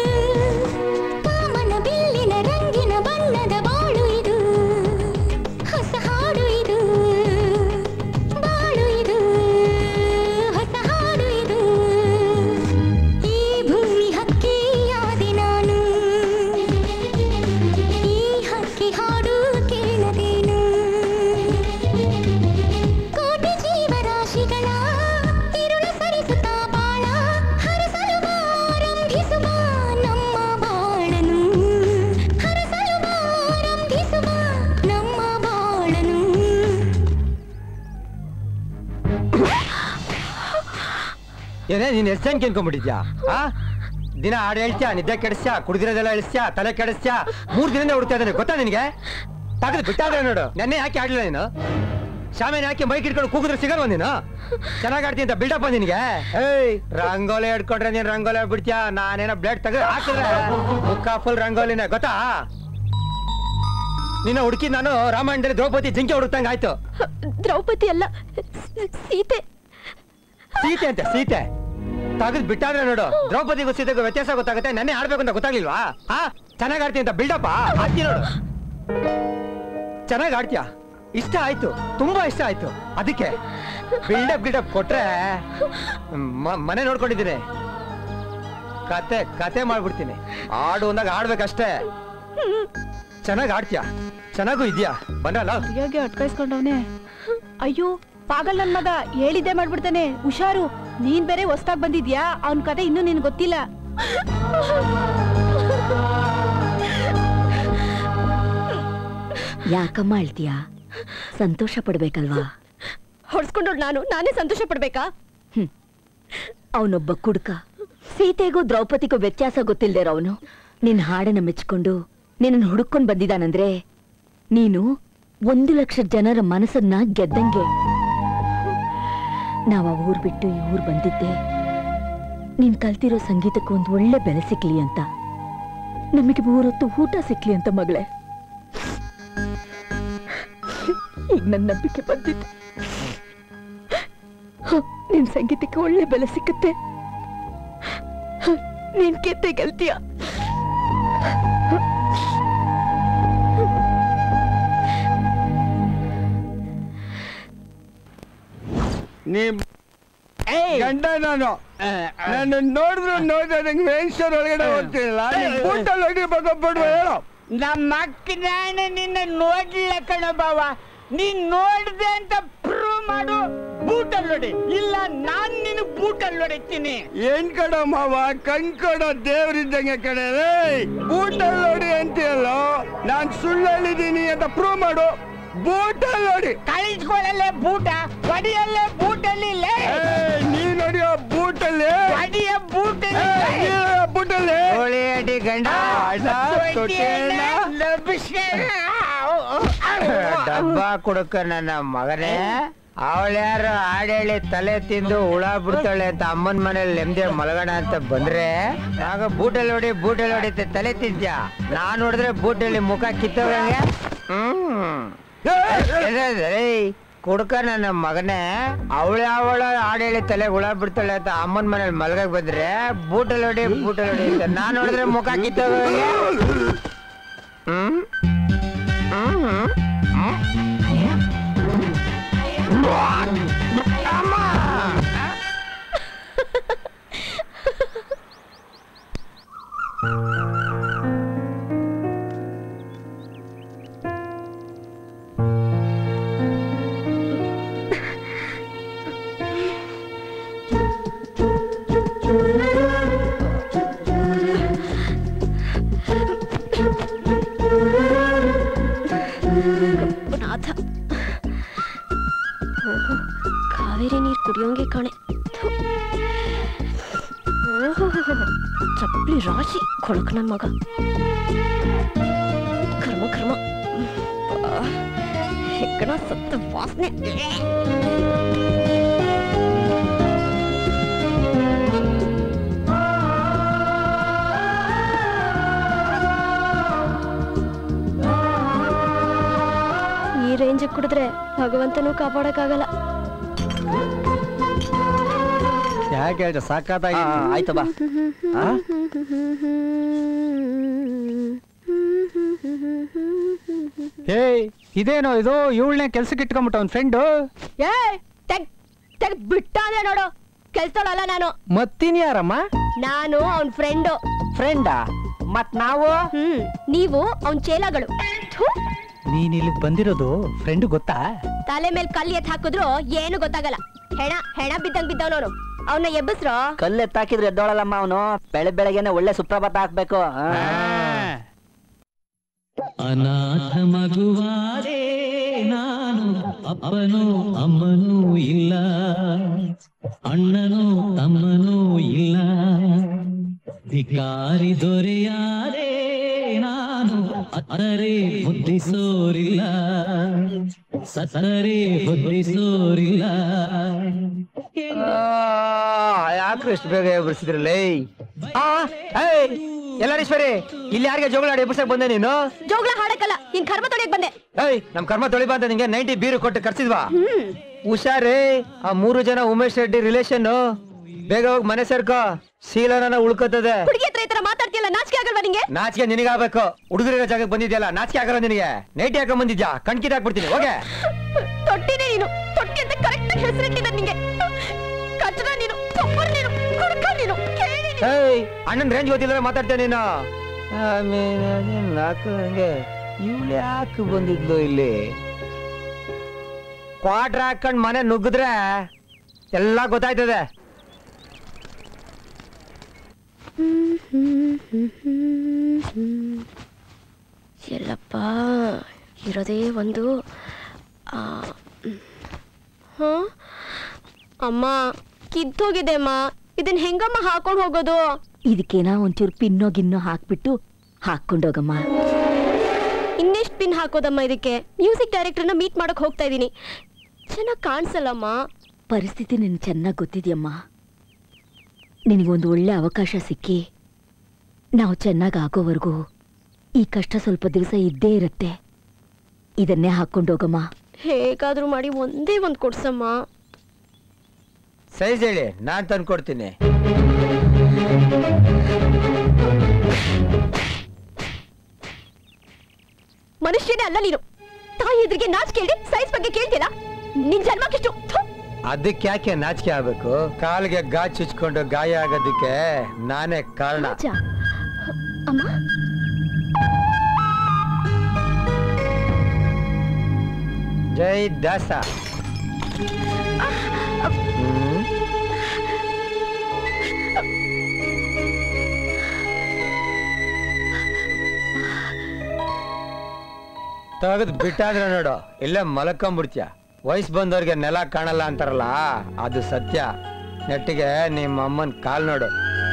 ಕಾಮನ ಬಿಲ್ಲಿನ ರಂಗಿನ ಬಣ್ಣದ ಬಾಳು ಇದು ಹೊಸ ಹಾಡು ಇದು ಬಾಳು ಇದು ಹೊಸ ಹಾಡು ಇದು ಈ ಭೂಮಿ ಹಕ್ಕಿಯಾದೆ ನಾನು ಈ ಹಕ್ಕಿ ಹಾಡು ಕೇಳದೇನು ಕೋಟಿ ಜೀವರಾಶಿಗಳ ತಿರುಳ ಸರಿಸುತ್ತಾ ಬಾಳ ಹರಸಲು ಆರಂಭಿಸುವ ನಮ್ಮ ಬಾಳನು ಹರಸಲು ಆರಂಭಿಸುವ ನಮ್ಮ ಬಾಳನು ಏನೇ ನೀನ್ ಎಷ್ಟು ಜನ ಕೇಳ್ಕೊಂಡ್ಬಿಟ್ಟಿದ್ಯಾ ಆ ದಿನ ಹಾಡು ಹೇಳ್ತ್ಯಾ ನಿದ್ದೆ ಕೆಡಿಸ್ತ್ಯಾ ಕುಡಿದಿರೋದೆಲ್ಲ ಇಳಿಸ್ತ್ಯಾ ತಲೆ ಕೆಡಿಸ್ತ್ಯಾ ಮೂರ್ ದಿನದಿಂದ ಹುಡ್ತಾ ಇದ್ದಾನೆ ಗೊತ್ತಾ ನಿನಗೆ ತೆಗೆದು ಬಿಟ್ಟಾದ್ರೆ ನೋಡು ನೆನ್ನೆ ಯಾಕೆ ಆಡ್ಲಿಲ್ಲ ನೀನು ಶಾಮೇನ್ ಯಾಕೆ ಮೈಕ್ ಇಟ್ಕೊಂಡು ಕೂಗಿದ್ರೆ ಸಿಗಲ್ವ ನೀನು ಚೆನ್ನಾಗ್ ಆಡ್ತೀನಿ ಅಂತ ಬಿಲ್ಡಪ್ ನಿನಗೆ ಏಯ್ ರಂಗೋಲಿ ಹಿಡ್ಕೊಂಡ್ರೆ ನೀನ್ ರಂಗೋಲಿ ಬಿಡ್ತ್ಯಾ ನಾನೇನೋ ಬ್ಲೇಡ್ ತೆಗೆದು ಹಾಕಿದ್ರೆ ಮುಖ ಫುಲ್ ರಂಗೋಲಿನೇ ಗೊತ್ತಾ ನಿನ್ನ ಹುಡುಕಿ ನಾನು ರಾಮಾಯಣದಲ್ಲಿ ದ್ರೌಪದಿ ಜಿಂಕೆ ಹುಡುಕ್ತಂಗ ಆಯ್ತು ದ್ರೌಪದಿ ಅಲ್ಲ ಸೀತೆ ಸೀತೆ ಅಂತೆ ಸೀತೆ ತೆಗೆದು ಬಿಟ್ಟಾದ್ರೆ ನೋಡು ದ್ರೌಪದಿಗೂ ಸೀತೆಗೂ ವ್ಯತ್ಯಾಸ ಗೊತ್ತಾಗುತ್ತೆ ನೆನ್ನೆ ಆಡ್ಬೇಕು ಅಂತ ಗೊತ್ತಾಗ್ಲಿಲ್ವಾ ಹಾ ಚೆನ್ನಾಗ್ ಆಡ್ತೀನಿ ಅಂತ ಬಿಲ್ಡಪ್ಪ ಆಡ್ತಿ ನೋಡು ಚೆನ್ನಾಗ್ ಆಡ್ತೀಯ ಇಷ್ಟ ಆಯ್ತು ತುಂಬಾ ಇಷ್ಟ ಆಯ್ತು ಅದಕ್ಕೆ ಬಿಲ್ಡಪ್ ಗಿಲ್ಡಪ್ ಕೊಟ್ರೆ ಮ- ಮನೆ ನೋಡ್ಕೊಂಡಿದ್ದೀನಿ ಕತೆ ಕತೆ ಮಾಡ್ಬಿಡ್ತೀನಿ ಆಡು ಅಂದಾಗ ಆಡ್ಬೇಕಷ್ಟೇ ಚೆನ್ನಾಗ್ ಆಡ್ತೀಯ ಚೆನ್ನಾಗೂ ಇದ್ಯಾ ಬಂದ್ರಲ್ಲ ಸರಿಯಾಗಿ ಅಟ್ಕಾಯಿಸ್ಕೊಂಡವನೆ ಅಯ್ಯೋ ಪಾಗಲ್ ನನ್ ಮಗ ಹೇಳಿದ್ದೆ ಮಾಡ್ಬಿಡ್ತಾನೆ ಹುಷಾರು ನೀನ್ ಬೇರೆ ಹೊಸ್ದಾಗ್ ಬಂದಿದ್ಯಾ ಅವನ್ ಕತೆ ಇನ್ನೂ ನಿನ್ ಗೊತ್ತಿಲ್ಲ ಯಾಕಮ್ಮ ಅಳ್ತೀಯಾ ಸಂತೋಷ ಪಡ್ಬೇಕಲ್ವಾ ಹೊಡ್ಸ್ಕೊಂಡು ನಾನು ನಾನೇ ಸಂತೋಷ ಪಡ್ಬೇಕಾ ಅವನೊಬ್ಬ ಕುಡ್ಕ ಸೀತೆಗೂ ದ್ರೌಪದಿಗೂ ವ್ಯತ್ಯಾಸ ಗೊತ್ತಿಲ್ದೇ ಅವನು ನಿನ್ ಹಾಡನ್ನ ಮೆಚ್ಕೊಂಡು ನಿನ್ನ ಹುಡುಕೊಂಡ್ ಬಂದಿದ್ದಾನಂದ್ರೆ ನೀನು ಒಂದು ಲಕ್ಷ ಜನರ ಮನಸ್ಸನ್ನ ಗೆದ್ದಂಗೆ ನಾವ್ ಆ ಊರ್ ಬಿಟ್ಟು ಈ ಊರ್ ಬಂದಿದ್ದೆ ನೀನ್ ಕಲ್ತಿರೋ ಸಂಗೀತಕ್ಕೆ ಒಂದ್ ಒಳ್ಳೆ ಬೆಲೆ ಸಿಕ್ಲಿ ಅಂತ ನಮಗೆ ಮೂರೊತ್ತು ಊಟ ಸಿಕ್ಲಿ ಅಂತ ಮಗಳೇ ಈಗ ನನ್ನ ನಂಬಿಕೆ ಬಂದಿತ್ತು ಹ, ನಿನ್ ಸಂಗೀತಕ್ಕೆ ಒಳ್ಳೆ ಬೆಲೆ ಸಿಕ್ಕತ್ತೆ ಹ, ನೀನ್ ಗೆದ್ದೆ ಗೆಲ್ತೀಯ ನೀ ಗಂಡ ನಾನು ನಾನು ನೋಡಿದ್ರು ನೋಡಿದ್ರೆ ನಂಗೆ ವೇಶ್ವರ ಒಳಗಡೆ ಹೋಗ್ತಿಲ್ಲ ಬೂಟಲ್ಲಿ ಹೊಡಿಬೇಕು ಬಿಡುವ ಹೇಳು ನಮ್ಮ ಅಕ್ಕ ನಾನು ನಿನ್ನ ನೋಡ್ಲಿಲ್ಲ ಕಣ ಬಾವ ನೀನ್ ನೋಡ್ದೆ ಅಂತ ಪ್ರೂವ್ ಮಾಡು ಬೂಟಲ್ಲಿ ಹೊಡಿ ಇಲ್ಲ ನಾನ್ ನಿನ್ನ ಬೂಟಲ್ಲಿ ಹೊಡಿತೀನಿ ಏನ್ ಕಡ ಮಾವ ಕಣ್ ಕೊಡ ದೇವ್ರಿದ್ದಂಗೆ ಕಡೆ ರೇ ಬೂಟಲ್ಲಿ ನೋಡಿ ಅಂತೀಯಲ್ಲ ನಾನ್ ಸುಳ್ಳು ಹೇಳಿದೀನಿ ಅಂತ ಪ್ರೂವ್ ಮಾಡು ಬೂಟಲ್ಲಿ ನೋಡಿ ಕಳಿಸ್ಕೊಳ್ಳಲ್ಲೇ ಬೂಟ ಹೊಡಿಯಲ್ಲೇ ಬೂಟಲ್ಲಿ ಲೇ ನೀನ್ ನೋಡಿಯೋ ಬೂಟಲ್ಲಿ ಹೊಡಿಯ ಬೂಟಲ್ಲಿ ಏ, ನೀನ್ ನೋಡಿಯೋ ಬೂಟಲ್ಲಿ ಹೋಳಿ ಅಡಿ ಗಂಡ ಅಣ್ಣ, ತೊಟ್ಟೆಯಣ್ಣ. ಡಬ್ಬ ಕುಡುಕ ನನ್ನ ಮಗನೇ ಅವಳ್ಯಾರು ಆಡೇಳಿ ತಲೆ ತಿಂದು ಹುಳ ಬಿಡ್ತಾಳೆ ಅಂತ ಅಮ್ಮನ ಮನೇಲಿ ನೆಮ್ಮದಿ ಮಲಗೋಣ ಅಂತ ಬಂದ್ರೆ ಆಗ ಬೂಟಲ್ಲಿ ಹೊಡಿ ಬೂಟಲ್ಲಿ ಹೊಡಿತೆ ತಲೆ ತಿಂತ್ಯ ನಾನ್ ನೋಡಿದ್ರೆ ಬೂಟಲ್ಲಿ ಮುಖ ಕಿತ್ತೋಗಂಗೆ ಹ್ಮ್ ಏಯ್, ಕುಡ್ಕ ನನ್ನ ಮಗನೇ ಅವಳ ಅವಳ ಆಡೇಳಿ ತಲೆ ಹುಳ ಬಿಡ್ತಾಳೆ ಅಂತ ಅಮ್ಮನ ಮನೇಲಿ ಮಲಗಕ್ ಬಂದ್ರೆ ಬೂಟಲ್ಲಿ ಹೊಡಿ ಬೂಟಲ್ಲಿ ಹೊಡಿ ಅಂತ ನಾನ್ ನೋಡಿದ್ರೆ ಮುಖ ಕಿತ್ತೋಗಂಗೆ ಹ್ಮ್ ಹ್ಮ್ ಹ್ಮ್ ನಾಥ ಓಹೋ ಕಾವೇರಿ ನೀರು ಕುಡಿಯೋಂಗೆ ಕಾಣೆ ಥು. ಓಹೋಹೋಹೋ. ಚಪ್ಪಲಿ ರಾಶಿ ಕೊಳಕ ನನ್ನ ಮಗ ಕರ್ಮ ಕರ್ಮ ಆ, ಹೆಗ್ಗಣ ಸತ್ತ ವಾಸನೆ ಈ ರೇಂಜ್ ಕುಡಿದ್ರೆ ಭಗವಂತನೂ ಕಾಪಾಡಕ್ಕಾಗಲ್ಲ ಯಾಕೆ ಹೇಳ್ದೆ ಸಾಕಾತಾಗಿ ಆಯ್ತು ಬಾ ಏಯ್ ಇದೇನೋ ಇದು ಇವಳನ್ನೇ ಕೆಲ್ಸಕ್ಕೆ ಇಟ್ಕೊಂಬಿಟ್ಟ ಅವ್ನ ಫ್ರೆಂಡು ಏ ತೆಗ್ ತೆಗ್ ಬಿಟ್ಟಾನೆ ನೋಡು ಕೆಲ್ಸದೋಳಲ್ಲ ನಾನು ಮತ್ತಿನ್ ಯಾರಮ್ಮ ನಾನು ಅವನ್ ಫ್ರೆಂಡು ಫ್ರೆಂಡಾ ಮತ್ ನಾವು ಹ್ಮ್ ನೀವು ಅವನ್ ಚೇಲಗಳು ಥು, ನೀನ್ ಇಲ್ಲಿಗೆ ಬಂದಿರೋದು ಫ್ರೆಂಡ್ ಗೊತ್ತಾ ತಲೆ ಮೇಲೆ ಕಲ್ಲು ಎತ್ ಹಾಕಿದ್ರು ಏನು ಗೊತ್ತಾಗಲ್ಲ ಹೆಣ ಹೆಣ ಬಿದ್ದಂಗ್ ಬಿದ್ದವನವನು ಅವನ್ನ ಎಬ್ಬಸ್ರೋ ಕಲ್ಲು ಎತ್ತಾಕಿದ್ರೆ ಎದ್ದೋಳಲ್ಲಮ್ಮ ಅವನು ಬೆಳೆ ಬೆಳಗ್ಗೆನೆ ಒಳ್ಳೆ ಸುಪ್ರಭಾತ ಹಾಕ್ಬೇಕು ಆ. ಅನಾಥ ಮಗುವಾದೆ ನಾನು ಅಪ್ಪನೂ ಅಮ್ಮನೂ ಇಲ್ಲ ಅಣ್ಣನೂ ತಮ್ಮನೂ ಇಲ್ಲ ಧಿಕಾರಿ ದೊರೆಯಾದೆ ನಾನು ಅತ್ತರೆ ಬುದ್ಧಿಸೋರಿಲ್ಲ ಸತ್ತರೆ ಬುದ್ಧಿಸೋರಿಲ್ಲ ಯಾಕ್ರಿ ಇಷ್ಟು ಬೇಗ ಎಬ್ಬರಿಸಿದ್ರಲ್ಲ ಎಲ್ಲರೀಶ್ವರಿ ಇಲ್ಲಿ ಯಾರಿಗೆ ಜೋಗಳ ಆಡಿ ಎಬ್ಬರ್ಸಕ್ ಬಂದೆ ನೀನು ಜೋಗ್ಲ ಹಾಡಕ್ಕಲ್ಲ ಇನ್ ಕರ್ಮ ತೊಳೆಯಕ್ ಬಂದೆ ಏಯ್ ನಮ್ ಕರ್ಮ ತೊಳಿಬಾ ಅಂತ ನಿಂಗೆ ನೈಂಟಿ ಬೀರು ಕೊಟ್ಟು ಕರ್ಸಿದ್ವಾ ಹುಷಾರೇ ಆ ಮೂರು ಜನ ಉಮೇಶ್ ರೆಡ್ಡಿ ರಿಲೇಷನ್ ಬೇಗ ಹೋಗಿ ಮನೆ ಸೇರ್ಕೋ ಶೀಲನ ಉಳ್ಕೋತದೆ ಹುಡುಗಿ ಹತ್ರ ಈ ತರ ಮಾತಾಡ್ತಿಯಲ್ಲ ನಾಚಿಕೆ ಆಗಲ್ವಾ ನಿಂಗೆ ನಾಚಿಕೆ ನಿನಗಾಗಬೇಕು ಹುಡುಗರಿರೋ ಜಾಗಕ್ಕೆ ಬಂದಿದ್ಯಲ್ಲ ನಾಚಿಕೆ ಆಗಲ್ಲ ನಿನಗೆ ನೈಟಿ ಹಾಕೊಂಡ್ ಬಂದಿದ್ಯಾ ಕಣ್ಕಿಟ್ ಹಾಕ್ಬಿಡ್ತೀನಿ ಹೋಗೆ ತೊಟ್ಟಿನೇ ನೀನು ತೊಟ್ಟಿ ಅಂತ ಕರೆಕ್ಟ್ ಹೆಸರಿಟ್ಟಿದ್ದ ನಿಂಗೆ ಕಚ್ಚಡ ನೀನು ಕೊಬ್ಬರ್ ನೀನು ಕುಡ್ಕ ನೀನು ಕೇಳಿ ನೀನು. ಏಯ್ ಅಣ್ಣನ್ ರೇಂಜ್ ಗೊತ್ತಿಲ್ಲ ಮಾತಾಡ್ತೇನೆ ನೀನು ಆಮೇಲೆ ಅದೇನ್ ನಾಲ್ಕು ಹಂಗೆ ಇವಳು ಯಾಕೆ ಬಂದಿದ್ಲು ಇಲ್ಲಿ ಕ್ವಾಟ್ರ್ ಹಾಕೊಂಡ್ ಮನೆ ನುಗ್ಗಿದ್ರೆ ಎಲ್ಲ ಗೊತ್ತಾಯ್ತದೆ ಎಲ್ಲಪ್ಪ ಇರೋದೇ ಒಂದು ಆ, ಮ್. ಹ? ಅಮ್ಮ ಕಿತ್ತೋಗಿದೆ ಅಮ್ಮ ಇದನ್ನ ಹೆಂಗಮ್ಮ ಹಾಕೊಂಡು ಹೋಗೋದು ಇದಕ್ಕೇನ ಒಂಚೂರು ಪಿನ್ನೋ ಗಿನ್ನೋ ಹಾಕ್ಬಿಟ್ಟು ಹಾಕ್ಕೊಂಡೋಗಮ್ಮ ಇನ್ನೆಷ್ಟು ಪಿನ್ ಹಾಕೋದಮ್ಮ ಇದಕ್ಕೆ ಮ್ಯೂಸಿಕ್ ಡೈರೆಕ್ಟರ್ನ ಮೀಟ್ ಮಾಡಕ್ ಹೋಗ್ತಾ ಇದ್ದೀನಿ ಚೆನ್ನಾಗಿ ಕಾಣಿಸಲ್ಲಮ್ಮ ಪರಿಸ್ಥಿತಿ ನಿನ್ ಚೆನ್ನಾಗಿ ಗೊತ್ತಿದ್ಯಮ್ಮ ನಿನಗೊಂದು ಒಳ್ಳೆ ಅವಕಾಶ ಸಿಕ್ಕಿ ನಾವು ಚೆನ್ನಾಗಿ ಆಗೋವರೆಗೂ ಈ ಕಷ್ಟ ಸ್ವಲ್ಪ ದಿವಸ ಇದ್ದೇ ಇರುತ್ತೆ ಇದನ್ನೇ ಹಾಕ್ಕೊಂಡೋಗಮ್ಮ ಹೇಗಾದ್ರೂ ಮಾಡಿ ಒಂದೇ ಒಂದು ಕೊಡ್ಸಮ್ಮ ಸೈಜ್ ಹೇಳಿ ನಾನ್ ತಂದು ಕೊಡ್ತೀನಿ ಮನುಷ್ಯನೇ ಅಲ್ಲ ನೀನು ತಾಯಿ ಎದುರಿಗೆ ನಾಚ್ ಕೇಳಿ ಸೈಜ್ ಬಗ್ಗೆ ಕೇಳ್ತೀರಾ ನಿನ್ ಜನ್ಮಕ್ಕಿಷ್ಟು ಥು. ಅದಕ್ಕೆ ಯಾಕೆ ನಾಚಿಕೆ ಆಗ್ಬೇಕು ಕಾಲಿಗೆ ಗಾ ಚುಚ್ಕೊಂಡು ಗಾಯ ಆಗೋದಕ್ಕೆ ನಾನೇ ಕಾರಣ ರಾಜ ಅಮ್ಮ ಜೈ ದಾಸ ಹ್ಮ್. ತೆಗೆದು ಬಿಟ್ಟಾದ್ರೆ ನೋಡು ಇಲ್ಲೇ ಮಲ್ಕೊಂಬಿಡ್ತೀಯ ವಯಸ್ಸು ಬಂದವ್ರಿಗೆ ನೆಲ ಕಾಣಲ್ಲ ಅಂತಾರಲ್ಲ ಅದು ಸತ್ಯ ನೆಟ್ಟಿಗೆ ನಿಮ್ಮ ಅಮ್ಮನ ಕಾಲ್ ನೋಡು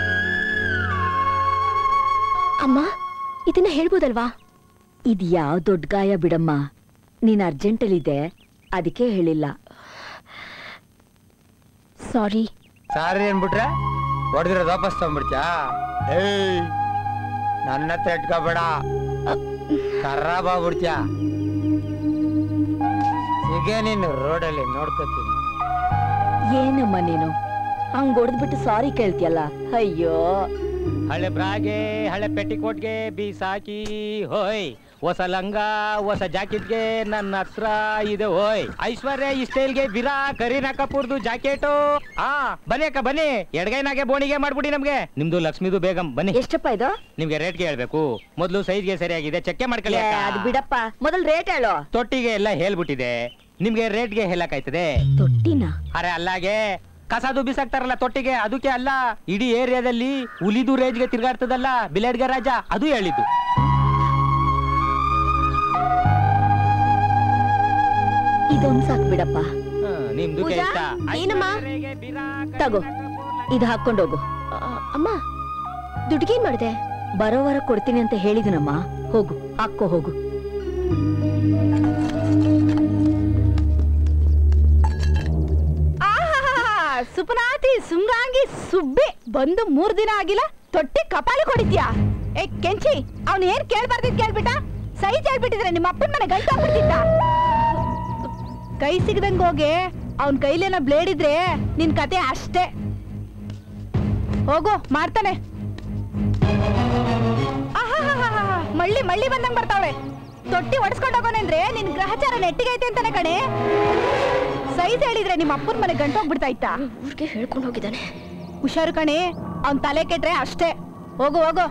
ಅಮ್ಮ ಇದನ್ನ ಹೇಳ್ಬೋದಲ್ವಾ ಇದು ಯಾವ ದೊಡ್ಡ ಗಾಯ ಬಿಡಮ್ಮ ನೀನ್ ಅರ್ಜೆಂಟಲ್ಲಿದೆ ಅದಕ್ಕೆ ಹೇಳಿಲ್ಲ ಸಾರಿ ಸಾರಿ ಅನ್ಬಿಟ್ರೆ ಹೊಡೆದಿರೋದು ವಾಪಸ್ ತಗೊಂಡ್ಬಿಡ್ತ್ಯಾ ಏಯ್ ನನ್ನ ಹತ್ರ ಇಟ್ಕೋಬೇಡ ಖರಾಬ್ ಆಗ್ಬಿಡ್ತ್ಯಾ ಸಿಗೆ ನೀನು ರೋಡಲ್ಲಿ ನೋಡ್ಕೋತೀನಿ ಏನಮ್ಮ ನೀನು ಹಂಗ್ ಹೊಡೆದ್ಬಿಟ್ಟು ಸಾರಿ ಕೇಳ್ತಿಯಲ್ಲ ಅಯ್ಯೋ ಹಳೆ ಬ್ರಾಗೆ ಹಳೆ ಪೆಟ್ಟಿಕೋಟ್ಗೆ ಬೀಸಾಕಿ ಹೋಯ್ ಹೊಸ ಲಂಗ ಹೊಸ ಜಾಕೆಟ್ಗೆ ನನ್ನ ಹತ್ರ ಇದೆ ಹೋಯ್ ಐಶ್ವರ್ಯ ಈ ಸ್ಟೈಲ್ಗೆ ಬಿರಾ ಕರೀನಾ ಕಪೂರ್ದು ಜಾಕೆಟು ಹಾ ಬನ್ನಿ ಅಕ್ಕ ಬನ್ನಿ ಎಡಗೈನಾಗೆ ಬೋಣಿಗೆ ಮಾಡ್ಬಿಡಿ ನಮ್ಗೆ ನಿಮ್ದು ಲಕ್ಷ್ಮಿದು ಬೇಗಂ ಬನ್ನಿ ಎಷ್ಟಪ್ಪ ಇದು ನಿಮ್ಗೆ ರೇಟ್ಗೆ ಹೇಳ್ಬೇಕು ಮೊದ್ಲು ಸೈಜ್ಗೆ ಸರಿಯಾಗಿದೆ ಚೆಕ್ಕೆ ಮಾಡ್ಕೊಳ್ಳಿ ಏ, ಅಕ್ಕ. ಅದ್ ಬಿಡಪ್ಪ ಮೊದಲ್ ರೇಟ್ ಹೇಳು ತೊಟ್ಟಿಗೆ ಎಲ್ಲ ಹೇಳ್ಬಿಟ್ಟಿದೆ ನಿಮ್ಗೆ ರೇಟ್ಗೆ ಹೇಳಕ್ಕಾಯ್ತದೆ ತೊಟ್ಟಿನ ಅರೆ ಅಲ್ಲಾಗೆ ಕಸದು ಬಿಸಾಕ್ತಾರಲ್ಲ ತೊಟ್ಟಿಗೆ ಅದಕ್ಕೆ ಅಲ್ಲ ಇಡೀ ಏರಿಯಾದಲ್ಲಿ ಹುಲಿದು ರೇಜ್ಗೆ ತಿರ್ಗಾಡ್ತದಲ್ಲ ಬಿಲೇಡ್ಗೆ ರಾಜ ಅದು ಹೇಳಿದ್ದು ಇದೊಂದ್ ಸಾಕ್ ಬಿಡಪ್ಪ ಹ, ನಿಮ್ದು ಪೂಜಾ, ಇಷ್ಟ ಏನಮ್ಮ ತಗೋ ಇದು ಹಾಕೊಂಡೋಗು ಆ, ಅಮ್ಮ ದುಡ್ಗೇನ್ ಮಾಡಿದೆ ಬರೋ ವಾರ ಕೊಡ್ತೀನಿ ಅಂತ ಹೇಳಿದನಮ್ಮ ಹೋಗು ಹಾಕೋ ಹೋಗು ಆಹಾಹಾಹಾ, ಸುಪನಾತಿ ಸುಮ್ರಾಂಗಿ ಸುಬ್ಬಿ ಬಂದು ಮೂರ್ ದಿನ ಆಗಿಲ್ಲ ತೊಟ್ಟಿ ಕಪಾಲಿ ಹೊಡಿತ್ಯಾ ಏ ಕೆಂಚಿ ಅವ್ನು ಏನ್ ಕೇಳ್ಬಾರ್ದಿದ್ ಕೇಳ್ಬಿಟ್ಟ ಸೈಜ್ ಹೇಳ್ಬಿಟ್ಟಿದ್ರೆ ನಿಮ್ಮ ಅಪ್ಪನ ಮನೆ ಗಂಟು ಹೋಗ್ಬಿಟ್ಟಿದ್ದ ಕೈ ಸಿಗದಂಗ್ ಹೋಗಿ ಅವನ್ ಕೈಲೇನೋ ಬ್ಲೇಡ್ ಇದ್ರೆ ನಿನ್ ಕತೆ ಅಷ್ಟೇ ಹೋಗು ಮಾಡ್ತಾನೆ ಆಹಾಹಾಹಾಹಾ, ಮಳ್ಳಿ ಮಳ್ಳಿ ಬಂದಂಗ್ ಬರ್ತಾವಳೆ ತೊಟ್ಟಿ ಒಡ್ಸ್ಕೊಂಡ್ ಹೋಗೋಣಂದ್ರೆ ನಿನ್ ಗ್ರಹಚಾರ ನೆಟ್ಟಿಗೈತೆ ಅಂತಾನೆ ಕಣೆ ಸೈಜ್ ಹೇಳಿದ್ರೆ ನಿಮ್ಮ ಅಪ್ಪನ ಮನೆ ಗಂಟು ಹೋಗ್ಬಿಡ್ತಾ ಇತ್ತಾ ಊರಿಗೆ ಹೇಳ್ಕೊಂಡು ಹೋಗಿದ್ದಾನೆ ಹುಷಾರು ಕಣೆ ಅವ್ನ್ ತಲೆ ಕೆಟ್ರೆ ಅಷ್ಟೇ ಹೋಗು ಹೋಗು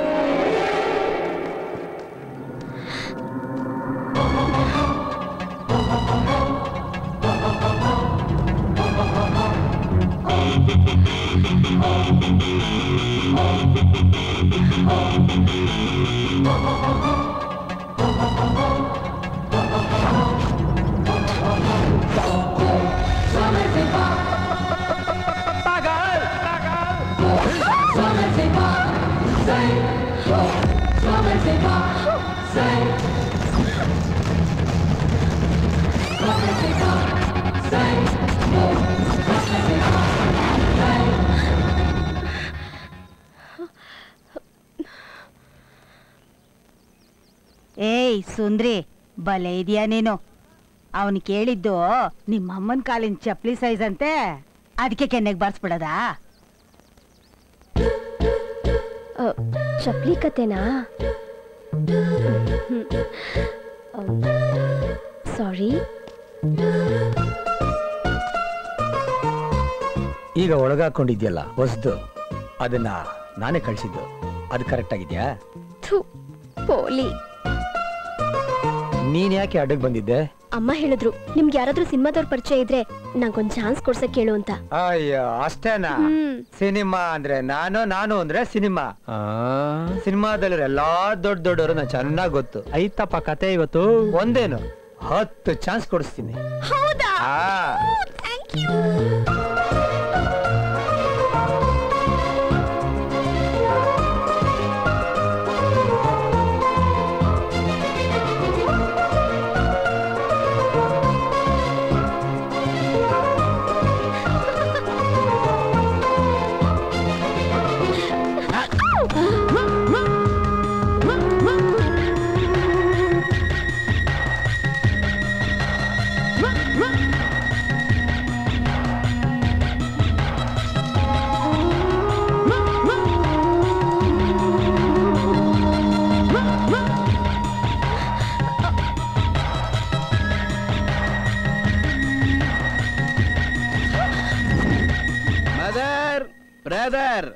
ಏಯ್ ಸುಂದ್ರಿ ಬಲೆ ಇದೆಯಾ ನೀನು ಅವನು ಕೇಳಿದ್ದು ನಿಮ್ಮ ಅಮ್ಮನ ಕಾಲಿನ ಚಪ್ಲಿ ಸೈಜ್ ಅಂತೆ ಅದಕ್ಕೆ ಕೆನ್ನೆಗೆ ಬರ್ಸ್ಬಿಡದಾ ಆ, ಚಪ್ಲಿ ಕತೆನಾ ಸಾರಿ ಈಗ ಒಳಗಾಕೊಂಡಿದ್ಯಲ್ಲ ಹೊಸ್ದು ಅದನ್ನ ನಾನೇ ಕಳ್ಸಿದ್ದು ಅದು ಕರೆಕ್ಟ್ ಆಗಿದ್ಯಾ ಥು ಪೋಲಿ ನೀನ್ ಯಾಕೆ ಅಡ್ಡಕ್ಕೆ ಬಂದಿದ್ದೆ ಅಮ್ಮ ಹೇಳಿದ್ರು ನಿಮ್ಗೆ ಯಾರಾದ್ರೂ ಸಿನಿಮಾದವ್ರ ಪರಿಚಯ ಇದ್ರೆ ನಂಗೊಂದ್ ಚಾನ್ಸ್ ಕೊಡ್ಸಕ್ ಕೇಳು ಅಂತ ಅಯ್ಯೋ ಅಷ್ಟೇನಾ ಹ್ಮ್. ಸಿನಿಮಾ ಅಂದ್ರೆ ನಾನು ನಾನು ಅಂದ್ರೆ ಸಿನಿಮಾ ಸಿನಿಮಾದಲ್ಲಿ ಎಲ್ಲಾ ದೊಡ್ಡ ದೊಡ್ಡವರು ನಾ ಚೆನ್ನಾಗ್ ಗೊತ್ತು ಐತಪ್ಪ ಕತೆ ಇವತ್ತು ಒಂದೇನು ಹತ್ತು ಚಾನ್ಸ್ ಕೊಡಿಸ್ತೀನಿ ಹೌದಾ ಆ thank you brother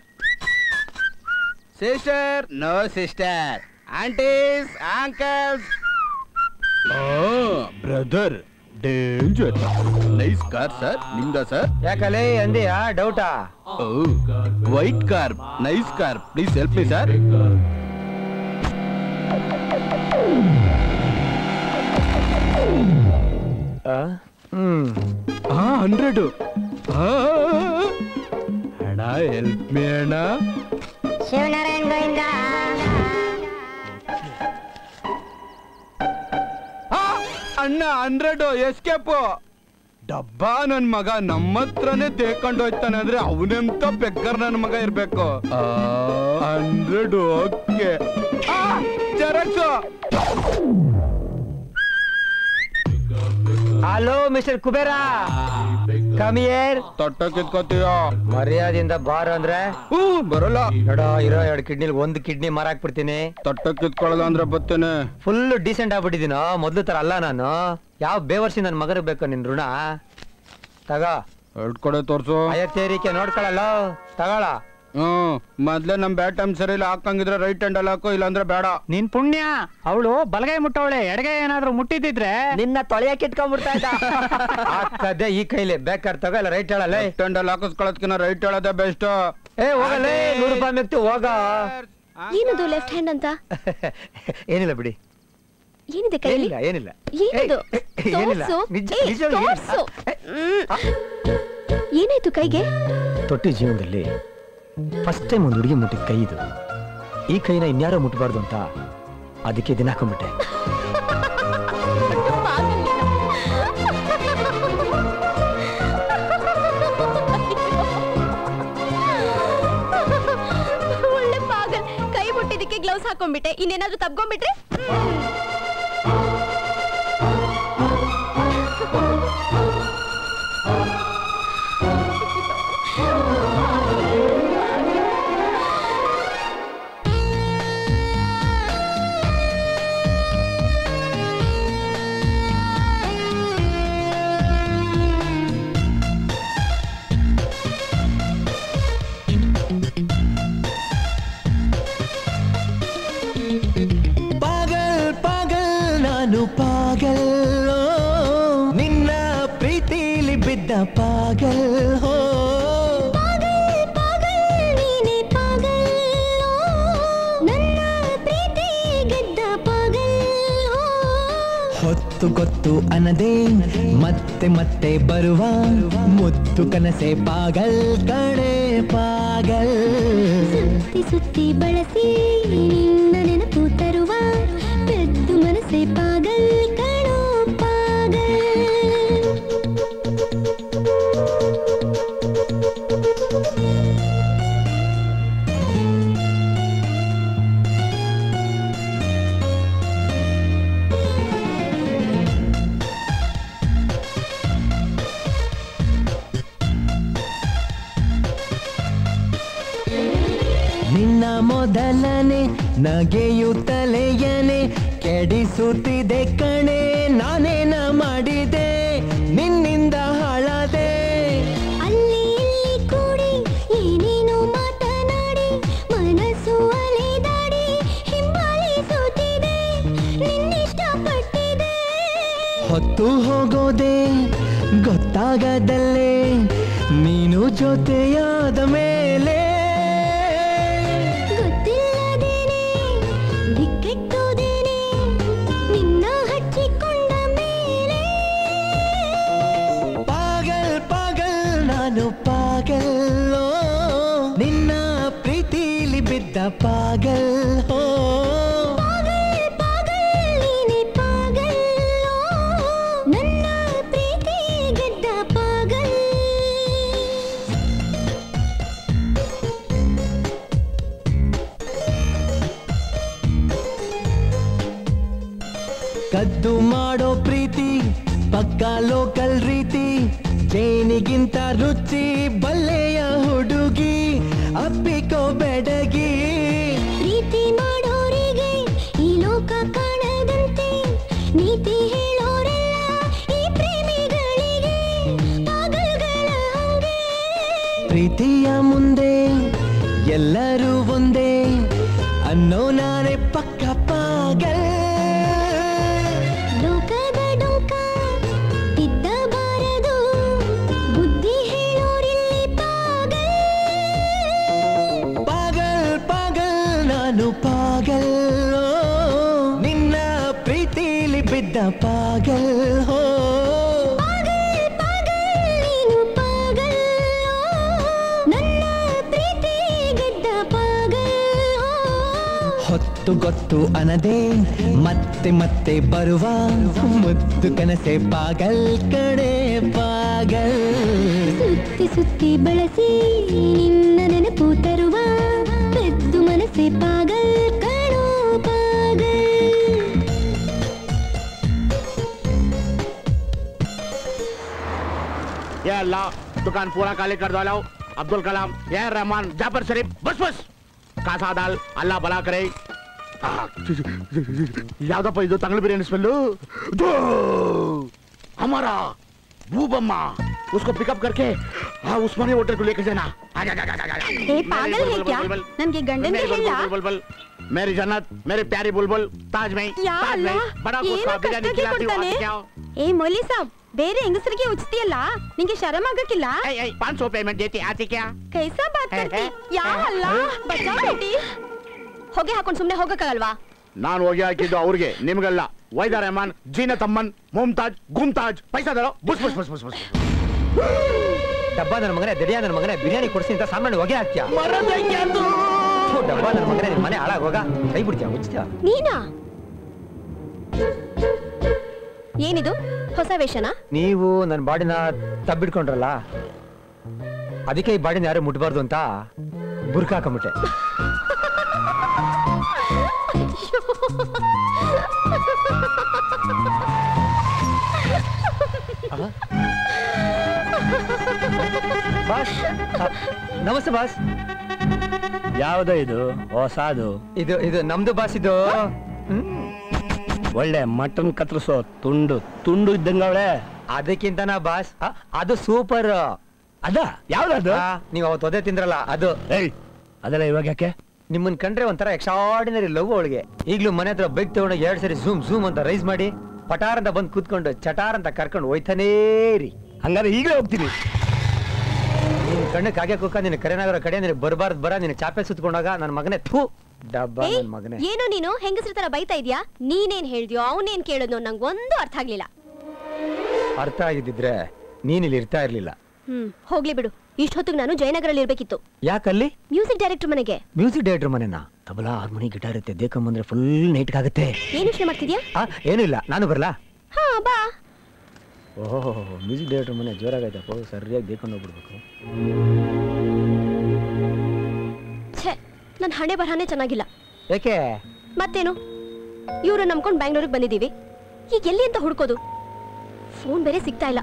sister no sister aunties uncles oh brother danger nice car sir ನಿಮ್ದ ಸರ್ ಯಾಕಲೇ ಅಂದಿಯಾ ಡೌಟಾ oh white car nice car please help me sir hmm ಹಾ ಹಂಡ್ರೆಡ್ ಅಣ್ಣ ಹೆಲ್ಪ್ ಮೀ ಅಣ್ಣ ಶಿವನಾರಾಯಣ ಗೋವಿಂದ ಆ, ಅಣ್ಣ ಹಂಡ್ರೆಡ್ ಎಸ್ಕೇಪ್ ಡಬ್ಬ ನನ್ ಮಗ ನಮ್ಮ ಹತ್ರನೇ ತೇಕೊಂಡು ಹೋಯ್ತಾನೆ ಅಂದ್ರೆ ಅವನೆಂತ ಬೆಕ್ಕರ್ ನನ್ ಮಗ ಇರ್ಬೇಕು hundred okay xerox hello mister Kubera come here ತೊಟ್ಟ ಕಿತ್ಕೋತೀಯ ಮರ್ಯಾದೆಯಿಂದ ಬಾರ್ ಅಂದ್ರೆ ಹ್ಞೂ ಬರಲ್ಲ ನೋಡ ಇರೋ ಎರಡು ಕಿಡ್ನಿಲ್ ಒಂದು ಕಿಡ್ನಿ ಮಾರಾಕ್ಬಿಡ್ತೀನಿ ತೊಟ್ಟ ಕಿತ್ಕೊಳ್ಳಲ್ಲ ಅಂದ್ರೆ ಬರ್ತೇನೆ ಫುಲ್ ಡೀಸೆಂಟ್ ಆಗ್ಬಿಟ್ಟಿದ್ದೀನೋ ಮೊದ್ಲು ತರ ಅಲ್ಲ ನಾನು ಯಾವ ಬೇವರ್ಸಿ ನನ್ನ ಮಗನಿಗೆ ಬೇಕು ನಿನ್ ಋಣ ತಗ ಎರಡು ಕಡೆ ತೋರ್ಸು ಅಯ್ಯತ್ತೇರಿಕೆ ನೋಡ್ಕೊಳಲ್ಲ ತಗೊಳ ಹ್ಮ್ ಮೊದ್ಲೇ ನಮ್ ಬ್ಯಾಟ್ ಟೈಮ್ ಸರಿ ಇಲ್ಲ ಹಾಕಂಗಿದ್ರೆ ರೈಟ್ ಹ್ಯಾಂಡ್ ಅಲ್ಲಿ ಹಾಕು ಇಲ್ಲಾಂದ್ರೆ ಬೇಡ ನಿನ್ ಪುಣ್ಯ ಅವಳು ಬಲಗೈ ಮುಟ್ಟವಳೆ ಎಡಗೈ ಏನಾದ್ರೂ ಮುಟ್ಟಿದ್ರೆ ನಿನ್ನ ತೊಳೆಯಕ್ಕೆ ಇಟ್ಕೊಂಡ್ಬಿಡ್ತಾ ಇದ್ದ ಆಗ್ತದೆ ಈ ಕೈಲಿ ಬೇಕಾದ್ರೆ ತಗೋ ಇಲ್ಲ ರೈಟ್ ಹೇಳಲ್ಲ ಲೆಫ್ಟ್ ಹ್ಯಾಂಡ್ ಅಲ್ಲಿ ಹಾಕಿಸ್ಕೊಳತ್ಕಿನ ರೈಟ್ ಹೇಳೋದೇ ಬೆಸ್ಟ್ ಏ ಹೋಗಲ್ಲೇ ನೂರು ರೂಪಾಯಿ ಮೆಕ್ತು ಹೋಗ ಏನದು ಲೆಫ್ಟ್ ಹ್ಯಾಂಡ್ ಅಂತ ಏನಿಲ್ಲ ಬಿಡಿ ಏನಿದೆ ಕೈಲಿ ಏನಿಲ್ಲ ಏನಿಲ್ಲ ಏನದು ಏ, ಏನಿಲ್ಲ ತೋರ್ಸು ನಿಜ ಏ, ನಿಜವಾಗ್ಲೂ ಏನಿಲ್ಲ. ತೋರ್ಸು ಹ್ಮ್. ಏನಾಯ್ತು ಕೈಗೆ ತೊಟ್ಟಿ ಜೀವನದಲ್ಲಿ ಫಸ್ಟ್ ಟೈಮ್ ಒಂದು ಹುಡುಗಿ ಮುಟ್ಟಿದ ಕೈ ಇದು ಈ ಕೈನ ಇನ್ಯಾರೋ ಮುಟ್ಟಬಾರ್ದು ಅಂತ ಅದಕ್ಕೆ ದಿನ ಹಾಕೊಂಡ್ಬಿಟ್ಟೆ ಒಳ್ಳೆ ಪಾಗಲ್ ಕೈ ಮುಟ್ಟಿದಕ್ಕೆ ಗ್ಲೌಸ್ ಹಾಕೊಂಡ್ಬಿಟ್ಟೆ ಇನ್ನೇನಾದ್ರೂ ತಬ್ಕೊಂಡ್ಬಿಟ್ರೆ ಪಾಗಲ್ ಪಾಗಲ್ ನಾನು ಪಾಗಲ್ ಓ, ನಿನ್ನ ಪ್ರೀತಿಲಿ ಬಿದ್ದ ಪಾಗಲ್ ಹೋ ಹೊತ್ತು ಗೊತ್ತು ಅನ್ನದೆ ಮತ್ತೆ ಮತ್ತೆ ಬರುವ ಮುತ್ತು ಕನಸೆ ಪಾಗಲ್ ಕಣೆ ಪಾಗಲ್ ಸುತ್ತಿ ಸುತ್ತಿ ಬಳಸಿ ನಿನ್ನ ನೆನಪು ತರುವ ಪೆದ್ದು ಮನಸ್ಸೆ ಪಾಗಲ್ ಕಣೋ ಪಾಗಲ್ ನಿನ್ನ ಮೊದಲನೆ ನಗೆಯು ತಲೆಯನೆ ಕೆಡಿಸುತ್ತಿದೆ ಕಣೆ ನಾನೇನ ಮಾಡಿದೆ ನಿನ್ನಿಂದ ಹಾಳಾದೆ ಅಲ್ಲಿ ಇಲ್ಲಿ ಕೂಡಿ ಏನೇನೋ ಮಾತನಾಡಿ ಮನಸ್ಸು ಅಲೆದಾಡಿ ಹಿಂಬಾಲಿಸುತ್ತಿದೆ ನಿನ್ನಿಷ್ಟಪಟ್ಟಿದೆ ಹೊತ್ತು ಹೋಗೋದೆ ಗೊತ್ತಾಗದಲ್ಲೇ ನೀನು ಜೊತೆಯಾದ ಮೇಲೆ ಗೊತ್ತಿಲ್ಲದೇನೆ ದಿಕ್ಕೆಟ್ಟೋದೇನೆ ನಿನ್ನ ಹಚ್ಚಿಕೊಂಡ ಮೇಲೆ ಪಾಗಲ್ ಪಾಗಲ್ ನಾನು ಪಾಗಲ್ ಓ, ನಿನ್ನ ಪ್ರೀತಿಲಿ ಬಿದ್ದ ಪಾಗಲ್ ಹೋ ಪಾಗಲ್ ಪಾಗಲ್ ನೀನೆ ಪಾಗಲ್ ನನ್ನ ಪ್ರೀತಿ ಗೆದ್ದ ಪಾಗಲ್ ಕದ್ದು ಮಾಡೋ ಪ್ರೀತಿ ಪಕ್ಕ ಲೋಕಲ್ ರೀತಿ ಜೇನಿಗಿಂತ ರುಚಿ ಬಲ್ಲೆಯ ಹುಡುಗಿ ಅಪ್ಪಿಕೋ ಬೆಡಗಿ ಪ್ರೀತಿ ಮಾಡೋರಿಗೆ ಈ ಲೋಕ ಕಾಣದಂತೆ ನೀತಿ ಹೇಳೋರೆಲ್ಲ ಈ ಪ್ರೇಮಿಗಳಿಗೆ ಪಾಗಲ್ಗಳ ಹಂಗೆ ಪ್ರೀತಿಯ ಮುಂದೆ ಎಲ್ಲರೂ ಒಂದೇ ಅನ್ನೋ ನಾನೇ ಪಕ್ಕ ಪಾಗಲ್ ಲೋಕದ ಡೊಂಕ ತಿದ್ದಬಾರದು ಬುದ್ಧಿ ಹೇಳೋರಿಲ್ಲಿ ಪಾಗಲ್ ಪಾಗಲ್ ಪಾಗಲ್ ನಾನು ಪಾಗಲ್ ಓ, ನಿನ್ನ ಪ್ರೀತಿಲಿ ಬಿದ್ದ ಪಾಗಲ್ ಹೋ ಪಾಗಲ್ ಪಾಗಲ್ ನೀನು ಪಾಗಲ್ ನನ್ನ ಪ್ರೀತಿ ಗೆದ್ದ ಪಾಗಲ್ ಹೊತ್ತು ಗೊತ್ತು ಅನದೆ ಮತ್ತೆ ಮತ್ತೆ ಬರುವ ಮುದ್ದು ಕನಸೆ ಪಾಗಲ್ ಕಡೆ ಪಾಗಲ್ ಸುತ್ತಿ ಸುತ್ತಿ ಬಳಸಿ ನಿನ್ನ ನೆನಪು ತರುವ ಪೆದ್ದು ಮನಸ್ಸೆ ಪಾಗಲ್ ಕಣೋ ಪಾಗಲ್ ये अल्लाह दुकान पूरा खाली कर दो लाओ अब्दुल कलाम ये रहमान जाफर शरीफ बस बस ಕಾಸಾ ದಾಲ್ ಅಲ್ಲ ಬಲಾ ಕರೆ ಯಾವ್ದಪ್ಪ ಇದು ತಂಗಳ ಬಿರಿಯಾನಿ ಸ್ಮೆಲ್ಲು हमारा बूबम्मा उसको पिकअप करके हाँ उस्मानी होटल को लेकर जाना आ जा, जा, जा, जा, जा, जा। ಏ ಪಾಗಲ್ ಹೇ ಕ್ಯಾ ನನ್ಗೆ ಗಂಡನ್ಗೆ मेरी ಹೇಳ बुलबुल बुलबुल मेरी जन्नत मेरे प्यारी बुलबुल ताज में ಯಾ ताज ಅಲ್ಲ में बड़ा ಏನೋ गुस्सा बिरयानी ಕಷ್ಟಕ್ಕೆ खिलाती हूँ ಕೊಡ್ತಾನೆ आज क्या हो? ಏ ಮೊಲಿ ಸಾಬ್ ಬೇರೆ ಹೆಂಗಸರಿಗೆ ಉಚ್ತಿಯಲ್ಲ ನಿಂಗೆ ಶರಮ್ ಆಗಕ್ಕಿಲ್ಲ पाँच सौ पेमेंट देती आती क्या ಕೈಸಾ ಬಾತ್ ಕರ್ತಿ ಯಾ ಅಲ್ಲ ಬಚಾ ಬೇಟಿ ಹೊಗೆ ಹಾಕೊಂಡು ಸುಮ್ಮನೆ ಹೋಗಕ್ಕಾಗಲ್ವಾ ನಾನು ಹೋಗಿ ಹಾಕಿದ್ದು ಅವ್ರಿಗೆ ನಿಮ್ಗಲ್ಲ ವೈದ ರೆಹಮಾನ್ ಜೀನತ್ ಅಮ್ಮನ್ ಮುಮ್ತಾಜ್ ಗುಮ್ತಾಜ್ ಪೈಸಾ ದರೋ ಬುಸ್ ಬುಸ್ ಬುಸ್ ಬುಸ್ ಬುಸ್ ಡಬ್ಬ ನನ್ನ ಮಗನೇ ದಡಿಯ ನನ್ನ ಮಗನೇ ಬಿರಿಯಾನಿ ಕೊಡಿಸಿ ಅಂತ ಸಾಮಾನ್ಯ ಹೊಗೆ ಹಾಕ್ತ್ಯಾ ಥು, ಡಬ್ಬ ನನ್ನ ಮಗನೇ ನಿನ್ ಮನೆ ಹಾಳಾಗ್ ಹೋಗ ಕೈ ಬಿಡ್ತೀಯ ಮುಚ್ತೀಯ ನೀನಾ ಏನಿದು ಹೊಸ ವೇಷನಾ ನೀವು ನನ್ನ ಬಾಡಿನ ತಬ್ಬಿಡ್ಕೊಂಡ್ರಲ್ಲ ಅದಕ್ಕೆ ಈ ಬಾಡಿನ ಯಾರು ಮುಟ್ಬಾರ್ದು ಅಂತ ಬುರ್ಕ ಹಾಕೊಂಬಿಟ್ಟೆ ಬಾಸ್ ಆ, ನಮಸ್ತೆ ಬಾಸ್ ಯಾವ್ದು ಇದು ಹೊಸದು ಇದು ಇದು ನಮ್ದು ಬಾಸ್ ಇದು ಒಳ್ಳೆ ಮಟನ್ ಕತ್ತರಿಸೋ ತುಂಡು ತುಂಡು ಇದ್ದಂಗವಳೆ ಅದಕ್ಕಿಂತನಾ ಬಾಸ್ ಆ, ಅದು ಸೂಪರ್ ಅದ ಯಾವ್ದದು ನೀವು ಅವತ್ತು ಒದೆ ತಿಂದ್ರಲ್ಲ ಅದು ಏಯ್ ಅದೆಲ್ಲ ಇವಾಗ ಯಾಕೆ ನಿಮ್ಮನ್ ಕಂಡ್ರೆ ಒಂಥರ ಎಕ್ಸ್ಟ್ರಾರ್ಡಿನರಿ ಲವ್ ಅವಳಿಗೆ ಈಗ್ಲೂ ಮನೆ ಹತ್ರ ಬೈಕ್ ತಗೊಂಡು ಎರಡ್ ಸರಿ ಝೂಮ್ ಝೂಮ್ ಅಂತ ರೈಸ್ ಮಾಡಿ ಪಟಾರ್ ಅಂತ ಬಂದು ಕೂತ್ಕೊಂಡು ಚಟಾರ್ ಅಂತ ಕರ್ಕೊಂಡು ಹೋಯ್ತಾನೇ ರೀ ಹಂಗಾರೆ ಈಗಲೇ ಹೋಗ್ತೀನಿ ನಿನ್ ಕಣ್ಣು ಕಾಗೆ ಕುಕ್ಕ ನಿನ್ನ ಕರೆನಾಗರ ಕಡೆ ನಿನಗೆ ಬರಬಾರ್ದು ಬರ ನಿನ್ನ ಚಾಪೆ ಸುತ್ಕೊಂಡಾಗ ನನ್ನ ಮಗನೇ ಥೂ ಡಬ್ಬ ಏಯ್, ನನ್ನ ಮಗನೇ ಏನೋ ನೀನು ಹೆಂಗಸ್ರ ತರ ಬೈತಾ ಇದ್ಯಾ ನೀನೇನ್ ಹೇಳ್ದ್ಯೋ ಅವನೇನ್ ಕೇಳಿದ್ನೋ ನಂಗೆ ಒಂದು ಅರ್ಥ ಆಗ್ಲಿಲ್ಲ ಅರ್ಥ ಆಗಿದ್ದಿದ್ರೆ ನೀನ್ ಇಲ್ಲಿ ಇರ್ತಾ ಇರ್ಲಿಲ್ಲ ಹ್ಮ್ ಹೋಗ್ಲಿ ಬಿಡು ಇಷ್ಟೊತ್ತಿಗೆ ನಾನು ಜಯನಗರಲ್ಲಿ ಇರ್ಬೇಕಿತ್ತು ಯಾಕಲ್ಲಿ ಮ್ಯೂಸಿಕ್ ಡೈರೆಕ್ಟರ್ ಮನೆಗೆ ಮ್ಯೂಸಿಕ್ ಡೈರೆಕ್ಟರ್ ಮನೆನಾ ತಬಲಾ ಹಾರ್ಮೋನಿ ಗಿಟಾರ್ ಇರುತ್ತೆ ದೇಕಂಬಂದ್ರೆ ಫುಲ್ ನೈಟ್ ಆಗುತ್ತೆ ಏನ್ ಯೋಚನೆ ಮಾಡ್ತಿದ್ಯಾ ಆ ಏನೂ ಇಲ್ಲ ನಾನು ಬರಲಾ ಹಾ ಬಾ ಓಹೋ ಮ್ಯೂಸಿಕ್ ಡೈರೆಕ್ಟರ್ ಮನೆ ಜೋರಾಗೈತಪ್ಪ ಸರಿಯಾಗಿ ದೇಕೊಂಡು ಹೋಗ್ಬಿಡ್ಬೇಕು ಛೇ ನನ್ನ ಹಣೆ ಬರಹನೇ ಚೆನ್ನಾಗಿಲ್ಲ ಯಾಕೆ ಮತ್ತೇನು ಇವ್ರು ನಂಬ್ಕೊಂಡು ಬ್ಯಾಂಗ್ಳೂರಿಗೆ ಬಂದಿದ್ದೀವಿ ಈಗ ಎಲ್ಲಿ ಅಂತ ಹುಡ್ಕೋದು ಫೋನ್ ಬೇರೆ ಸಿಗ್ತಾ ಇಲ್ಲ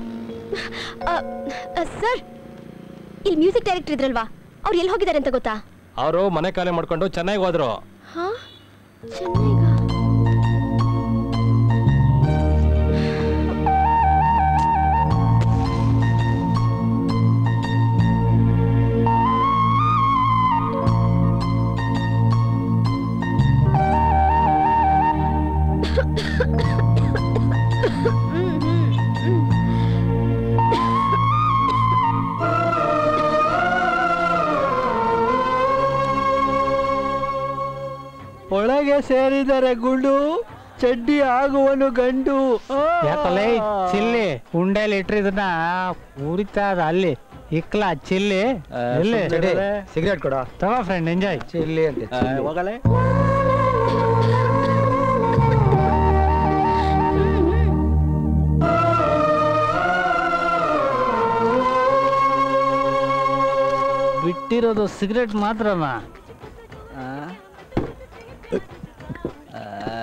ಸರ್ ಇಲ್ಲಿ ಮ್ಯೂಸಿಕ್ ಡೈರೆಕ್ಟರ್ ಇದ್ರಲ್ವಾ ಅವ್ರು ಎಲ್ಲಿ ಹೋಗಿದ್ದಾರೆ ಅಂತ ಗೊತ್ತಾ ಅವರು ಮನೆ ಖಾಲಿ ಮಾಡ್ಕೊಂಡು ಚೆನ್ನಾಗಿ ಹೋದ್ರು ಹಾ ಚೆನ್ನೈಗ ಒಳಗೆ ಸೇರಿದರೆ ಗುಂಡು ಚಡ್ಡಿ ಆಗುವನು ಗಂಡು ಆ. ಯಾಕಲ್ಲ ಚಿಲ್ಲಿ ಉಂಡೆಲಿ ಇಟ್ಟಿದ್ದನ್ನ ಉರಿತಾ ಅದ ಅಲ್ಲಿ ಇಕ್ಲ ಚಿಲ್ಲಿ ಎಲ್ಲಿ ಸಿಗರೇಟ್ ಕೊಡ ತಗೋ ಫ್ರೆಂಡ್ ಎಂಜಾಯ್ ಚಿಲ್ಲಿ ಅಂತೆ ಚಿಲ್ಲಿ. ಹೋಗಲೇ ಬಿಟ್ಟಿರೋದು ಸಿಗರೇಟ್ ಮಾತ್ರನಾ ಆ? ಆ.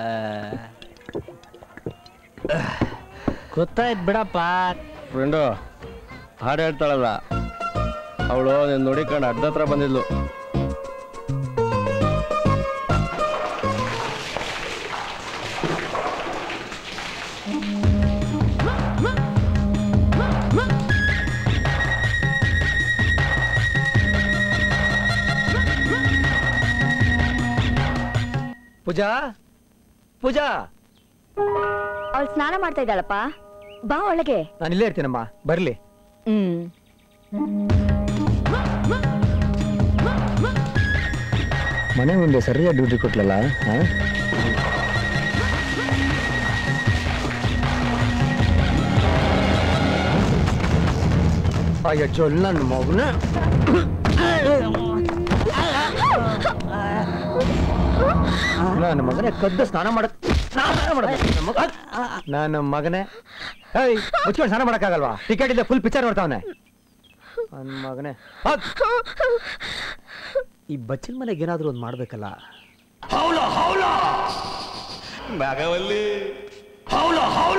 ಗೊತ್ತಾಯ್ತು ಬಿಡಪ್ಪ ಫ್ರೆಂಡು ಹಾಡು ಹೇಳ್ತಾಳಲ್ಲ ಅವಳು ನೀನು ನೋಡಿಕೊಂಡು ಅಡ್ಡ ಹತ್ರ ಬಂದಿದ್ಲು ಆ ಪೂಜಾ ಪೂಜಾ ಅವಳು ಸ್ನಾನ ಮಾಡ್ತಾ ಇದ್ದಾಳಪ್ಪ ಬಾ ಒಳಗೆ ನಾನು ಇಲ್ಲೇ ಇರ್ತೀನಮ್ಮ ಬರ್ಲಿ ಹ್ಮ್ ಮನೆ ಮುಂದೆ ಸರಿಯಾಗಿ ಡ್ಯೂಟಿ ಕೊಟ್ಲಲ್ಲ ಹಾ ಅಯ್ಯೋ ಜೊಲ್ ನನ್ನ ಮಗನ ನನ್ನ ಮಗನೇ ಕದ್ದು ಸ್ನಾನ ಮಾಡ ಸ್ನಾನ ಮಾಡ ನನ್ನ ಮಗನೇ ಏಯ್ ಮುಚ್ಕೊಂಡು ಸ್ನಾನ ಮಾಡಕ್ಕಾಗಲ್ವಾ ಟಿಕೆಟ್ ಇದೆ ಫುಲ್ ಪಿಕ್ಚರ್ ನೋಡ್ತಾವನೆ ನನ್ನ ಮಗನೇ ಹೋಗ್. ಈ ಬಚ್ಚಲ್ ಮನೆಗೆ ಏನಾದ್ರೂ ಒಂದು ಮಾಡ್ಬೇಕಲ್ಲ ಹೌಲ ಹೌಲ ನಾಗವಲ್ಲಿ ಹೌಲ ಹೌಲ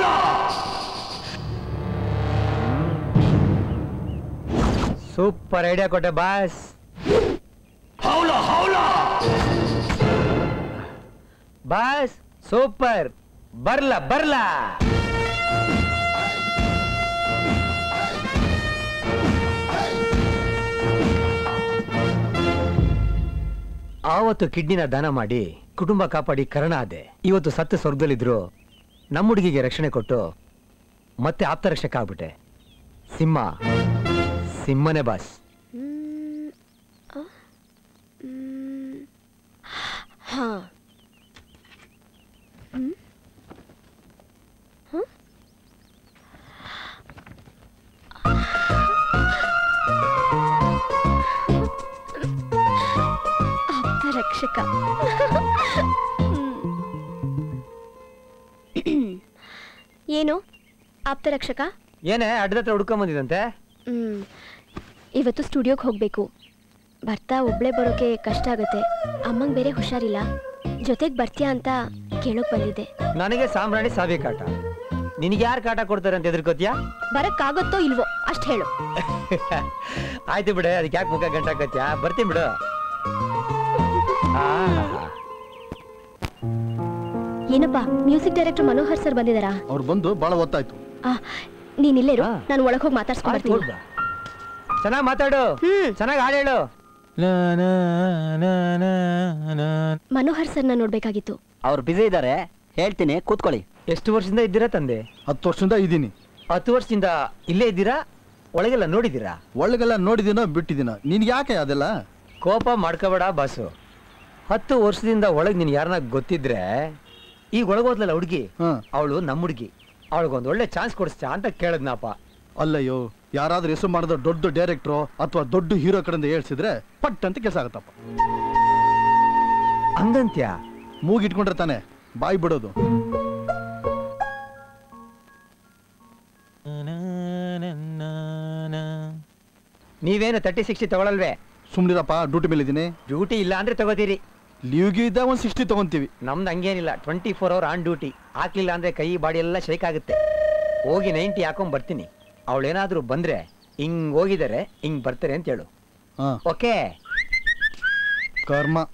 ಸೂಪರ್ ಐಡಿಯಾ ಕೊಟ್ಟೆ ಬಾಸ್ ಹೌಲ ಹೌಲ ಬಾಸ್ ಸೂಪರ್ ಬರ್ಲ ಬರ್ಲ ಆವತ್ತು ಕಿಡ್ನಿನ ದಾನ ಮಾಡಿ ಕುಟುಂಬ ಕಾಪಾಡಿ ಕರ್ಣ ಆದೆ ಇವತ್ತು ಸತ್ತು ಸ್ವರ್ಗದಲ್ಲಿದ್ರು ನಮ್ಮ ಹುಡುಗಿಗೆ ರಕ್ಷಣೆ ಕೊಟ್ಟು ಮತ್ತೆ ಆಪ್ತ ರಕ್ಷಕ ಆಗ್ಬಿಟ್ಟೆ ಸಿಂಹ ಸಿಂಹನೇ ಬಾಸ್ ಹಾ ಆಪ್ತ ರಕ್ಷಕ ಏನು ಆಪ್ತ ರಕ್ಷಕ ಏನೇ ಅಡ್ಡತ್ರ ಹುಡ್ಕೊಂಬಂದಿದಂತೆ ಹ್ಮ್ ಇವತ್ತು ಸ್ಟುಡಿಯೋಗೆ ಹೋಗ್ಬೇಕು ಬರ್ತಾ ಒಬ್ಳೆ ಬರೋಕೆ ಕಷ್ಟ ಆಗುತ್ತೆ ಅಮ್ಮಂಗ್ ಬೇರೆ ಹುಷಾರಿಲ್ಲ ಜೊತೆಗೆ ಬರ್ತೀಯಾ ಅಂತ ಕೇಳೋಕ್ ಬಂದಿದ್ದೆ ನನಗೆ ಸಾಂಬ್ರಾಣಿ ಸಾವಿ ಕಾಟ ನಿನಗೆ ಯಾರು ಕಾಟ ಕೊಡ್ತಾರೆ ಅಂತ ಎದುರ್ಕೋತಿಯಾ ಬರಕ್ಕಾಗತ್ತೋ ಇಲ್ವೋ ಅಷ್ಟ್ ಹೇಳು ಆಯ್ತು ಬಿಡು ಅದಕ್ಕೆ ಯಾಕೆ ಮುಖ ಗಂಟಾಕತ್ಯಾ ಬರ್ತೀನಿ ಬಿಡು ಏನಪ್ಪ ಮ್ಯೂಸಿಕ್ ಡೈರೆಕ್ಟರ್ ಮನೋಹರ್ ಸರ್ ಬಂದಿದಾರಾ ಅವ್ರು ಬಂದು ಬಹಳ ಹೊತ್ತಾಯ್ತು ಆ, ನೀನ್ ಇಲ್ಲೇ ಇರು ನಾನು ಒಳಗೆ ಹೋಗಿ ಮಾತಾಡ್ಸ್ಕೊಂಡ್ ಬರ್ತೀನಿ ಚೆನ್ನಾಗಿ ಮಾತಾಡು ಚೆನ್ನಾಗಿ ಹಾಡು ಹೇಳು ಮನೋಹರ್ ಸರ್ನ ನೋಡ್ಬೇಕಾಗಿತ್ತು ಅವ್ರು ಬಿಸಿ ಇದ್ದಾರೆ ಹೇಳ್ತೀನಿ ಕೂತ್ಕೊಳ್ಳಿ ಎಷ್ಟು ವರ್ಷದಿಂದ ಇದ್ದೀರಾ ತಂದೆ ಹತ್ತು ವರ್ಷದಿಂದ ಇದ್ದೀನಿ ಹತ್ತು ವರ್ಷದಿಂದ ಇಲ್ಲೇ ಇದ್ದೀರಾ ಒಳಗೆಲ್ಲ ನೋಡಿದ್ದೀರಾ ಒಳಗೆಲ್ಲ ನೋಡಿದ್ದೀನೋ ಬಿಟ್ಟಿದ್ದೀನೋ ನಿನ್ಗೆ ಯಾಕೆ ಅದೆಲ್ಲ ಕೋಪ ಮಾಡ್ಕೋಬೇಡ ಬಾಸು ಹತ್ತು ವರ್ಷದಿಂದ ಒಳಗೆ ನೀನು ಯಾರನ್ನ ಗೊತ್ತಿದ್ರೆ ಈಗ ಒಳಗೋದ್ಲಲ್ಲ ಹುಡುಗಿ ಅವಳು ನಮ್ಮ ಹುಡುಗಿ ಅವಳಿಗೊಂದು ಒಳ್ಳೆ ಚಾನ್ಸ್ ಕೊಡಿಸ್ತಾ ಅಂತ ಕೇಳದ್ನಪ್ಪ ಅಲ್ಲಯ್ಯೋ ಯಾರಾದ್ರೂ ಹೆಸರು ಮಾಡಿದ ದೊಡ್ಡ ಡೈರೆಕ್ಟ್ರು ಅಥವಾ ದೊಡ್ಡ ಹೀರೋ ಕಡೆಯಿಂದ ಹೇಳ್ಸಿದ್ರೆ ಪಟ್ ಅಂತ ಕೆಲಸ ಆಗತ್ತಪ್ಪ ಹಂಗಂತ್ಯ ಮೂಗಿಟ್ಕೊಂಡ್ರೆ ತಾನೆ ಬಾಯಿ ಬಿಡೋದು ನೀವೇನು ತರ್ಟಿ ಸಿಕ್ಸ್ಟಿ ತಗೊಳಲ್ವೇ ಸುಮ್ನಿರಪ್ಪ ಡ್ಯೂಟಿ ಮೇಲೆ ಇದ್ದೀನಿ ಡ್ಯೂಟಿ ಇಲ್ಲ ಅಂದ್ರೆ ತಗೋತೀರಿ ಲೀವ್ಗೆ ಇದ್ದ ಒಂದು ಸಿಕ್ಸ್ಟಿ ತಗೊಂತೀವಿ ನಮ್ದು ಹಂಗೇನಿಲ್ಲ twenty four hour on duty ಹಾಕ್ಲಿಲ್ಲ ಅಂದ್ರೆ ಕೈ ಬಾಡಿ ಎಲ್ಲ ಶೇಕ್ ಆಗುತ್ತೆ ಹೋಗಿ ನೈಂಟಿ ಹಾಕೊಂಡ್ ಬರ್ತೀನಿ ಅವಳೇನಾದ್ರೂ ಬಂದ್ರೆ ಹಿಂಗ್ ಹೋಗಿದ್ದಾರೆ ಹಿಂಗ್ ಬರ್ತಾರೆ ಅಂತ ಹೇಳು ಓಕೆ ಕರ್ಮ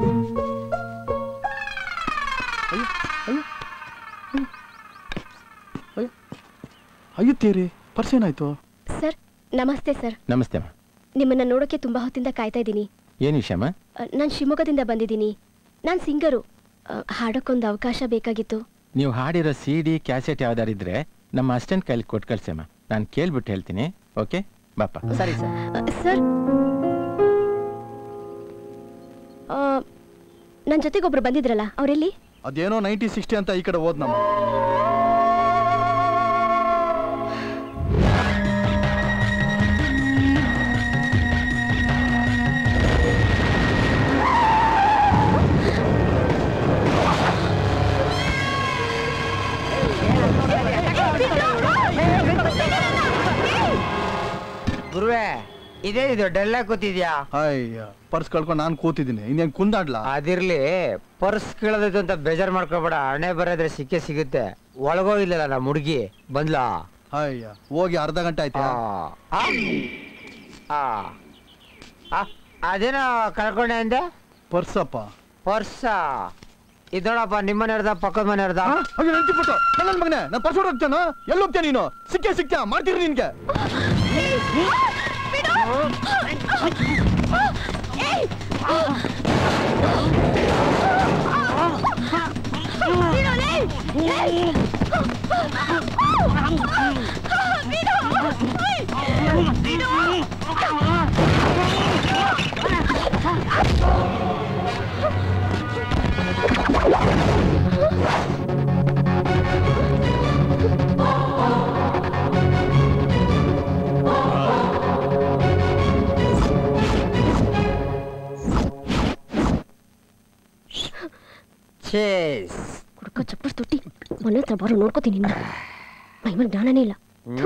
ಅಯ್ಯುತ್ತೇರಿ ಪರ್ಸ್ ಏನಾಯ್ತು ಸರ್ ನಮಸ್ತೆ ಸರ್ ನಮಸ್ತೆ ಅಮ್ಮ ನಿಮ್ಮನ್ನ ನೋಡೋಕೆ ತುಂಬಾ ಹೊತ್ತಿಂದ ಕಾಯ್ತಾ ಇದ್ದೀನಿ ಏನು ವಿಷಯಮ್ಮ ನಾನು ಶಿವಮೊಗ್ಗದಿಂದ ಬಂದಿದ್ದೀನಿ ನಾನು ಸಿಂಗರು ಹಾಡೋಕ್ಕೊಂದು ಅವಕಾಶ ಬೇಕಾಗಿತ್ತು ನೀವು ಹಾಡಿರೋ ಸಿ ಡಿ ಕ್ಯಾಸೆಟ್ ಯಾವ್ದಾರಿದ್ರೆ ನಮ್ಮ ಅಸಿಸ್ಟೆಂಟ್ ಕೈಲಿ ಕೊಟ್ಟು ಕಳ್ಸಮ್ಮ ನಾನು ಕೇಳ್ಬಿಟ್ಟು ಹೇಳ್ತೀನಿ ಓಕೆ ಬಾಪ ಸರಿ ಸರ್ ಸರ್ ನನ್ನ ಜೊತೆಗೆ ಒಬ್ರು ಬಂದಿದ್ರಲ್ಲ ಅವರೆಲ್ಲಿ ಅದೇನೋ ನೈಂಟಿ ಸಿಕ್ಸ್ಟಿ ಅಂತ ಈ ಕಡೆ ಹೋದ್ನಮ್ಮ ಗುರುವೆ ಇದೇ ಇದು ಡೆಲ್ಲ ಕೂತಿದ್ಯಾ ಅಯ್ಯ ಪರ್ಸ್ ಕಳ್ಕೊಂಡು ನಾನು ಕೂತಿದ್ದೀನಿ ಇನ್ನೇನು ಕುಂದಾಡ್ಲಾ ಅದಿರ್ಲಿ ಪರ್ಸ್ ಕೇಳೋದೈತು ಅಂತ ಬೇಜಾರ್ ಮಾಡ್ಕೋಬೇಡ ಹಣೆ ಬರೋದ್ರೆ ಸಿಕ್ಕೇ ಸಿಗುತ್ತೆ ಒಳಗೋಗಿಲ್ಲಲ್ಲ ನಮ್ಮ ಹುಡುಗಿ ಬಂದ್ಲಾ ಅಯ್ಯ ಹೋಗಿ ಅರ್ಧ ಗಂಟೆ ಆಯ್ತಾ ಆ, ಆ, ಆ, ಅದೇನೋ ಕಳ್ಕೊಂಡೆ ಅಂದೆ ಪರ್ಸಪ್ಪ ಪರ್ಸ ಇದೋಡಪ್ಪ ನಿಮ್ಮ ಮನೆಯವ್ರದ ಪಕ್ಕದ ಮನೆಯವ್ರದ ಹಾಗೆ ನೆನ್ಸಿಬಿಟ್ಟು ನನ್ನ ಮಗನೇ ನಾನು ಪರ್ಸ್ ಹೋಗ್ತಾನ ಎಲ್ಲಿ ಹೋಗ್ತೀಯ ನೀನು ಸಿಕ್ಕೇ ಸಿಕ್ತ್ಯಾ ಮಾಡ್ತೀರಿ ನಿನ್ಗೆ ಚೇಸ್ ಕುಡ್ಕ ಚಪ್ಪಸ್ ತೊಟ್ಟಿ ಮನೆ ಹತ್ರ ಬರೋ ನೋಡ್ಕೋತೀನಿ ನಿನ್ನ ಮೈಮೇಲೆ ಜ್ಞಾನನೇ ಇಲ್ಲ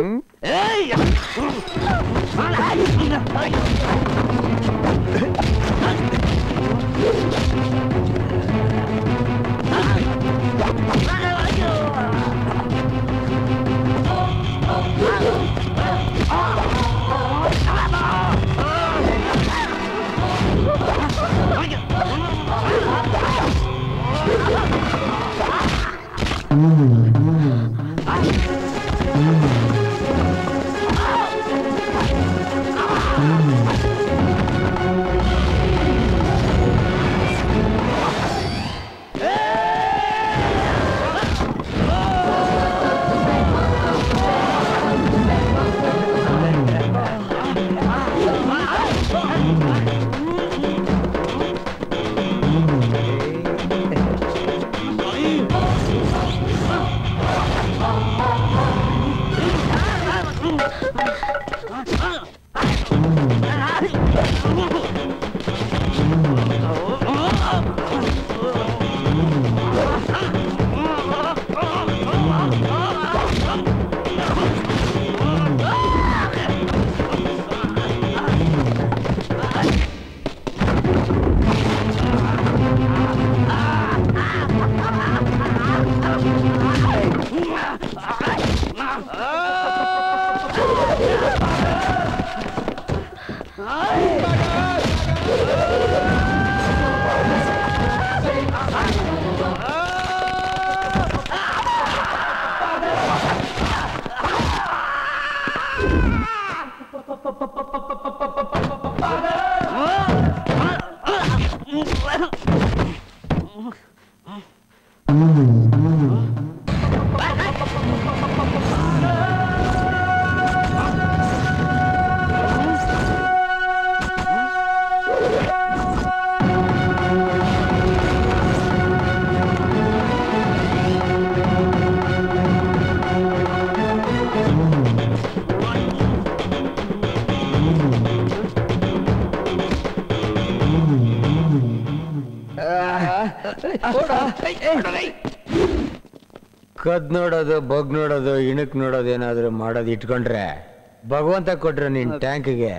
ಕದ್ ನೋಡೋದು ಬಗ್ ನೋಡೋದು ಇಣಕ್ ನೋಡೋದು ಏನಾದ್ರು ಮಾಡೋದು ಇಟ್ಕೊಂಡ್ರೆ ಭಗವಂತ ಕೊಟ್ರೆ ನಿನ್ ಟ್ಯಾಂಕ್ಗೆ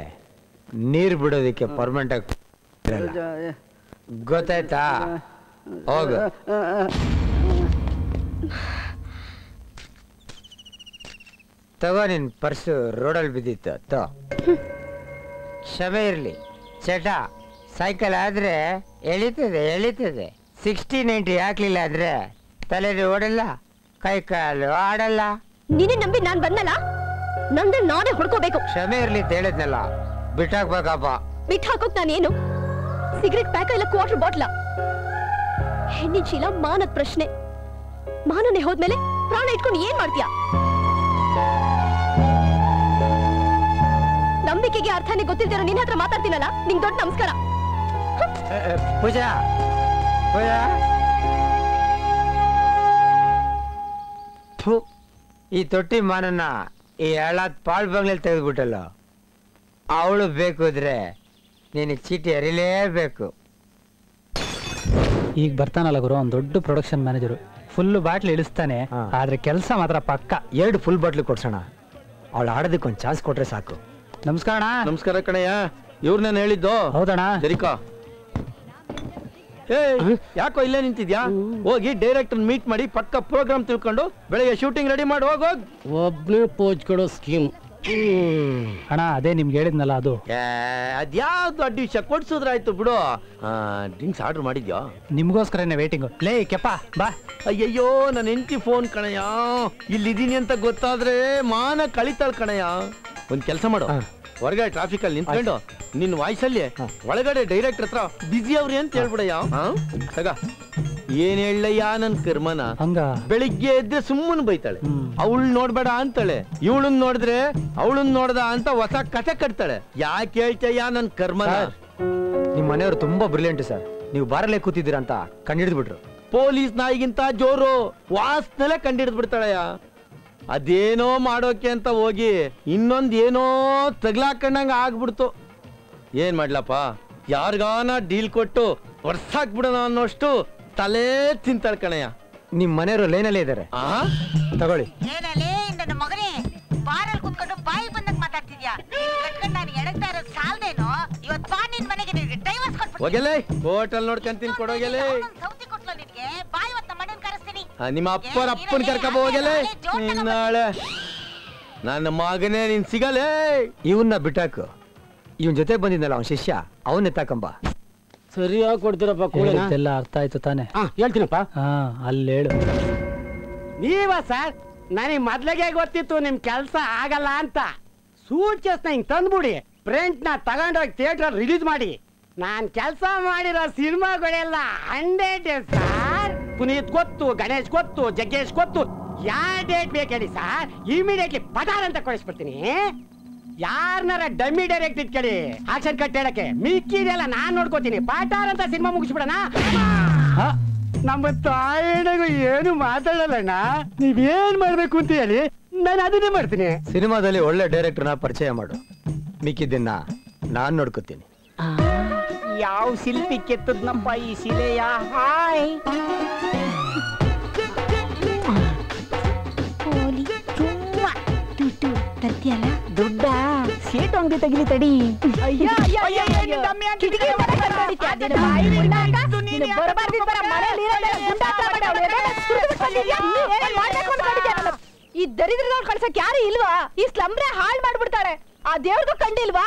ನೀರ್ ಬಿಡೋದಿಕ್ಕೆ ಪರ್ಮನೆಂಟ್ ಆಗಿ ಇರಲ್ಲ. ಗೊತ್ತಾಯ್ತಾ ಹೋಗು ತಗೋ ನಿನ್ ಪರ್ಸು ರೋಡಲ್ಲಿ ಬಿದ್ದಿತ್ತು ತೋ ಕ್ಷಮೆ ಇರಲಿ ಚಟ ಸೈಕಲ್ ಆದ್ರೆ ಎಳಿತದೆ ಎಳಿತದೆ ಸಿಕ್ಸ್ಟಿ ನೈಂಟಿ ಹಾಕ್ಲಿಲ್ಲ ಅಂದ್ರೆ ತಲೆ ಓಡಲ್ಲ ಕೈ ಕಾಲು ಆಡಲ್ಲ ನೀನೇ ನಂಬಿ ನಾನ್ ಬಂದಲ್ಲ ನಂದ್ರೆ ನಾನೇ ಹೊಡ್ಕೋಬೇಕು ಕ್ಷಮೆ ಇರ್ಲಿ ಅಂತ ಹೇಳಿದ್ನಲ್ಲ ಬಿಟ್ಟಾಕ್ಬೇಕಪ್ಪ ಬಿಟ್ಟು ಹಾಕೋಕ್ ನಾನೇನು ಸಿಗರೆಟ್ ಪ್ಯಾಕ ಇಲ್ಲ ಕ್ವಾರ್ಟರ್ ಬಾಟ್ಲ ಹೆಣ್ಣಿನ ಚೀಲ ಮಾನದ ಪ್ರಶ್ನೆ ಮಾನನೇ ಹೋದ್ಮೇಲೆ ಪ್ರಾಣ ಇಟ್ಕೊಂಡು ಏನ್ ಮಾಡ್ತೀಯ ನಂಬಿಕೆಗೆ ಅರ್ಥನೇ ಗೊತ್ತಿಲ್ದಿರೋ ನಿನ್ನ ಹತ್ರ ಮಾತಾಡ್ತೀನಲ್ಲ ನಿಂಗ್ ದೊಡ್ಡ ನಮಸ್ಕಾರ ಏ, ಏ, ಪೂಜಾ ಪೂಜಾ ಥು, ಈ ತೊಟ್ಟಿ ಮಾನನ್ನ ಈ ಎಳ್ಳಾದ್ ಪಾಳ್ ಬಂಗ್ಲಲ್ಲಿ ತೆಗೆದ್ಬಿಟ್ಟಲ್ಲ ಅವಳು ಬೇಕು ಅಂದ್ರೆ ನಿನಗೆ ಚೀಟಿ ಅರಿಲೇಬೇಕು ಈಗ ಬರ್ತಾನಲ್ಲ ಗುರು ಅವ್ನು ದೊಡ್ಡ ಪ್ರೊಡಕ್ಷನ್ ಮ್ಯಾನೇಜರು ಫುಲ್ ಬಾಟ್ಲಿ ಇಳಿಸ್ತಾನೆ ಆದ್ರೆ ಕೆಲಸ ಮಾತ್ರ ಪಕ್ಕ ಎರಡು ಫುಲ್ ಬಾಟ್ಲು ಕೊಡ್ಸೋಣ ಅವಳು ಆಡೋದಕ್ಕೆ ಒಂದು ಚಾನ್ಸ್ ಕೊಟ್ರೆ ಸಾಕು ನಮಸ್ಕಾರ ನಮಸ್ಕಾರ ಕಣಯ್ಯ ಇವ್ರನ್ನ ಹೇಳಿದ್ದು ಹೌದಣ್ಣ ಜರಿಕಾ ಏ ಯಾಕೋ ಇಲ್ಲೇ ನಿಂತಿದ್ಯಾ ಹೋಗಿ ಡೈರೆಕ್ಟರ್ ಮೀಟ್ ಮಾಡಿ ಪಕ್ಕ ಪ್ರೋಗ್ರಾಮ್ ತಿಳ್ಕೊಂಡು ಬೆಳಗ್ಗೆ ಶೂಟಿಂಗ್ ರೆಡಿ ಮಾಡಿ ಹೋಗ್ ಹೋಗ್ ಒಬ್ನೇ ಪೋಜ್ ಕೊಡೋ ಸ್ಕೀಮ್ ಅಣ್ಣ ಅದೇ ನಿಮ್ಗೆ ಹೇಳಿದ್ನಲ್ಲ ಅದು ಏ, ಅದ್ಯಾವ್ದು ಅಡ್ಡಿ ವಿಷಯ ಕೊಡ್ಸಿದ್ರಾಯ್ತು ಬಿಡು ಡ್ರಿಂಕ್ಸ್ ಆರ್ಡರ್ ಮಾಡಿದ್ಯಾ ನಿಮ್ಗೋಸ್ಕರನೇ ವೇಟಿಂಗ್ ಲೇ ಕೆಪ್ಪ ಬಾ ಅಯ್ಯಯ್ಯೋ ನನ್ನ ಹೆಂಡತಿ ಫೋನ್ ಕಣಯ್ಯ ಇಲ್ಲಿದ್ದೀನಿ ಅಂತ ಗೊತ್ತಾದ್ರೆ ಮಾನ ಕಳಿತಾಳ್ ಕಣಯ್ಯ ಒಂದ್ ಕೆಲಸ ಮಾಡು ಹೊರಗಡೆ ಟ್ರಾಫಿಕ್ ಅಲ್ಲಿ ನಿಂತ್ಕೊಂಡು ನಿನ್ನ ವಾಯ್ಸಲ್ಲಿ ಒಳಗಡೆ ಡೈರೆಕ್ಟರ್ ಹತ್ರ ಬಿಸಿ ಅವ್ರಿ ಅಂತ ಹೇಳ್ಬಿಡಯ್ಯ ಹಾ? ತಗ ಏನ್ ಹೇಳಯ್ಯ ನನ್ ಕರ್ಮನ ಹಂಗ ಬೆಳಿಗ್ಗೆ ಎದ್ದೆ ಸುಮ್ಮನೆ ಬೈತಾಳೆ ಅವಳು ನೋಡ್ಬೇಡ ಅಂತಾಳೆ ಇವಳನ್ ನೋಡಿದ್ರೆ ಅವಳನ್ ನೋಡ್ದ ಅಂತ ಹೊಸ ಕತೆ ಕಟ್ತಾಳೆ ಯಾಕೆ ಹೇಳ್ತಯ್ಯ ನನ್ ಕರ್ಮನ ನಿಮ್ಮ ಮನೆಯವರು ತುಂಬಾ ಬ್ರಿಲಿಯಂಟ್ ಸರ್ ನೀವು ಬಾರಲ್ಲೇ ಕೂತಿದ್ದೀರಾ ಅಂತ ಕಂಡಿಡಿದು ಬಿಟ್ರು ಪೊಲೀಸ್ ನಾಯಿಗಿಂತ ಜೋರು ವಾಸನೆಲೆ ಕಂಡಿಡ್ದು ಬಿಡ್ತಾಳಯ್ಯ ಅದೇನೋ ಮಾಡೋಕೆ ಅಂತ ಹೋಗಿ ಇನ್ನೊಂದ್ ಏನೋ ತಗ್ಲಾಕೊಂಡಂಗ ಆಗ್ಬಿಡ್ತು ಏನ್ ಮಾಡ್ಲಪ್ಪ ಯಾರಿಗಾನ ಡೀಲ್ ಕೊಟ್ಟು ವರ್ಷಾಕ್ಬಿಡೋಣ ಅನ್ನೋಷ್ಟು ತಲೆ ತಿಂತಾಳ ಕಣಯ್ಯ ನಿಮ್ ಮನೆಯವರು ಲೈನಲ್ಲೇ ಇದ್ದಾರೆ ಆ ತಗೊಳ್ಳಿ ಏನಲೇ ನನ್ನ ಮಗನೇ ಬಾರಲ್ಲಿ ಕುತ್ಕೊಂಡು ಬಾಯಿ ಬಂದಂಗ್ ಮಾತಾಡ್ತಿದ್ಯಾ ಕಟ್ಕೊಂಡು ನಾನು ಎಡಗ್ತಾ ಇರೋದು ಸಾಲ್ದೇನೋ ಇವತ್ ಬಾ ನಿನ್ ಮನೆಗೆ ನಿನ್ಗೆ ಡೈವರ್ಸ್ ಕೊಟ್ಬಿಡ್ತೀನಿ ಹೋಗಲೇ ಹೋಟೆಲ್ ನೋಡ್ಕೊಂತೀನಿ ಕೊಡೋಗೆಲೆ ಸೌತಿ ಕೊಟ್ಲು ನಿನ್ಗೆ ಬಾ ಇವತ್ ನಮ್ಮ ಮನೆನ್ ಕರೆಸ್ತೀನಿ ನಿಮ್ಮ ಅಪ್ಪರ ಅಪ್ಪನ ಕರ್ಕೊ ಹೋಗಲೇ ನಾಳೆ ನನ್ನ ಮಗನೇ ನೀನ್ ಸಿಗಲೇ ಇವನ್ನ ಬಿಟ್ಟಾಕು ಇವನ್ ಜೊತೆ ಬಂದಿದ್ನಲ್ಲ ಅವನ್ ಶಿಷ್ಯ ಅವನ್ ಎತ್ತಾಕಂಬ ಸರಿಯಾಗಿ ಕೊಡ್ತೀರಪ್ಪ ಕೂಡನ ಹೇಳಿದ್ದೆಲ್ಲ ಅರ್ಥ ಆಯ್ತು ತಾನೆ ಹಾ ಹೇಳ್ತೀನಪ್ಪ ಹಾ ಅಲ್ಲಿ ಹೇಳು ನೀವ ಸರ್ ನನಗೆ ಮೊದ್ಲಿಗೆ ಗೊತ್ತಿತ್ತು ನಿಮ್ ಕೆಲಸ ಆಗಲ್ಲ ಅಂತ ಸೂಟ್ ಕೇಸ್ನ ಹಿಂಗ್ ತಂದ್ಬಿಡಿ ಪ್ರಿಂಟ್ ನ ತಗೊಂಡೋಗಿ ಥಿಯೇಟರ್ ರಿಲೀಸ್ ಮಾಡಿ ನಾನ್ ಕೆಲಸ ಮಾಡಿರೋ ಸಿನಿಮಾಗಳೆಲ್ಲ ಹಂಡ್ರೆಡ್ ಸರ್ ಪುನೀತ್ ಗೊತ್ತು ಗಣೇಶ್ ಗೊತ್ತು ಜಗ್ಗೇಶ್ ಗೊತ್ತು ಯಾವ ಡೇಟ್ ಬೇಕು ಹೇಳಿ ಸರ್ ಇಮಿಡಿಯೇಟ್ಲಿ ಪಟಾರ್ ಅಂತ ಕಳಿಸ್ಬಿಡ್ತೀನಿ ಯಾರನಾರ ಡಮ್ಮಿ ಡೈರೆಕ್ಟ್ ಇಟ್ಕೊಳ್ಳಿ ಆಕ್ಷನ್ ಕಟ್ ಹೇಳಕ್ಕೆ ಮಿಕ್ಕಿದೆಲ್ಲ ನಾನ್ ನೋಡ್ಕೋತೀನಿ ಪಟಾರ್ ಅಂತ ಸಿನಿಮಾ ಮುಗಿಸ್ಬಿಡೋಣ ನಮ್ಮ ತಾಯಿಗೂ ಏನು ಮಾತಾಡಲ್ಲಣ್ಣ ನೀವೇನ್ ಮಾಡ್ಬೇಕು ಅಂತ ಹೇಳಿ ನಾನು ಅದನ್ನೇ ಮಾಡ್ತೀನಿ ಸಿನಿಮಾದಲ್ಲಿ ಒಳ್ಳೆ ಡೈರೆಕ್ಟರ್ನ ಪರಿಚಯ ಮಾಡು ಮಿಕ್ಕಿದ್ದನ್ನ ನಾನ್ ನೋಡ್ಕೋತೀನಿ ಯಾವ ಶಿಲ್ಪಿ ಕೆತ್ತದ್ನಪ್ಪ ಈ ಶಿಲೆಯ ಹಾಯ್ ಕೋಲಿ ದುಡ್ಡು ತರ್ತಿಯಲ್ಲ ದುಡ್ಡ ಸೀಟ್ ಅಂಗಡಿ ತೆಗಿಲಿ ತಡಿ ಅಯ್ಯೋ ಅಯ್ಯೋ ಅಯ್ಯೋ ಅಯ್ಯೋ ಕಿಟಕಿ ಒಳಗೆ ಕಣ್ಣಿಡ್ತೀಯ? ನಿನ್ನ ಬಾಯಿ ಮುಳ್ಳಾಗ, ನೀನು ಬರಬಾರ್ದಿದ್ ಬರ ಮನೇಲಿ ಇರೋದೆಲ್ಲ ಗುಂಡಾಟ ಮಾಡಿ ಅವ್ಳು ಎದೆನ ಸುರ್ದು ಬಿಟ್ಕೊಂಡಿದ್ಯಾ? ನೀನ್ ಏನೇನ್ ಮಾಡ್ಬೇಕು ಅನ್ಕೊಂಡಿದ್ಯಾ ನನ್ನ? ಈ ದರಿದ್ರದವ್ಳು ಕಳ್ಸಕ್ ಯಾರು ಇಲ್ವಾ ಈ ಸ್ಲಮ್ರೆ ಹಾಳ್ ಮಾಡ್ಬಿಡ್ತಾಳೆ ಆ ದೇವ್ರದು ಕಂಡಿಲ್ವಾ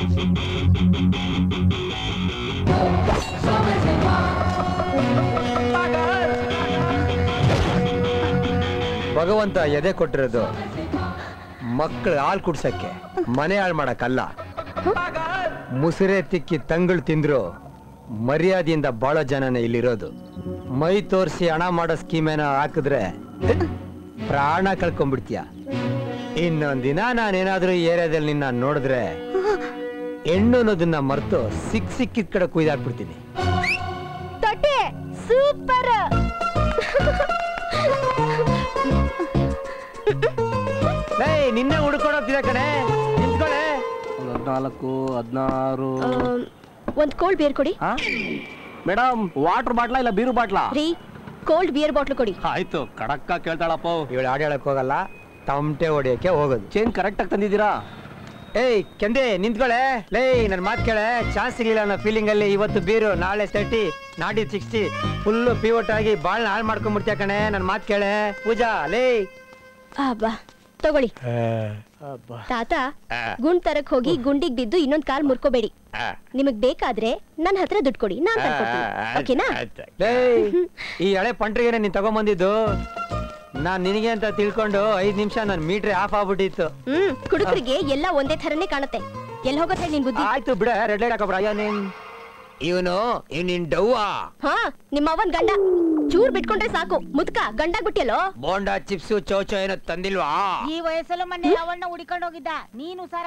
ಭಗವಂತ ಎದೆ ಕೊಟ್ಟಿರೋದು ಮಕ್ಕಳು ಹಾಲು ಕುಡ್ಸಕ್ಕೆ ಮನೆ ಹಾಳು ಮಾಡಕ್ಕಲ್ಲ ಮುಸುರೆ ತಿಕ್ಕಿ ತಂಗಳು ತಿಂದ್ರು ಮರ್ಯಾದೆಯಿಂದ ಬಾಳೋ ಜನನೇ ಇಲ್ಲಿರೋದು ಮೈ ತೋರಿಸಿ ಹಣ ಮಾಡೋ ಸ್ಕೀಮೇನ ಹಾಕಿದ್ರೆ ಪ್ರಾಣ ಕಳ್ಕೊಂಡ್ಬಿಡ್ತೀಯ ಇನ್ನೊಂದಿನ ನಾನೇನಾದ್ರೂ ಈ ಏರಿಯಾದಲ್ಲಿ ನಿನ್ನ ನೋಡಿದ್ರೆ ಹೆಣ್ಣು ಅನ್ನೋದನ್ನ ಮರೆತು ಸಿಕ್ ಸಿಕ್ಕಿದ ಕಡೆ ಕುಯ್ದಾಕ್ಬಿಡ್ತೀನಿ ತೊಟ್ಟಿ ಸೂಪರ್ ಏಯ್ ನಿನ್ನೆ ಹುಡ್ಕೊಂಡು ಹೋಗ್ತಿದೆ ಕಣೆ ನಿಂತ್ಕೊಳೆ ಹದಿನಾಲ್ಕು ಹದಿನಾರು ಒಂದ್ ಕೋಲ್ಡ್ ಬಿಯರ್ ಕೊಡಿ ಮೇಡಮ್ ವಾಟರ್ ಬಾಟ್ಲಾ ಇಲ್ಲ ಬೀರು ಬಾಟ್ಲಾ ರೀ ಕೋಲ್ಡ್ ಬಿಯರ್ ಬಾಟ್ಲು ಕೊಡಿ ಆಯ್ತು ಕಡಕ್ಕ ಕೇಳ್ತಾಳಪ್ಪ ಇವಳು ಆಡಿ ಹೇಳಕ್ ಹೋಗಲ್ಲ ತಮಟೆ ಹೊಡಿಯಕ್ಕೆ ಹೋಗೋದು ಚೇನ್ ಕರೆಕ್ಟ್ ಆಗಿ ತಂದಿದ್ದೀರಾ ಏಯ್ ಕೆಂದೆ ನಿಂತ್ಕೊಳೆ ಲೇ ನನ್ ಮಾತ್ ಕೇಳೆ ಚಾನ್ಸ್ ಸಿಗ್ಲಿಲ್ಲ ಅನ್ನೋ ಫೀಲಿಂಗ್ ಅಲ್ಲಿ ಇವತ್ತು ಬೀರು ನಾಳೆ ತರ್ಟಿ ನಾಡಿ ಸಿಕ್ಸ್ಟಿ ಫುಲ್ ಪಿವಟ್ ಆಗಿ ಬಾಳ್ ಹಾಳು ಮಾಡ್ಕೊಂಡ್ಬಿಡ್ತೀಯ ಕಣೆ ನನ್ ಮಾತ್ ಕೇಳೆ ಪೂಜಾ ಲೇ ಬಾ ತಗೊಳ್ಳಿ ತಾತ ಗುಂಡ್ ತರಕ್ ಹೋಗಿ ಗುಂಡಿಗ್ ಬಿದ್ದು ಇನ್ನೊಂದ್ ಕಾಲ್ ಮುರ್ಕೋಬೇಡಿ ನಿಮಗ್ ಬೇಕಾದ್ರೆ ನನ್ ಹತ್ರ ದುಡ್ಡು ಕೊಡಿ ನಾನ್ ತಂದ್ಕೊಡ್ತೀನಿ ಓಕೆನಾ ಲೇ ಈ ಹಳೆ ಪಂಟ್ರಿಗೆನೆ ನೀನ್ ತಗೊಂಬಂದಿದ್ದು ನಾನ್ ನಿನಗೆ ಅಂತ ತಿಳ್ಕೊಂಡು ಐದ್ ನಿಮಿಷ ನನ್ ಮೀಟ್ರೆ ಆಫ್ ಆಗ್ಬಿಟ್ಟಿತ್ತು ಹ್ಮ್ ಕುಡುಕರಿಗೆ ಎಲ್ಲ ಒಂದೇ ಥರನೇ ಕಾಣುತ್ತೆ ಎಲ್ಲಿ ಹೋಗುತ್ತೆ ನಿನ್ ಬುದ್ಧಿ ಆಯ್ತು ಬಿಡ ರೆಡ್ ಲೈಟ್ ಹಾಕೊಬ್ರ ಅಯ್ಯೋ ನೀನ್ ಇವನು ನಿನ್ ಡವ್ವಾ ಹಾ ನಿಮ್ಮ ಅವನ್ ಗಂಡ ಚೂರ್ ಬಿಟ್ಕೊಂಡ್ರೆ ಸಾಕು ಮುದ್ಕ ಗಂಡ ಗುಟ್ಟಿಯಲ್ಲೋ ಬೋಂಡಾ ಚಿಪ್ಸು ಚೌಚೋ ಏನೋ ತಂದಿಲ್ವಾ ಈ ವಯಸ್ಸಲ್ಲೂ ಮೊನ್ನೆ ಅವಳನ್ನ ಹುಡಿಕೊಂಡು ಹೋಗಿದ್ದ ನೀನು ಸಾರ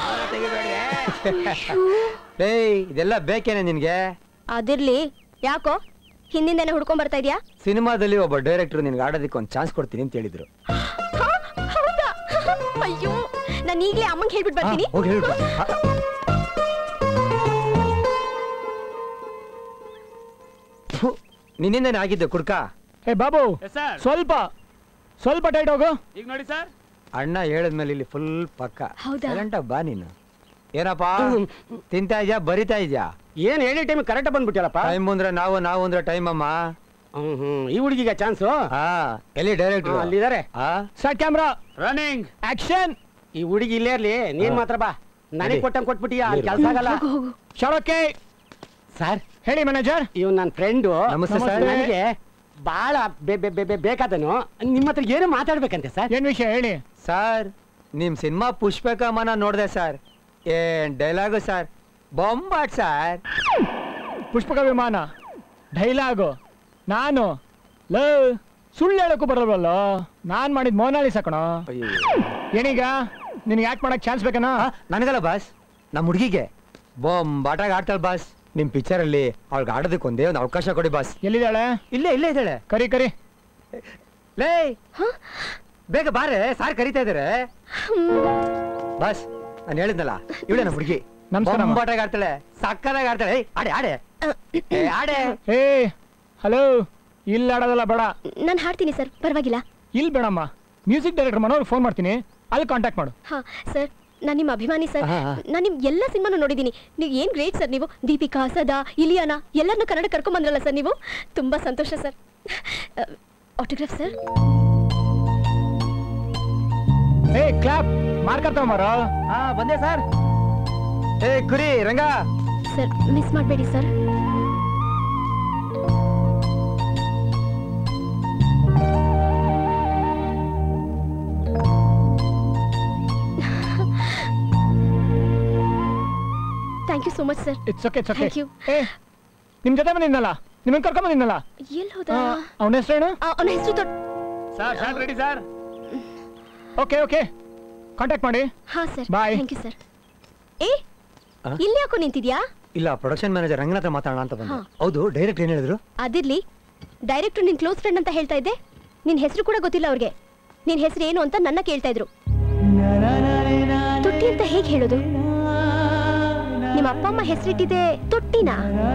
ಏಯ್ ಇದೆಲ್ಲ ಬೇಕೇನೆ ನಿನ್ಗೆ ಅದಿರ್ಲಿ ಯಾಕೋ ಹಿಂದಿಂದೇನೆ ಹುಡ್ಕೊಂಡ್ ಬರ್ತಾ ಇದ್ಯಾ ಸಿನಿಮಾದಲ್ಲಿ ಒಬ್ಬ ಡೈರೆಕ್ಟರ್ ನಿನ್ಗೆ ಆಡೋದಕ್ಕೆ ಒಂದು ಚಾನ್ಸ್ ಕೊಡ್ತೀನಿ ಅಂತ ಹೇಳಿದ್ರು ಹೌದಾ ಅಯ್ಯೋ ನಾನು ಈಗ್ಲೇ ಅಮ್ಮಂಗ್ ಹೇಳ್ಬಿಟ್ ಬರ್ತೀನಿ ಹೋಗಿ ಹೇಳ್ಬಿಡು. ಆ, ಥು, ನಿನ್ನಿಂದನೇ ಆಗಿದ್ದು ಕುಡ್ಕ ಏ ಬಾಬು ಸ್ವಲ್ಪ ಸ್ವಲ್ಪ ಟೈಟ್ ಹೋಗು ಈಗ ನೋಡಿ ಸರ್ ಅಣ್ಣ ಹೇಳಿದ್ಮೇಲೆ ಇಲ್ಲಿ ಫುಲ್ ಪಕ್ಕ ಹೌದಾ? ಸೈಲೆಂಟ್ ಬಾ ನೀನು ಏನಪ್ಪ ತಿಂತಾ ಇದ್ಯಾ ಬರಿತಾ ಇದ್ಯಾ ಏನ್ ಹೇಳಿ ಟೈಮ್ ಕರೆಕ್ಟ್ ಬಂದ್ಬಿಟ್ಟಲ್ಲಪ್ಪ ಟೈಮ್ ಅಂದ್ರೆ ನಾವು ನಾವು ಅಂದ್ರೆ ಟೈಮ್ ಅಮ್ಮ ಹ್ಮ್ ಹ್ಮ್ ಈ ಹುಡುಗಿಗೆ ಚಾನ್ಸ್ ಹಾ ಎಲ್ಲಿ ಡೈರೆಕ್ಟರ್ ಅಲ್ಲಿದ್ದಾರೆ ಸ್ಟಾರ್ಟ್ ಕ್ಯಾಮ್ರಾ ರನ್ನಿಂಗ್ ಆಕ್ಷನ್ ಈ ಹುಡುಗಿ ಇಲ್ಲೇ ಇರ್ಲಿ ನೀನ್ ಮಾತ್ರ ಬಾ ನನಗೆ ಕೊಟ್ಟಂಗ್ ಕೊಟ್ಬಿಟ್ಟಿಯಾ ಅಲ್ಲಿ ಕೆಲಸ ಆಗಲ್ಲ ಶಾಳಕ್ಕೆ ಸರ್ ಹೇಳಿ ಮ್ಯಾನೇಜರ್ ಇವ್ ನನ್ನ ಫ್ರೆಂಡು ನಮಸ್ತೆ ಸರ್. ನನಗೆ ಬಹಳ ಬೇ- ಬೇ- ಬೇ- ಬೇ- ಬೇಕಾದನು ನಿಮ್ಮ ಹತ್ರ ಏನು ಮಾತಾಡ್ಬೇಕಂತೆ ಸರ್ ಏನ್ ವಿಷಯ ಹೇಳಿ ಸರ್ ನಿಮ್ ಸಿನಿಮಾ ಪುಷ್ಪಕಮನ ನೋಡ್ದೆ ಸರ್ ಏನ್ ಡೈಲಾಗು ಸರ್ ಬೊಂಬಾಟ್ ಸರ್ ಪುಷ್ಪಕ ವಿಮಾನ ಡೈಲಾಗು ನಾನು ಲೋ ಸುಳ್ಳು ಹೇಳಕ್ಕೂ ಬರಲ್ವಲ್ಲ ನಾನ್ ಮಾಡಿದ್ ಮೋನಾಲಿಸ ಕಣೋ ಏನೀಗ ನಿನ್ಗೆ ಯಾಕೆ ಮಾಡಕ್ ಚಾನ್ಸ್ ಬೇಕನಾ ನನಗಲ್ಲ ಬಾಸ್ ನಮ್ಮ ಹುಡುಗಿಗೆ ಬೊಂಬಾಟಾಗ ಆಡ್ತಾಳೆ ಬಾಸ್ ನಿಮ್ ಪಿಕ್ಚರ್ ಅಲ್ಲಿ ಅವಳಿಗೆ ಆಡೋದಕ್ಕೆ ಒಂದೇ ಒಂದು ಅವಕಾಶ ಕೊಡಿ ಬಾಸ್ ಎಲ್ಲಿದ್ದಾಳೆ ಇಲ್ಲೇ ಇಲ್ಲೇ ಇದ್ದಾಳೆ ಕರಿ ಕರಿ ಲೇ ಬೇಗ ಬಾರೆ ಸಾರ್ ಕರಿತಾ ಇದಾರೆ ಬಾಸ್ ನಾನು ಹೇಳಿದ್ನಲ್ಲ ಇವಳೆ ನಮ್ಮ ಹುಡುಗಿ ನಮಸ್ಕಾರ ಅಮ್ಮ. ಬೊಂಬಾಟಾಗ ಆಡ್ತಾಳೆ ಸಕ್ಕದಾಗ ಆಡ್ತಾಳೆ ಏಯ್, ಆಡೆ ಆಡೆ ಏ, ಆಡೆ ಏ ಹಲೋ ಇಲ್ಲಿ ಆಡೋದಲ್ಲ ಬೇಡ ನಾನು ಹಾಡ್ತೀನಿ ಸರ್ ಪರವಾಗಿಲ್ಲ ಇಲ್ಲಿ ಬೇಡಮ್ಮ ಮ್ಯೂಸಿಕ್ ಡೈರೆಕ್ಟರ್ ಮನೋರ್ ಫೋನ್ ಮಾಡ್ತೀನಿ ಅಲ್ಲಿ ಕಾಂಟ್ಯಾಕ್ಟ್ ಮಾಡು ಹಾ ಸರ್ ನಾನು ನಿಮ್ಮ ಅಭಿಮಾನಿ ಸರ್ ಹಾ, ಹಾ. ನಾನು ನಿಮ್ ಎಲ್ಲ ಸಿನಿಮಾನು ನೋಡಿದ್ದೀನಿ ನೀವು ಏನ್ ಗ್ರೇಟ್ ಸರ್ ನೀವು ದೀಪಿಕಾ ಸದಾ ಇಲಿಯಾನ ಎಲ್ಲರನ್ನೂ ಕನ್ನಡ ಕರ್ಕೊಂಡ್ ಬಂದ್ರಲ್ಲ ಸರ್ ನೀವು ತುಂಬಾ ಸಂತೋಷ ಸರ್ ಆಟೋಗ್ರಾಫ್ ಸರ್ ಏ ಕ್ಲಾಪ್ ಮಾರ್ಕರ್ ತಗೊಂಬಾರೋ ಹಾ ಬಂದೆ ಸರ್ ಏ ಕುರಿ ರಂಗ ಸರ್ ಮಿಸ್ ಮಾಡಬೇಡಿ sir thank you so much sir it's okay it's okay thank you ಏ ನಿಮ್ ಜೊತೆ ಬಂದಿದ್ನಲ್ಲ ನಿಮ್ಮನ್ನ ಕರ್ಕೊಂಡ್ ಬಂದಿದ್ನಲ್ಲ ಎಲ್ಲಿ ಹೋದ ಅವನ ಹೆಸರೇನು ಅವನ ಹೆಸರು ದೊಡ್ಡ sir short ready sir okay okay contact ಮಾಡಿ ಹಾ sir Bye. Thank you sir ಏ ಇಲ್ಲಿ ಯಾಕೋ ನಿಂತಿದ್ಯಾ ಇಲ್ಲ ಪ್ರೊಡಕ್ಷನ್ ಮ್ಯಾನೇಜರ್ ರಂಗನ ಹತ್ರ ಮಾತಾಡೋಣ ಅಂತ ಬಂದೆ ಹಾ. ಹೌದು ಡೈರೆಕ್ಟ್ ಏನ್ ಹೇಳಿದ್ರು ಅದಿರ್ಲಿ ಡೈರೆಕ್ಟರ್ ನಿನ್ ಕ್ಲೋಸ್ ಫ್ರೆಂಡ್ ಅಂತ ಹೇಳ್ತಾ ಇದ್ದೆ ನಿನ್ ಹೆಸರು ಕೂಡ ಗೊತ್ತಿಲ್ಲ ಅವ್ರಿಗೆ ನಿನ್ ಹೆಸರು ಏನು ಅಂತ ನನ್ನ ಕೇಳ್ತಾ ಇದ್ರು ತೊಟ್ಟಿ ಅಂತ ಹೇಗೆ ಹೇಳೋದು ನಿಮ್ಮ ಅಪ್ಪ ಅಮ್ಮ ಹೆಸರಿಟ್ಟಿದೆ ತೊಟ್ಟಿನಾ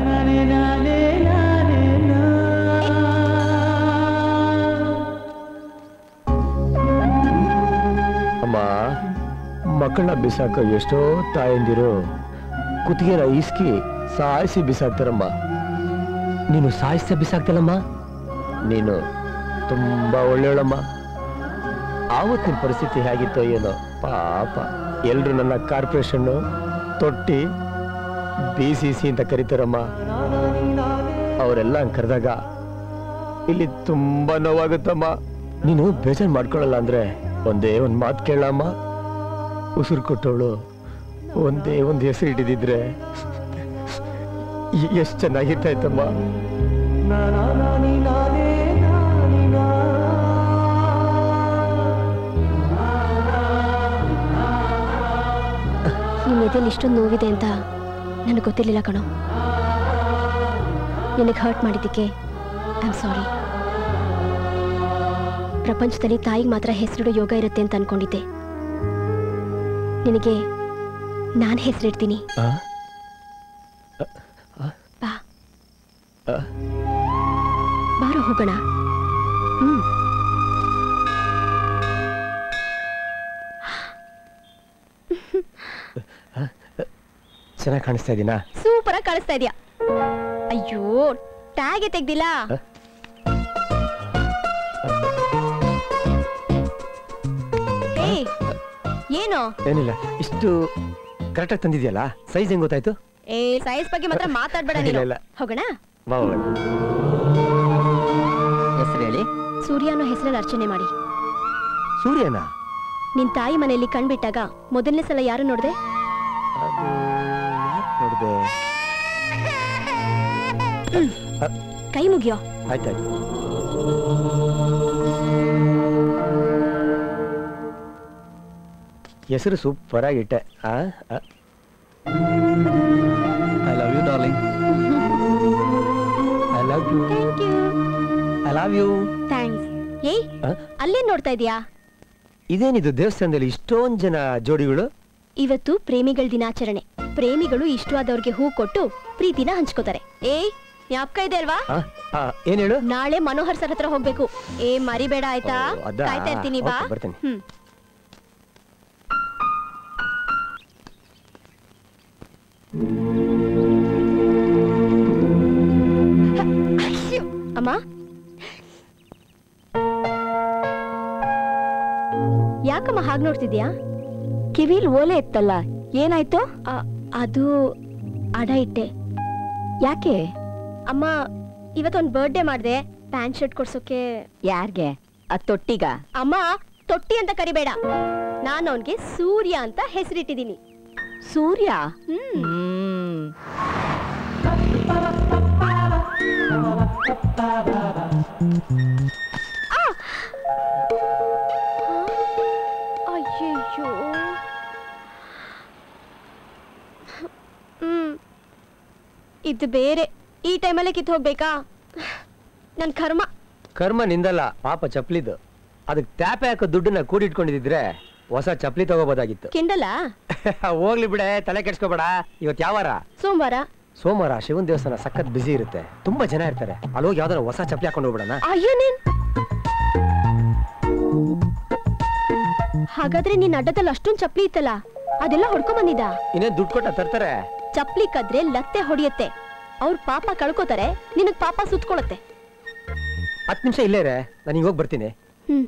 ಅಮ್ಮ ಮಕ್ಕಳನ್ನ ಬಿಸಾಕೋ ಎಷ್ಟೋ ತಾಯಂದಿರು ಕುತ್ತಿಗೆನ ಇಸ್ಕಿ ಸಾಯಿಸಿ ಬಿಸಾಕ್ತಾರಮ್ಮ ನೀನು ಸಾಯಿಸ್ತಾ ಬಿಸಾಕ್ತಲ್ಲಮ್ಮ ನೀನು ತುಂಬಾ ಒಳ್ಳೆಯವಳಮ್ಮ ಆವತ್ತಿನ ಪರಿಸ್ಥಿತಿ ಹೇಗಿತ್ತೋ ಏನೋ ಪಾಪ ಎಲ್ರು ನನ್ನ ಕಾರ್ಪೊರೇಷನ್ನು ತೊಟ್ಟಿ ಬಿ ಸಿ ಸಿ ಅಂತ ಕರೀತಾರಮ್ಮ ಅವರೆಲ್ಲ ಹಂಗ್ ಕರೆದಾಗ ಇಲ್ಲಿ ತುಂಬಾ ನೋವಾಗುತ್ತಮ್ಮ ನೀನು ಬೇಜಾರು ಮಾಡ್ಕೊಳ್ಳಲ್ಲ ಅಂದ್ರೆ ಒಂದೇ ಒಂದು ಮಾತು ಕೇಳಮ್ಮ ಉಸಿರು ಕೊಟ್ಟವಳು ಒಂದೇ ಒಂದು ಹೆಸರು ಹಿಡಿದಿದ್ರೆ ಎಷ್ಟು ಚೆನ್ನಾಗಿರ್ತಾ ಇತ್ತಮ್ಮ ನಿನ್ನ ಎದೆಯಲ್ಲಿ ಇಷ್ಟೊಂದು ನೋವಿದೆ ಅಂತ ನನಗೆ ಗೊತ್ತಿರಲಿಲ್ಲ ಕಣೋ ನಿನಗೆ ಹರ್ಟ್ ಮಾಡಿದ್ದಕ್ಕೆ ಐ ಆಮ್ ಸಾರಿ ಪ್ರಪಂಚದಲ್ಲಿ ತಾಯಿಗೆ ಮಾತ್ರ ಹೆಸರಿಡೋ ಯೋಗ ಇರುತ್ತೆ ಅಂತ ಅನ್ಕೊಂಡಿದ್ದೆ ನಿನಗೆ ನಾನು ಹೆಸರಿಡ್ತೀನಿ ಬಾ ಬಾರೋ ಹೋಗೋಣ ಹ್ಮ್ ಚೆನ್ನಾಗಿ ಕಾಣಿಸ್ತಾ ಇದೀನಾ ಸೂಪರ್ ಆಗಿ ಕಾಣಿಸ್ತಾ ಇದೆಯಾ ಅಯ್ಯೋ ಟ್ಯಾಗೆ ತೆಗ್ದಿಲ್ಲ ಏ ಏನು ಏನಿಲ್ಲ ಇಷ್ಟು ಕರೆಕ್ಟಾಗಿ ತಂದಿದ್ಯಲ್ಲ ಸೈಜ್ ಹೆಂಗ್ ಗೊತ್ತಾಯ್ತು ಏ ಸೈಜ್ ಬಗ್ಗೆ ಮಾತ್ರ ಮಾತಾಡ್ಬೇಡ ಇಲ್ಲ, ನೀನು ಇಲ್ಲ. ಹೋಗೋಣ ಬಾ ಹೋಗೋಣ. ಹೆಸರು ಹೇಳಿ ಸೂರ್ಯ ಅನ್ನೋ ಹೆಸರಲ್ಲಿ ಅರ್ಚನೆ ಮಾಡಿ ಸೂರ್ಯನ ನಿನ್ ತಾಯಿ ಮನೆಯಲ್ಲಿ ಕಣ್ಬಿಟ್ಟಾಗ ಮೊದಲನೇ ಸಲ ಯಾರು ನೋಡ್ದೆ ನೋಡ್ದೆ ಕೈ ಮುಗಿಯೋ ಆಯ್ತಾಯ್ತು ಹೆಸರು ಸೂಪರ್ ಆಗಿಟ್ಟೆ I love you darling I love you I love you thanks ಏಯ್ ಅಲ್ಲೇನ್ ನೋಡ್ತಾ ಇದೀಯಾ ಇದೇನಿದು ದೇವಸ್ಥಾನದಲ್ಲಿ ಇಷ್ಟೊಂದು ಜನ ಜೋಡಿಗಳು ಇವತ್ತು ಪ್ರೇಮಿಗಳ ದಿನಾಚರಣೆ ಪ್ರೇಮಿಗಳು ಇಷ್ಟವಾದವ್ರಿಗೆ ಹೂ ಕೊಟ್ಟು ಪ್ರೀತಿನ ಹಂಚ್ಕೋತಾರೆ ಏಯ್ ಜ್ಞಾಪಕ ಇದೆ ಅಲ್ವಾ ಆ, ಆ, ಏನ್ ಹೇಳು ನಾಳೆ ಮನೋಹರ್ ಸರ್ ಹತ್ರ ಹೋಗ್ಬೇಕು ಏ ಮರಿಬೇಡ ಆಯ್ತಾ ಓ, ಅದಾ? ಕಾಯ್ತಾ ಇರ್ತೀನಿ ಬಾ ಓಕೆ, ಬರ್ತೀನಿ. ಹ್ಮ್ ಅಯ್ಯೋ, ಅಮ್ಮ ಯಾಕಮ್ಮ ಹಾಗೆ ನೋಡ್ತಿದ್ಯಾ ಕಿವಿಲ್ ಓಲೆ ಇತ್ತಲ್ಲ ಏನಾಯ್ತು ಅದು ಅಡ ಇಟ್ಟೆ ಯಾಕೆ ಅಮ್ಮ ಇವತ್ತೊಂದು ಬರ್ಡೇ ಮಾಡಿದೆ ಪ್ಯಾಂಟ್ ಶರ್ಟ್ ಕೊಡ್ಸೋಕೆ ಯಾರ್ಗೆ ಅದ್ ತೊಟ್ಟಿಗ ಅಮ್ಮ ತೊಟ್ಟಿ ಅಂತ ಕರಿಬೇಡ ನಾನು ಅವನ್ಗೆ ಸೂರ್ಯ ಅಂತ ಹೆಸರಿಟ್ಟಿದ್ದೀನಿ ಸೂರ್ಯ ಹ್ಮ್ ಹ್ಮ್ ಅಯ್ಯಯ್ಯೋ ಹ್ಮ್ ಇದು ಬೇರೆ ಈ ಟೈಮಲ್ಲೇ ಕಿತ್ತು ಹೋಗ್ಬೇಕಾ ನನ್ ಕರ್ಮ ಕರ್ಮ ನಿಂದಲ್ಲ ಪಾಪ ಚಪ್ಲಿದು ಅದಕ್ಕೆ ಟ್ಯಾಪೆ ಹಾಕೋ ದುಡ್ಡನ್ನ ಕೂಡಿಟ್ಕೊಂಡಿದ್ರೆ ಹೊಸ ಚಪ್ಲಿ ತಗೋಬೋದಾಗಿತ್ತು ಕಿಂಡಲ್ಲ ಹೋಗ್ಲಿ ಬಿಡೆ ತಲೆ ಕೆಡ್ಸ್ಕೊಬೇಡ ಇವತ್ತು ಯಾವಾರ ಸೋಮವಾರ ಸೋಮವಾರ ಶಿವನ್ ದೇವಸ್ಥಾನ ಸಖತ್ ಬಿಸಿ ಇರುತ್ತೆ ತುಂಬಾ ಜನ ಇರ್ತಾರೆ ಅಲ್ಲಿ ಹೋಗಿ ಯಾವ್ದಾರ ಹೊಸ ಚಪ್ಲಿ ಹಾಕೊಂಡು ಹೋಗ್ಬಿಡಣ ಅಯ್ಯೋ ನೀನ್ ಹಾಗಾದ್ರೆ ನಿನ್ ಅಡ್ಡದಲ್ಲಿ ಅಷ್ಟೊಂದ್ ಚಪ್ಲಿ ಇತ್ತಲ್ಲ ಅದೆಲ್ಲ ಹೊಡ್ಕೊಂಡ್ ಬಂದಿದ್ದ ಇನ್ನೇನ್ ದುಡ್ಡು ಕೊಟ್ಟ ತರ್ತಾರೆ ಚಪ್ಲಿ ಕದ್ರೆ ಲತ್ತೆ ಹೊಡಿಯತ್ತೆ ಅವ್ರ ಪಾಪ ಕಳ್ಕೋತಾರೆ ನಿನಗ್ ಪಾಪ ಸುತ್ಕೊಳತ್ತೆ ಹತ್ತು ನಿಮಿಷ ಇಲ್ಲೇ ರೇ ನಾನು ಈಗ ಹೋಗಿ ಬರ್ತೀನಿ ಹ್ಮ್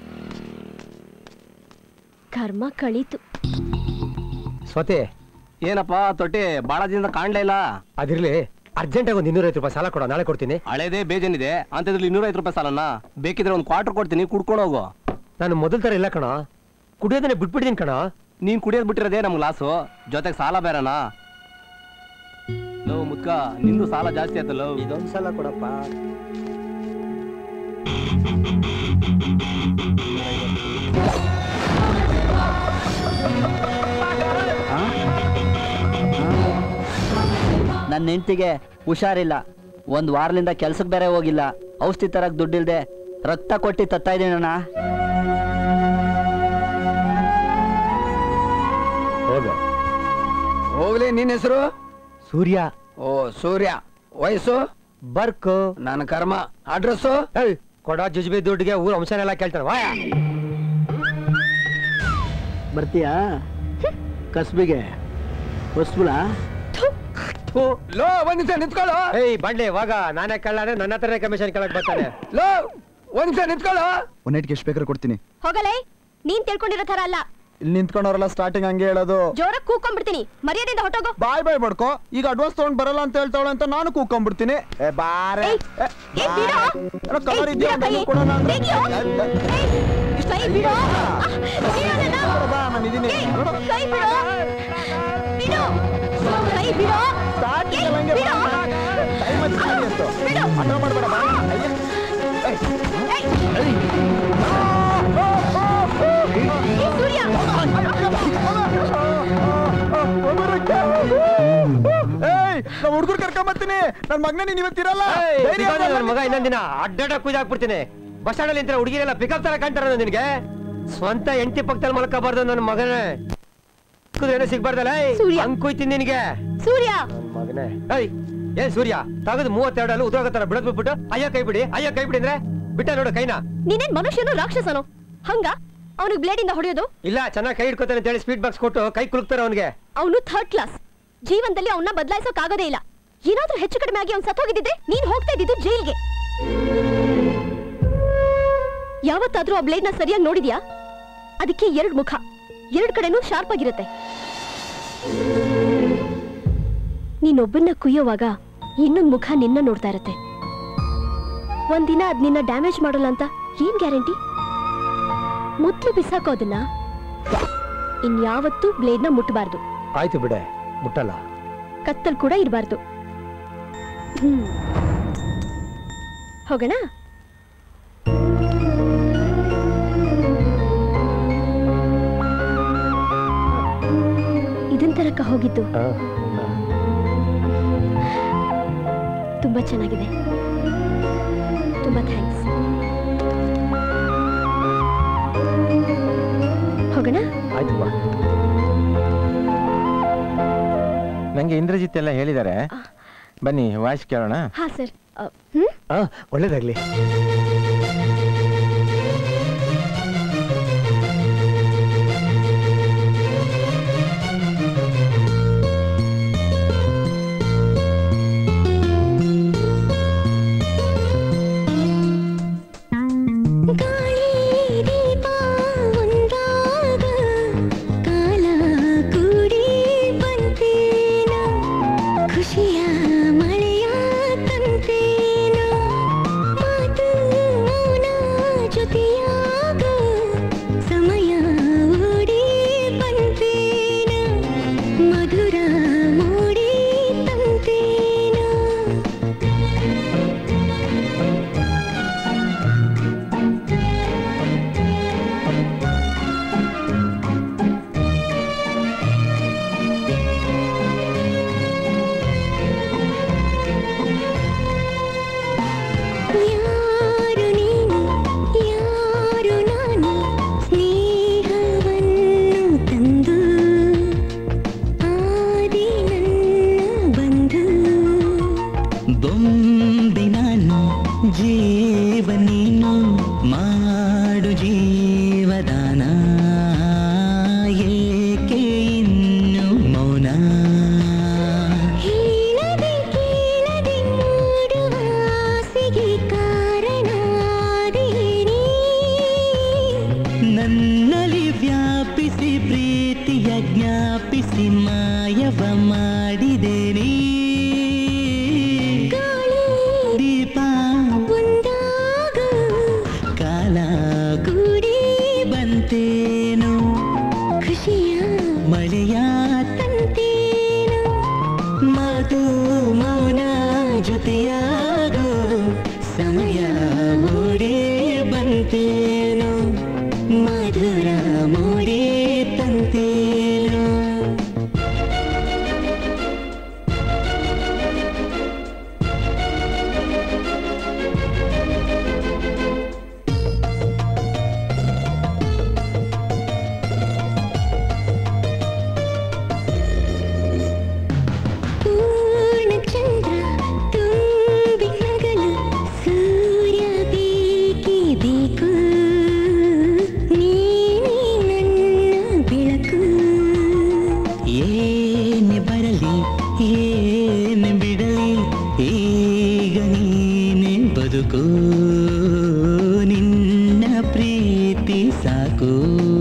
ಕರ್ಮ ಕಳೀತು ಸ್ವತಿ ಏನಪ್ಪ ತೊಟ್ಟಿ ಬಾಳ ದಿನದ ಕಾಣ್ಲೇ ಇಲ್ಲ ಅದಿರ್ಲಿ ಅರ್ಜೆಂಟ್ ಆಗಿ ಒಂದು ಇನ್ನೂರೈವತ್ತು ರೂಪಾಯಿ ಸಾಲ ಕೊಡೋ ನಾಳೆ ಕೊಡ್ತೀನಿ ಹಳೇದೇ ಬೇಜಾನಿದೆ ಅಂತದ್ರಲ್ಲಿ ಇನ್ನೂರೈವತ್ತು ರೂಪಾಯಿ ಸಾಲನ ಬೇಕಿದ್ರೆ ಒಂದು ಕ್ವಾರ್ಟರ್ ಕೊಡ್ತೀನಿ ಕುಡ್ಕೊಂಡು ಹೋಗು ನಾನು ಮೊದಲ ತರ ಇಲ್ಲ ಕಣ ಕುಡಿಯೋದನ್ನೇ ಬಿಟ್ಬಿಟ್ಟಿದ್ದೀನಿ ಕಣ ನೀನ್ ಕುಡಿಯೋದ್ ಬಿಟ್ಟಿರೋದೇ ನಮ್ಗೆ ಲಾಸು ಜೊತೆಗೆ ಸಾಲ ಬೇರೆನಾ ಲವ್ ಮುದ್ಕ ನಿಂದು ಸಾಲ ಜಾಸ್ತಿ ಆಯ್ತು ಲವ್ ಇದೊಂದು ಸಾಲ ಕೊಡಪ್ಪ ನನ್ನ ಹೆಂಡತಿಗೆ ಹುಷಾರಿಲ್ಲ ಒಂದ್ ವಾರದಿಂದ ಕೆಲ್ಸಕ್ಕೆ ಬೇರೆ ಹೋಗಿಲ್ಲ ಔಷಧಿ ತರಕ್ ದುಡ್ಡಿಲ್ದೆ ರಕ್ತ ಕೊಟ್ಟಿ ತತ್ತಾ ಇದೀನಣ್ಣ ಹೋಗ ಹೋಗ್ಲಿ ನಿನ್ನ ಹೆಸರು ಸೂರ್ಯ ಓ ಸೂರ್ಯ ವಯಸ್ಸು ಬರ್ಕು ನನ್ನ ಕರ್ಮ ಅಡ್ರೆಸ್ಸು ಕೊಡ ಜುಜ್ಬಿ ದುಡ್ಡಿಗೆ ಊರ ಅಂಶನೆಲ್ಲ ಕೇಳ್ತಾರೆ ವಾಯ ಬರ್ತೀಯಾ ಕಸ್ಬಿಗೆ ಹೊಸ್ಬುಳ ಲೋ ಒಂದ್ ನಿಮಿಷ ನಿಂತ್ಕೊಳ್ಳೋ ಏಯ್ ಬಂಡ್ಲಿ ಇವಾಗ ನಾನೇ ಕಳ್ಳಾನೆ ನನ್ನ ಹತ್ರನೇ ಕಮಿಷನ್ ಕೇಳಕ್ ಬರ್ತಾನೆ ಲೋ ಒಂದ್ ನಿಮಿಷ ನಿಂತ್ಕೊಳ್ಳೋ ಒಂದ್ ನೈಟ್ಗೆ ಎಷ್ಟು ಬೇಕಾದ್ರೆ ಕೊಡ್ತೀನಿ ಹೋಗಲೇ ನೀನ್ ತಿಳ್ಕೊಂಡಿರೋ ತರ ಅಲ್ಲ ಇಲ್ಲಿ ನಿಂತ್ಕೊಂಡವ್ರೆಲ್ಲ ಸ್ಟಾರ್ಟಿಂಗ್ ಹಂಗೆ ಹೇಳೋದು ಜೋರಾಗಿ ಕೂಕೊಂಡ್ಬಿಡ್ತೀನಿ ಮರ್ಯಾದೆಯಿಂದ ಹೊಟ್ಟೋಗು ಬಾಯ್ ಬಾಯ್ ಮಾಡ್ಕೋ ಈಗ ಅಡ್ವಾನ್ಸ್ ತಗೊಂಡ್ ಬರಲ್ಲ ಅಂತ ಹೇಳ್ತಾವಳೆ ಅಂತ ನಾನು ಕೂಕೊಂಡ್ಬಿಡ್ತೀನಿ ಏ ಬಾರೆ ಕಲರ್ ಇದೆಯಾ ಕೈ. ಕೊಡೋಣ ಅಂದ್ರೆ ತೆಗಿಯೋ. ಕೈ ಬಿಡು ಬಾ ನಾನು ಇದೀನಿ ನೋಡು. ಕೈ ಬಿಡು ಬಿಡು ಕೈ ಬಿಡು ಸ್ಟಾರ್ಟಿಂಗ್ ಹಂಗೆ ಬಿಡು. ಟೈಮ್ ಹಚ್ಚಿದ್ದೀನಿ ಅಂತ ಹಠ ಮಾಡ್ಬೇಡ ಬಾ ಅಯ್ಯ. ಏಯ್ ನಾ ಹುಡುಗರು ಕರ್ಕೊಂಡ್ ಬರ್ತೀನಿ ನನ್ ಮಗನ ನೀನ್ ಇವತ್ತಿರಲ್ಲ ಧೈರ್ಯ ಸಿಗೋದು ನನ್ ಮಗ ಇನ್ನೊಂದಿನ ಅಡ್ಡಾಡ ಕುಯ್ದಾಕ್ಬಿಡ್ತೀನಿ ಬಸ್ ಸ್ಟಾಂಡ್ ಅಲ್ಲಿ ನಿಂತ್ರೆ ಹುಡುಗಿರೆಲ್ಲ ಪಿಕಪ್ ತರ ಕಾಣ್ತಾರ ನಿನಗೆ ಸ್ವಂತ ಎಂಟಿ ಪಕ್ಕದಲ್ಲಿ ಮಲ್ಕೋಬಾರ್ದು ನನ್ನ ಮಗನೇ ಏನೋ ಸಿಗ್ಬಾರ್ದಲ್ಲ ಸೂರ್ಯ. ಹಂಗ್ ಕುಯ್ತೀನಿ ನಿನಗೆ ಸೂರ್ಯ ಮಗನೇ ಏಯ್ ಏನ್ ಸೂರ್ಯ ತಗದು ಮೂವತ್ತೆರಡಲ್ಲಿ ಉದ್ರೋಗತ್ತಾರ ಬಿಡದ್ ಬಿಟ್ಬಿಟ್ಟು ಅಯ್ಯ ಕೈ ಬಿಡಿ ಅಯ್ಯ ಕೈ ಬಿಡಿ ಅಂದ್ರೆ ಬಿಟ್ಟ ನೋಡು ಕೈನ ನೀನೇನ್ ಮನುಷ್ಯನು ರಾಕ್ಷಸನು ಹಂಗ ಅವನಿಗೆ ಬ್ಲೇಡ್ ಇಂದ ಹೊಡೆಯೋದು ಇಲ್ಲ ಚೆನ್ನಾಗಿ ಕೈ ಹಿಡ್ಕೊತಾನೆ ಅಂತ ಹೇಳಿ ಸ್ಪೀಡ್ ಬಾಕ್ಸ್ ಕೊಟ್ಟು ಕೈ ಕುಲುಕ್ತಾರೆ ಅವನಿಗೆ ಅವನು ಥರ್ಡ್ ಕ್ಲಾಸ್ ಜೀವನದಲ್ಲಿ ಅವನ್ನ ಬದಲಾಯಿಸೋಕ್ ಆಗೋದೇ ಇಲ್ಲ ಏನಾದ್ರೂ ಹೆಚ್ಚು ಕಡಿಮೆ ಆಗಿ ಅವ್ನು ಸತ್ತೋಗಿದ್ದಿದ್ರೆ ನೀನ್ ಹೋಗ್ತಾ ಇದ್ದಿದ್ದು ಜೈಲ್ಗೆ ಯಾವತ್ತಾದ್ರೂ ಆ ಬ್ಲೇಡ್ ನ ಸರಿಯಾಗಿ ನೋಡಿದ್ಯಾ ಅದಕ್ಕೆ ಎರಡ್ ಮುಖ ಎರಡ್ ಕಡೆನೂ ಶಾರ್ಪ್ ಆಗಿರುತ್ತೆ ನೀನೊಬ್ಬನ್ನ ಕುಯ್ಯೋವಾಗ ಇನ್ನೊಂದ್ ಮುಖ ನಿನ್ನ ನೋಡ್ತಾ ಇರತ್ತೆ ಒಂದಿನ ಅದ್ ನಿನ್ನ ಡ್ಯಾಮೇಜ್ ಮಾಡಲ್ಲ ಅಂತ ಏನ್ ಗ್ಯಾರಂಟಿ ಮುತ್ಲು ಬಿಸಾಕೋ ಅದನ್ನ ಇನ್ಯಾವತ್ತೂ ಬ್ಲೇಡ್ನ ಮುಟ್ಟಬಾರ್ದು ಆಯ್ತು ಬಿಡೆ ಮುಟ್ಟಲ್ಲ ಕತ್ತಲ್ ಕೂಡ ಇರಬಾರ್ದು ಹ್ಮ್ ಹೋಗೋಣ ಇದನ್ ತರಕ ಹೋಗಿದ್ದು ತುಂಬಾ ಚೆನ್ನಾಗಿದೆ ತುಂಬಾ ಥ್ಯಾಂಕ್ಸ್ ಹೋಗೋಣ ಆಯ್ತು ಬಾ ನಂಗೆ ಇಂದ್ರಜಿತ್ ಎಲ್ಲ ಹೇಳಿದ್ದಾರೆ ಬನ್ನಿ ವಾಯ್ಸ್ ಕೇಳೋಣ ಹಾ ಸರ್ ಹ್ಮ್ ಹಾ ಒಳ್ಳೇದಾಗ್ಲಿ ಕಾಲ ಕೂಡಿ ಬಂತೇನ ಖುಷಿಯ ಮಳೆಯ ತಂತೇನ ಮಾತು ಮೌನ ಜೊತೆಯಾಗ ಸಮಯ ಓಡಿ ಬಂತೇನ ಮಧುರ ಮೂಡಿ ತಂತೇನ ವ್ಯಾಪಿಸಿ ಮಾಯವ ಮಾಡಿದೆ ನೀ ದೀಪ ಕಾಲ ಕೂಡಿ ಬಂತೇನು ಖುಷಿಯ ಮಳೆಯ ತಂತೇನು ಮಾತು ಮೌನ ಜೊತೆಯಾಗೋ ಸಮಯ ಮೂಡೇ ಬಂತೇನು ಮಧುರ ಮೂಡೇ ತಂತೇನು ಪೂರ್ಣಚಂದ್ರ ತುಂಬಿ ನಗಲು ಸೂರ್ಯ ಬೇಕೇ ಬೇಕು ನೀನೇ ನನ್ನ ಬೆಳಕು ಏನೆ ಬರಲಿ ಏನೆ ಬಿಡಲಿ ಈಗ ನೀನೆ ಬದುಕು ನಿನ್ನ ಪ್ರೀತಿ ಸಾಕು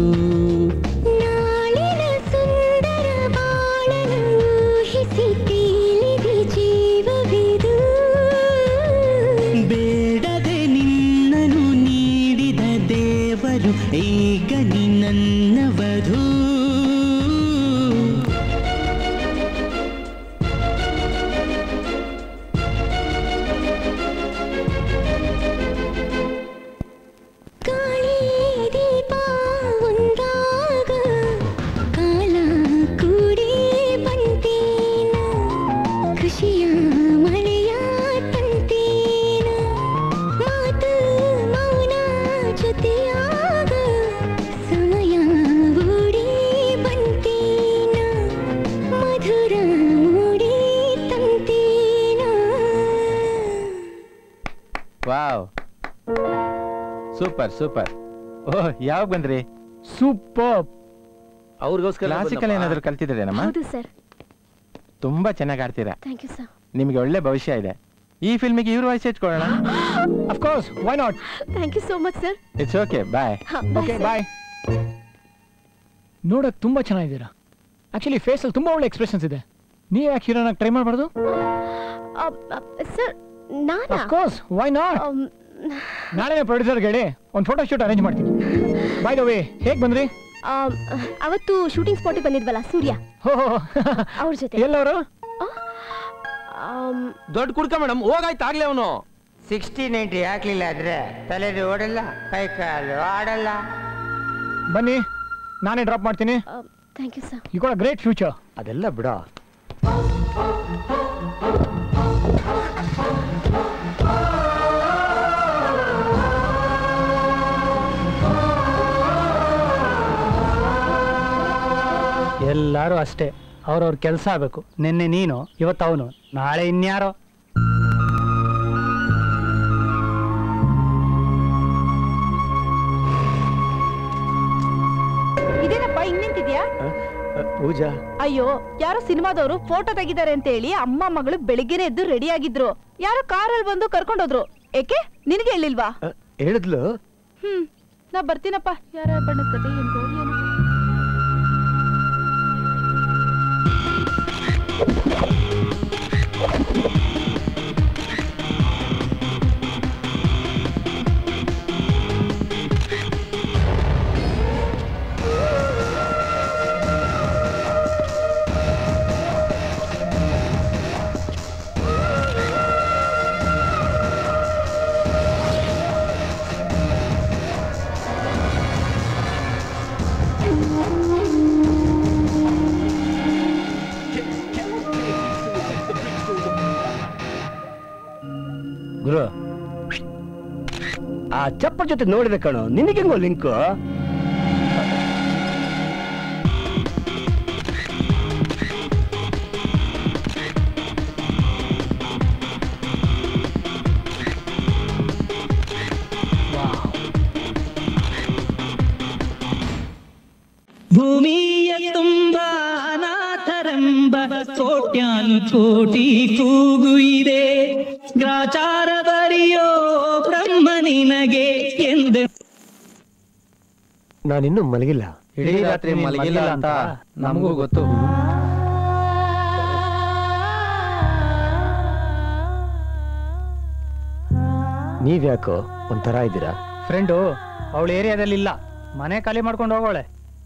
ನಾಳಿನ ಸುಂದರ ಬಾಳನು ಊಹಿಸಿ ತೇಲಿದೆ ಜೀವವಿದು ಬೇಡದೆ ನಿನ್ನನು ನೀಡಿದ ದೇವರು ಈಗ ನೀ ನನ್ನ ವಧು ಗಾಳಿ ದೀಪ ಒಂದಾಗ ಕಾಲ ಕೂಡಿ ಬಂತೇನ ಖುಷಿಯ ಮಳೆಯ ತಂತೇನ ಮಾತು ಮೌನ ಜೊತೆಯಾಗ ಸಮಯ ಓಡಿ ಬಂತೇನ ಮಧುರ ಮೂಡಿ ತಂತೇನ ವಾವ್ ಸೂಪರ್ ಸೂಪರ್ ಓಹ್ ಯಾವಾಗ ಬಂದ್ರಿ ಸೂಪರ್ ಅವ್ರಿಗೋಸ್ಕರ ಕ್ಲಾಸಿಕಲ್ ಏನಾದ್ರು ಕಲ್ತಿದ್ದೀರೇನಮ್ಮ ಹೌದು ಸರ್ ತುಂಬಾ ಚೆನ್ನಾಗಿ ಆಡ್ತೀರಾ ಥ್ಯಾಂಕ್ ಯು ಸರ್ ನಿಮ್ಗೆ ಒಳ್ಳೆ ಭವಿಷ್ಯ ಇದೆ ಈ ಫಿಲ್ಮಿಗೆ ಇವ್ರ ವಾಯ್ಸ್ ಇಟ್ಕೊಳ್ಳೋಣ of course why not thank you so much sir it's okay bye okay bye ನೋಡಕ್ ತುಂಬಾ ಚೆನ್ನಾಗಿದ್ದೀರಾ ಆಕ್ಚುಲಿ ಫೇಸಲ್ಲಿ ತುಂಬಾ ಒಳ್ಳೆ ಎಕ್ಸ್ಪ್ರೆಷನ್ಸ್ ಇದೆ ನೀವು ಯಾಕೆ ಹೀರೋನಾಗ ಟ್ರೈ ಮಾಡಬಾರ್ದು ಸರ್ ನಾನಾ ಅಫ್ಕೋರ್ಸ್ ವೈ ನಾಟ್ ನಾಳೆ ಪ್ರೊಡ್ಯೂಸರ್ ಹೇಳಿ ಒಂದು ಫೋಟೋ ಶೂಟ್ ಅರೇಂಜ್ ಮಾಡ್ತೀನಿ ಬೈ ದ ವೇ ಹೇಗೆ ಬಂದ್ರಿ ಆಮ್, ಅವತ್ತು ಶೂಟಿಂಗ್ ಸ್ಪಾಟಿಗೆ ಬಂದಿದ್ವಲ್ಲ ಸೂರ್ಯ ಹೋ ಅವ್ರ ಜೊತೆ ಎಲ್ಲವರು ದೊಡ್ಡ ಕುಡ್ಕ ಮೇಡಮ್ ಹೋಗಾಯ್ತು ಆಗ್ಲೇ ಅವನು ಸಿಕ್ಸ್ಟಿ ನೈಂಟಿ ಹಾಕ್ಲಿಲ್ಲ ಆದ್ರೆ ತಲೆ ಓಡಲ್ಲ ಕೈ ಕಾಲು ಆಡಲ್ಲ ಬನ್ನಿ ನಾನೇ ಡ್ರಾಪ್ ಮಾಡ್ತೀನಿ thank you sir you got great future ಅದೆಲ್ಲ ಬಿಡ ಎಲ್ಲರೂ ಅಷ್ಟೇ ಅವ್ರವ್ರ ಕೆಲಸ ಆಗಬೇಕು ನಿನ್ನೆ ನೀನು ಇವತ್ತು ಅವನು ನಾಳೆ ಇನ್ಯಾರೋ ಇದೇನಪ್ಪ ಹಿಂಗ್ ನಿಂತಿದ್ಯಾ ಪೂಜಾ ಅಯ್ಯೋ ಯಾರೋ ಸಿನಿಮಾದವರು ಫೋಟೋ ತೆಗಿದ್ದಾರೆ ಅಂತ ಹೇಳಿ ಅಮ್ಮ ಮಗಳು ಬೆಳಿಗ್ಗೆನೆ ಎದ್ದು ರೆಡಿ ಆಗಿದ್ರು ಯಾರೋ ಕಾರಲ್ಲಿ ಬಂದು ಕರ್ಕೊಂಡೋದ್ರು ಏಕೆ ನಿನಗೆ ಹೇಳಿಲ್ವಾ ಹೇಳಿದ್ಲು ಹ್ಮ್ ನಾ ಬರ್ತೀನಪ್ಪ ಯಾರ ಬಣ್ಣದ ಕತೆ ಏನ್ಗೋ ಏನೋ ಗುರು ಆ ಚಪ್ಪಲ್ ಜೊತೆ ನೋಡಿದೆ ಕಣೋ ನಿನಗೆಂಗೋ ಲಿಂಕು ಭೂಮಿಯ ತುಂಬ ಅನಾಥರೆಂಬ ಕೋಟ್ಯಾನು ಕೋಟಿ ಕೂಗು ಇದೆ ಗ್ರಾಚಾರ ಬರೆಯೋ ಬ್ರಹ್ಮ ನಿನಗೆ ಎಂದ ನಾನಿನ್ನೂ ಮಲಗಿಲ್ಲ ಇಡೀ ರಾತ್ರಿ ಮಲಗಿಲ್ಲ ಅಂತ ನಮಗೂ ಗೊತ್ತು ನೀವ್ಯಾಕೋ ಒಂಥರ ಇದ್ದೀರಾ ಫ್ರೆಂಡು ಅವಳ ಏರಿಯಾದಲ್ಲಿ ಇಲ್ಲ ಮನೆ ಖಾಲಿ ಮಾಡ್ಕೊಂಡು ಹೋಗೋಳೆ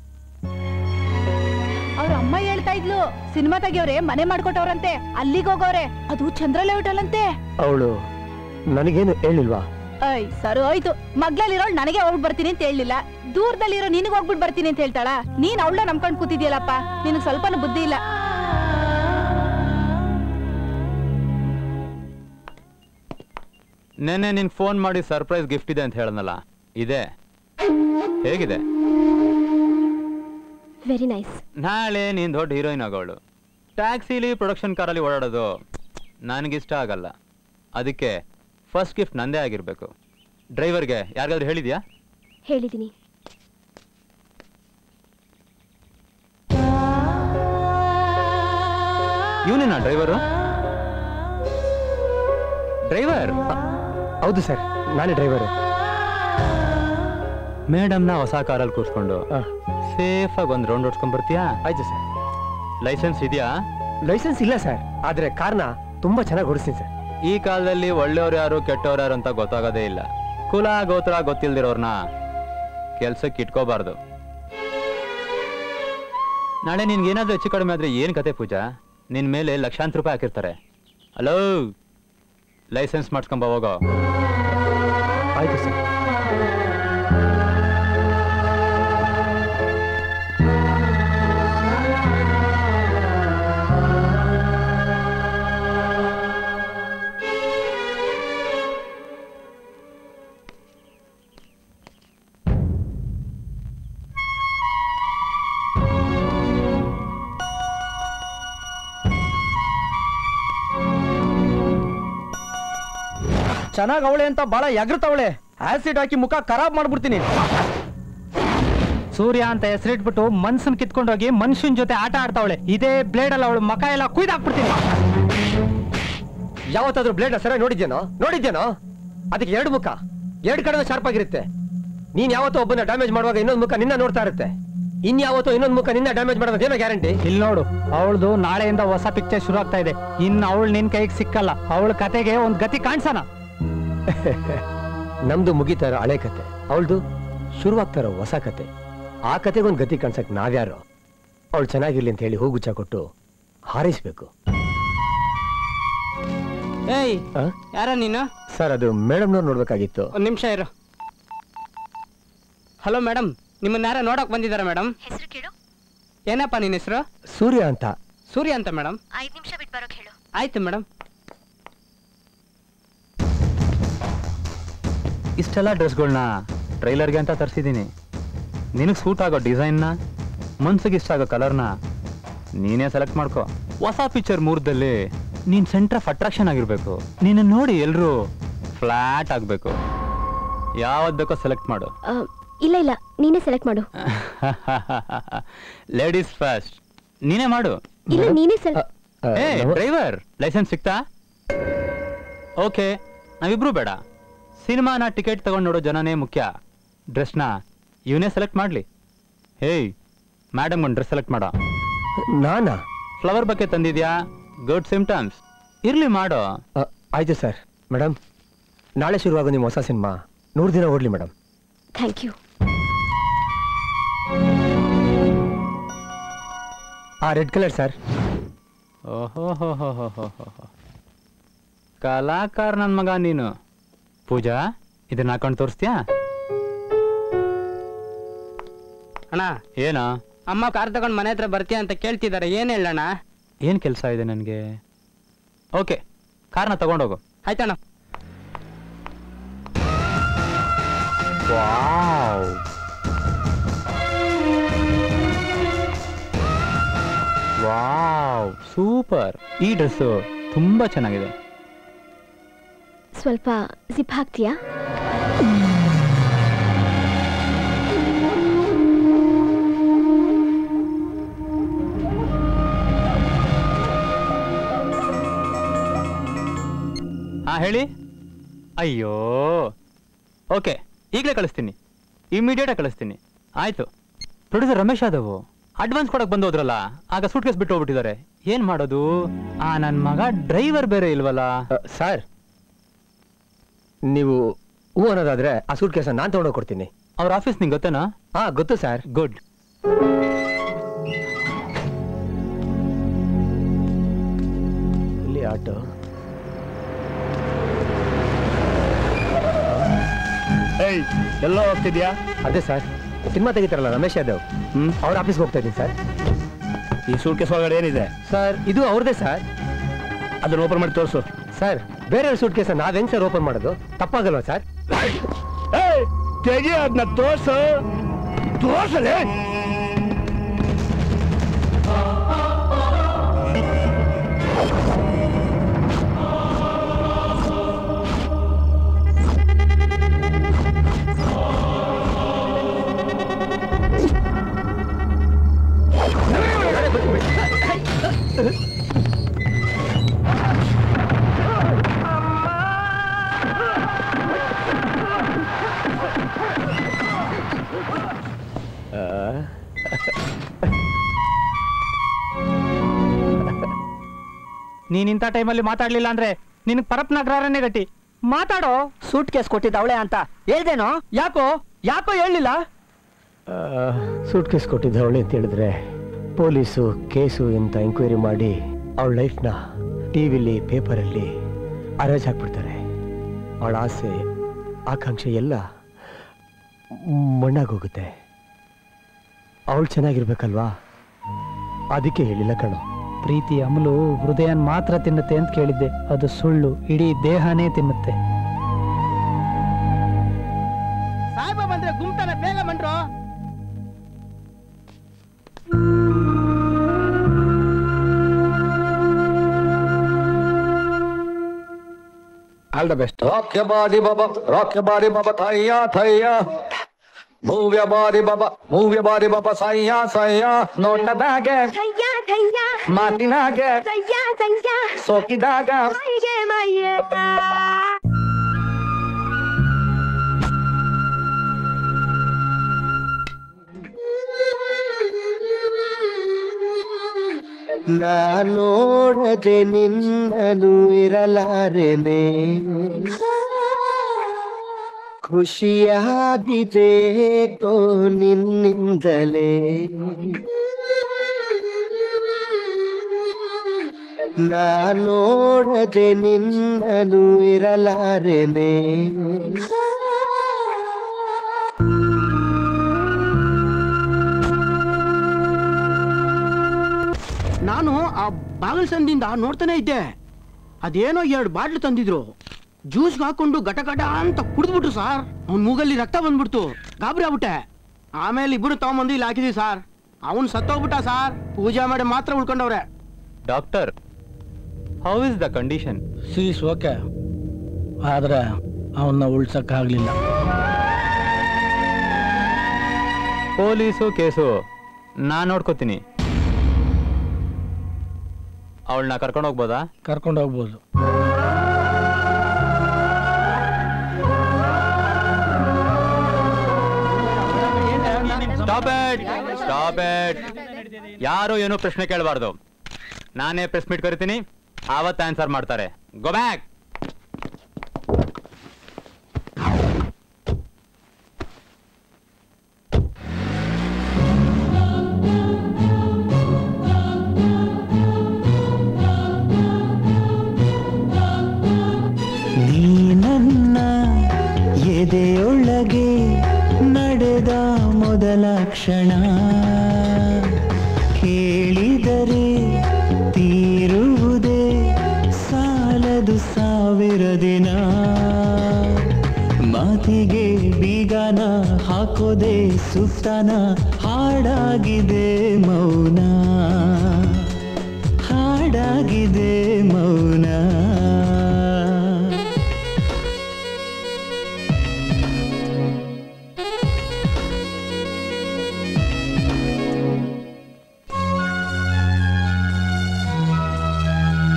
ಅವ್ರ ಅಮ್ಮ ಹೇಳ್ತಾ ಇದ್ಲು ಸಿನಿಮಾ ತೆಗಿಯವ್ರೆ ಮನೆ ಮಾಡ್ಕೊಟ್ಟವ್ರಂತೆ ಅಲ್ಲಿಗೆ ಹೋಗೋರೆ ಅದು ಚಂದ್ರ ಲೇಔಟ್ ಅಲ್ಲಂತೆ ಅವಳು ನನಗೇನು ಹೇಳಿಲ್ವಾ ಐ ಸರಿ ಹೋಯ್ತು ಮಗ್ಳಲ್ಲಿರೋಳು ನನಗೆ ಹೋಗ್ಬಿಟ್ ಬರ್ತೀನಿ ಅಂತ ಹೇಳಿಲ್ಲ ದೂರದಲ್ಲಿರೋ ನಿನಗೆ ಹೋಗ್ಬಿಟ್ ಬರ್ತೀನಿ ಅಂತ ಹೇಳ್ತಾಳ ನೀನ್ ಅವಳ ನಂಬ್ಕೊಂಡ್ ಕೂತಿದ್ಯಲ್ಲಪ್ಪ ನಿನಗ್ ಸ್ವಲ್ಪನೂ ಬುದ್ಧಿ ಇಲ್ಲ ನೆನ್ನೆ ನಿನ್ ಫೋನ್ ಮಾಡಿ ಸರ್ಪ್ರೈಸ್ ಗಿಫ್ಟ್ ಇದೆ ಅಂತ ಹೇಳನಲ್ಲ ಇದೆ ಹೇಗಿದೆ ವೆರಿ ನೈಸ್ ನಾಳೆ ನೀನ್ ದೊಡ್ಡ ಹೀರೋಯಿನ್ ಆಗೋಳು ಟ್ಯಾಕ್ಸಿಲಿ ಪ್ರೊಡಕ್ಷನ್ ಕಾರಲ್ಲಿ ಓಡಾಡೋದು ನನಗಿಷ್ಟ ಆಗಲ್ಲ ಅದಕ್ಕೆ ಫಸ್ಟ್ ಗಿಫ್ಟ್ ನಂದೇ ಆಗಿರ್ಬೇಕು ಡ್ರೈವರ್ಗೆ ಯಾರಿಗಾದ್ರೂ ಹೇಳಿದ್ಯಾ ಹೇಳಿದೀನಿ ಇವನೇನಾ ಡ್ರೈವರು ಡ್ರೈವರ್ ಹೌದು ಸರ್ ನಾನೇ ಡ್ರೈವರು ಮೇಡಮ್ನ ಹೊಸ ಕಾರಲ್ಲಿ ಕೂರ್ಸ್ಕೊಂಡು ಸೇಫ್ ಆಗಿ ಒಂದು ರೌಂಡ್ ಓಡಿಸ್ಕೊಂಡ್ ಬರ್ತೀಯಾ ಆಯ್ತು ಸರ್ ಲೈಸೆನ್ಸ್ ಇದೆಯಾ ಲೈಸೆನ್ಸ್ ಇಲ್ಲ ಸರ್ ಆದ್ರೆ ಕಾರ್ನ ತುಂಬಾ ಚೆನ್ನಾಗಿ ಓಡಿಸ್ತೀನಿ ಸರ್ ಈ ಕಾಲದಲ್ಲಿ ಒಳ್ಳೆಯವ್ರು ಯಾರು ಕೆಟ್ಟವ್ರು ಯಾರು ಅಂತ ಗೊತ್ತಾಗೋದೇ ಇಲ್ಲ ಕುಲ ಗೋತ್ರ ಗೊತ್ತಿಲ್ದಿರೋರ್ನ ಕೆಲ್ಸಕ್ಕೆ ಇಟ್ಕೋಬಾರ್ದು ನಾಳೆ ನಿನ್ಗೇನಾದ್ರೂ ಹೆಚ್ಚು ಕಡಿಮೆ ಆದ್ರೆ ಏನ್ ಕತೆ ಪೂಜಾ ನಿನ್ ಮೇಲೆ ಲಕ್ಷಾಂತರ ರೂಪಾಯಿ ಹಾಕಿರ್ತಾರೆ ಹಲೋ ಲೈಸೆನ್ಸ್ ಮಾಡ್ಸ್ಕೊಂಬ ಹೋಗೋ ಆಯ್ತು ಸರ್ ಚೆನ್ನಾಗ್ ಅವಳೆ ಅಂತ ಬಹಳ ಎಗರ್ತಾವಳೆ ಆಸಿಡ್ ಹಾಕಿ ಮುಖ ಖರಾಬ್ ಮಾಡ್ಬಿಡ್ತೀನಿ ಸೂರ್ಯ ಅಂತ ಹೆಸರಿಟ್ಬಿಟ್ಟು ಮನ್ಸನ್ ಕಿತ್ಕೊಂಡೋಗಿ ಮನುಷ್ಯನ್ ಜೊತೆ ಆಟ ಆಡ್ತಾವಳೆ ಇದೇ ಬ್ಲೇಡ್ ಅಲ್ಲ ಅವಳು ಮಕ ಎಲ್ಲ ಕುಯ್ದಾಕ್ಬಿಡ್ತೀನಿ ಯಾವತ್ತಾದ್ರೂ ಬ್ಲೇಡ್ ಸರಿಯಾಗಿ ನೋಡಿದ್ಯೇನೋ ನೋಡಿದ್ಯೇನೋ ಅದಕ್ಕೆ ಎರಡು ಮುಖ ಎರಡು ಕಡೆ ಶಾರ್ಪ್ ಆಗಿರುತ್ತೆ ನೀನ್ ಯಾವತ್ತೋ ಒಬ್ಬನ ಡ್ಯಾಮೇಜ್ ಮಾಡುವಾಗ ಇನ್ನೊಂದು ಮುಖ ನಿನ್ನ ನೋಡ್ತಾ ಇರುತ್ತೆ ಇನ್ಯಾವತ್ತೋ ಇನ್ನೊಂದು ಮುಖ ನಿನ್ನ ಡ್ಯಾಮೇಜ್ ಮಾಡೋದು ಏನೋ ಗ್ಯಾರಂಟಿ ಇಲ್ಲಿ ನೋಡು ಅವಳದು ನಾಳೆಯಿಂದ ಹೊಸ ಪಿಕ್ಚರ್ ಶುರು ಆಗ್ತಾ ಇದೆ ಇನ್ನು ಅವಳು ನಿನ್ ಕೈಗೆ ಸಿಕ್ಕಲ್ಲ ಅವಳ ಕತೆಗೆ ಒಂದ್ ಗತಿ ಕಾಣ್ಸಣ ನಮ್ದು ಮುಗಿತಾ ಇರೋ ಹಳೆ ಕತೆ ಅವಳ್ದು ಶುರುವಾಗ್ತಾ ಇರೋ ಹೊಸ ಕತೆ ಆ ಕತೆಗೊಂದು ಗತಿ ಕಾಣ್ಸಕ್ ನಾವ್ಯಾರು ಅವಳು ಚೆನ್ನಾಗಿರ್ಲಿ ಅಂತ ಹೇಳಿ ಹೂಗುಚ್ಚ ಕೊಟ್ಟು ಹಾರೈಸ್ಬೇಕು ಏಯ್ ಯಾರ ನೀನು ಸರ್ ಅದು ಮೇಡಮ್ನವ್ರು ನೋಡ್ಬೇಕಾಗಿತ್ತು ಒಂದ್ ನಿಮಿಷ ಇರು ಹಲೋ ಮೇಡಮ್ ನಿಮ್ಮನ್ನ ಯಾರ ನೋಡಕ್ ಬಂದಿದ್ದಾರೆ ಮೇಡಮ್ ಹೆಸರು ಕೇಳು ಏನಪ್ಪ ನಿನ್ನ ಹೆಸರು ಸೂರ್ಯ ಅಂತ ಸೂರ್ಯ ಅಂತ ಮೇಡಮ್ ಐದ್ ನಿಮಿಷ ಬಿಟ್ಟು ಬರೋಕ್ ಹೇಳು ಆಯ್ತು ಮೇಡಮ್ ಇಷ್ಟೆಲ್ಲ ಡ್ರೆಸ್ಗಳನ್ನ ಟ್ರೈಲರ್ಗೆ ಅಂತ ತರಿಸಿದ್ದೀನಿ ನಿನಗೆ ಸೂಟ್ ಆಗೋ ಡಿಸೈನ್ನ ಮನ್ಸಿಗೆ ಇಷ್ಟ ಆಗೋ ಕಲರ್ನ ನೀನೇ ಸೆಲೆಕ್ಟ್ ಮಾಡ್ಕೋ ಹೊಸ ಪಿಕ್ಚರ್ ಮೂರ್ದಲ್ಲಿ ನೀನ್ ಸೆಂಟರ್ ಆಫ್ ಅಟ್ರಾಕ್ಷನ್ ಆಗಿರ್ಬೇಕು ನೀನು ನೋಡಿ ಎಲ್ರೂ ಫ್ಲಾಟ್ ಆಗಬೇಕು ಯಾವ್ದು ಬೇಕೋ ಸೆಲೆಕ್ಟ್ ಮಾಡು ಆ, ಇಲ್ಲ ಇಲ್ಲ ನೀನೇ ಸೆಲೆಕ್ಟ್ ಮಾಡು ಲೇಡೀಸ್ ಫಸ್ಟ್ ನೀನೇ ಮಾಡು ಇಲ್ಲ ನೀನೇ ಸೆಲೆಕ್ಟ್ ಏ ಡ್ರೈವರ್ ಲೈಸೆನ್ಸ್ ಸಿಕ್ತಾ ಓಕೆ ನಾವಿಬ್ರು ಬೇಡ ಸಿನಿಮಾನ ಟಿಕೆಟ್ ತಗೊಂಡು ನೋಡೋ ಜನನೇ ಮುಖ್ಯ ಡ್ರೆಸ್ನ ಇವನೇ ಸೆಲೆಕ್ಟ್ ಮಾಡ್ಲಿ ಹೇಯ್ ಮೇಡಮ್ ಒಂದು ಡ್ರೆಸ್ ಸೆಲೆಕ್ಟ್ ಮಾಡೋ ನಾನಾ ಫ್ಲವರ್ ಬಗ್ಗೆ ತಂದಿದ್ಯಾ ಗುಡ್ ಸಿಮ್ಟಮ್ಸ್ ಇರ್ಲಿ ಮಾಡೋ ಅ, ಆಯ್ತು ಸರ್ ಮೇಡಮ್ ನಾಳೆ ಶುರುವಾಗೋ ನಿಮ್ಮ ಹೊಸ ಸಿನಿಮಾ ನೂರು ದಿನ ಓಡ್ಲಿ ಮೇಡಮ್ ಥ್ಯಾಂಕ್ ಯು ಆ ರೆಡ್ ಕಲರ್ ಸರ್ ಓಹೋ ಹೋ ಹೋ ಹೋ ಹೋ ಹೋ ಹೋ. ಕಲಾಕಾರ ನನ್ ಮಗ ನೀನು ಪೂಜಾ ಇದನ್ನ ಹಾಕೊಂಡು ತೋರಿಸ್ತೀಯಾ ಅಣ್ಣ ಏನಾ ಅಮ್ಮ ಕಾರ್ ತಗೊಂಡ್ ಮನೆ ಹತ್ರ ಬರ್ತೀಯ ಅಂತ ಕೇಳ್ತಿದ್ದಾರೆ ಏನ್ ಹೇಳಣ್ಣ ಏನ್ ಕೆಲಸ ಇದೆ ನನಗೆ ಓಕೆ ಕಾರ್ನ ತಗೊಂಡೋಗು ಆಯ್ತಣ್ಣ ವಾವ್ ವಾವ್ ಸೂಪರ್ ಈ ಡ್ರೆಸ್ಸು ತುಂಬಾ ಚೆನ್ನಾಗಿದೆ ಸ್ವಲ್ಪ ಜಿಪ್ ಹಾಕ್ತೀಯಾ ಹಾ ಹೇಳಿ ಅಯ್ಯೋ ಓಕೆ ಈಗಲೇ ಕಳಿಸ್ತೀನಿ ಇಮಿಡಿಯೇಟಾಗಿ ಕಳಿಸ್ತೀನಿ ಆಯ್ತು ಪ್ರೊಡ್ಯೂಸರ್ ರಮೇಶ್ ಯಾದವ್ ಅಡ್ವಾನ್ಸ್ ಕೊಡಕ್ ಬಂದು ಹೋದ್ರಲ್ಲ ಆಗ ಸೂಟ್ ಕೇಸ್ ಬಿಟ್ಟು ಹೋಗ್ಬಿಟ್ಟಿದ್ದಾರೆ ಏನ್ ಮಾಡೋದು ಆ ನನ್ ಮಗ ಡ್ರೈವರ್ ಬೇರೆ ಇಲ್ವಲ್ಲ ಸರ್ ನೀವು ಹೂ ಅನ್ನೋದಾದ್ರೆ ಆ ಸೂಟ್ ಕೇಸ ನಾನು ತಗೊಂಡೋಗಿ ಕೊಡ್ತೀನಿ ಅವ್ರ ಆಫೀಸ್ ನಿಂಗೆ ಗೊತ್ತೇನಾ ಹಾ ಗೊತ್ತು ಸರ್ ಗುಡ್ ಇಲ್ಲಿ ಆಟೋ ಏಯ್ ಎಲ್ಲೋ ಹೋಗ್ತಿದ್ಯಾ ಅದೇ ಸರ್ ಸಿನಿಮಾ ತೆಗಿತಾರಲ್ಲ ರಮೇಶ್ ಯಾದವ್ ಅವ್ರ ಆಫೀಸ್ಗೆ ಹೋಗ್ತಾ ಇದ್ದೀನಿ ಸರ್ ಈ ಸೂಟ್ ಕೇಸ್ ಒಳಗಡೆ ಏನಿದೆ ಸರ್ ಇದು ಅವ್ರದೇ ಸರ್ ಅದನ್ನ ಓಪನ್ ಮಾಡಿ ತೋರಿಸು ಸರ್ ಬೇರೆ ಸೂಟ್ ಕೇಸ ನಾವ್ ಹೆಂಗ್ ಸರ್ ಓಪನ್ ಮಾಡೋದು ತಪ್ಪಾಗಲ್ವಾ ಸರ್ ಏಯ್ ತೆಗಿ ಅದನ್ನ ತೋರ್ಸು ತೋರ್ಸಲೇ ನೀನ್ ಇಂಥ ಟೈಮಲ್ಲಿ ಮಾತಾಡ್ಲಿಲ್ಲ ಅಂದ್ರೆ ನಿನಗ್ ಪರಪ್ ನಗರನೇ ಗಟ್ಟಿ ಮಾತಾಡೋ ಸೂಟ್ ಕೇಸ್ ಕೊಟ್ಟಿದ್ದವಳೆ ಅಂತ ಹೇಳ್ದೇನೋ ಯಾಕೋ ಯಾಕೋ ಹೇಳಿಲ್ಲ ಸೂಟ್ ಕೇಸ್ ಕೊಟ್ಟಿದ್ದ ಅವಳೆ ಅಂತ ಹೇಳಿದ್ರೆ ಪೊಲೀಸು ಕೇಸು ಅಂತ ಎಂಕ್ವೈರಿ ಮಾಡಿ ಅವಳ ಲೈಫ್ನ ಟಿ ವಿಲಿ ಪೇಪರಲ್ಲಿ ಅರೇಜ್ ಹಾಕ್ಬಿಡ್ತಾರೆ ಅವಳ ಆಸೆ ಆಕಾಂಕ್ಷೆ ಎಲ್ಲ ಮಣ್ಣಾಗೋಗುತ್ತೆ ಅವಳು ಚೆನ್ನಾಗಿರ್ಬೇಕಲ್ವಾ ಅದಕ್ಕೆ ಹೇಳಿಲ್ಲ ಕಣೋ ಪ್ರೀತಿ ಅಮಲು ಹೃದಯನ್ ಮಾತ್ರ ತಿನ್ನುತ್ತೆ ಅಂತ ಕೇಳಿದ್ದೆ ಅದು ಸುಳ್ಳು ಇಡೀ ದೇಹನೇ ತಿನ್ನುತ್ತೆ ಸಾಹೇಬ ಬಂದ್ರೆ ಗುಮ್ತಾನೆ ಬೇಗ ಬಂದ್ರು all the best Rock your body, Baba. Rock your body, Baba. Thaya, thaya. Move your body, Baba. Move your body, Baba. Saya, saya. ನೋಟದಾಗೆ ಮಾತಿನಾಗೆ ಸೋಕಿದಾಗ ನೋಡದೆ ನಿನ್ನನು ಇರಲಾರೆನೆ ಖುಷಿಯಾಗಿದೆ ಕೋ ನಿನ್ನಿಂದಲೇ ನಾ ನೋಡದೆ ನಿನ್ನನು ಇರಲಾರೆನೆ ನಾನು ಆ ಬಾಗಿಲು ಸಂದಿಂದ ನೋಡ್ತಾನೆ ಇದ್ದೆ ಅದೇನೋ ಎರಡು ಬಾಟ್ಲು ತಂದಿದ್ರು ಜ್ಯೂಸ್ಗೆ ಹಾಕೊಂಡು ಗಟ ಗಟ ಅಂತ ಕುಡಿದ್ಬಿಟ್ರು ಸಾರ್ ಅವ್ನ ಮೂಗಲ್ಲಿ ರಕ್ತ ಬಂದ್ಬಿಡ್ತು ಗಾಬರಿ ಆಗ್ಬಿಟ್ಟೆ ಆಮೇಲೆ ಇಬ್ಬರು ತಗೊಂಬಂದು ಇಲ್ಲಿ ಹಾಕಿದ್ವಿ ಸಾರ್ ಅವನ್ ಸತ್ತೋಗ್ಬಿಟ್ಟ ಸಾರ್ ಪೂಜೆ ಮಾಡಿ ಮಾತ್ರ ಉಳ್ಕೊಂಡವ್ರೆ doctor how is the condition she's okay ಆದ್ರೆ ಅವನ್ನ ಉಳ್ಸಕ್ಕಾಗ್ಲಿಲ್ಲ ಪೊಲೀಸು ಕೇಸು ನಾನ್ ನೋಡ್ಕೋತೀನಿ ಅವಳನ್ನ ಕರ್ಕೊಂಡು ಹೋಗ್ಬೋದಾ ಕರ್ಕೊಂಡು ಹೋಗ್ಬೋದು ಸ್ಟಾಪ್ ಇಟ್ ಸ್ಟಾಪ್ ಇಟ್ ಯಾರು ಏನೂ ಪ್ರಶ್ನೆ ಕೇಳಬಾರ್ದು ನಾನೇ ಪ್ರೆಸ್ ಮೀಟ್ ಕರಿತೀನಿ ಆವತ್ತು ಆನ್ಸರ್ ಮಾಡ್ತಾರೆ ಗೋ ಬ್ಯಾಕ್ ನೀ ನನ್ನ ಎದೆಯೊಳಗೆ ನಡೆದ ಮೊದಲ ಕ್ಷಣ ಕೇಳಿದರೆ ತೀರುವುದೇ ಸಾಲದು ಸಾವಿರ ದಿನ ಮಾತಿಗೆ ಬೀಗನ ಹಾಕೋದೆ ಸುತ್ತನ ಹಾಡಾಗಿದೆ ಮೌನ ಹಾಡಾಗಿದೆ ಮೌನ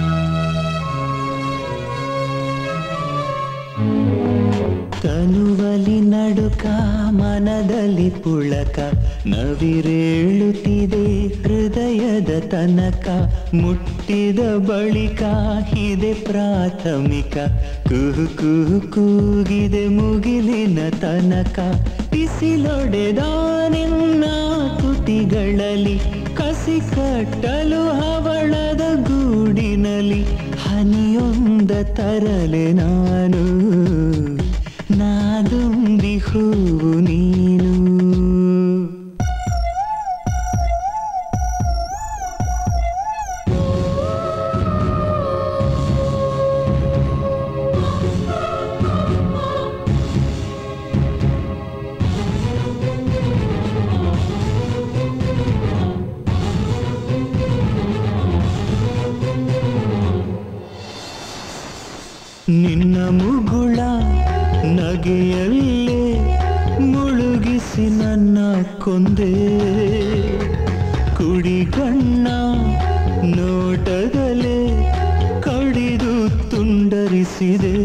ತನುವ ನೋಟದಲ್ಲಿ ನಡುಕ ಮನದಲ್ಲಿ ಪುಳಕ ನವಿರೇಳುತ್ತಿದೆ ಹೃದಯದ ತನಕ ಮುಟ್ಟಿದ ಬಳಿಕ ಇದೆ ಪ್ರಾಥಮಿಕ ಕುಹು ಕುಹು ಕೂಗಿದೆ ಮುಗಿಲಿನ ತನಕ ಬಿಸಿಲೊಡೆದ ನಿನ್ನ ತುಟಿಗಳಲ್ಲಿ ಕಸಿ ಕಟ್ಟಲು ಹವಳದ ಗೂಡಿನಲ್ಲಿ ಹನಿಯೊಂದ ತರಲೆ ನಾನು ನಾದುಂಬಿ ಹೂವು ನೀನು ನಿನ್ನ ಮುಗುಳ ನಗೆಯಲ್ಲೇ ಮುಳುಗಿಸಿ ನನ್ನ ಕೊಂದೆ ಕುಡಿಗಣ್ಣ ನೋಟದಲ್ಲೇ ಕಡಿದು ತುಂಡರಿಸಿದೆ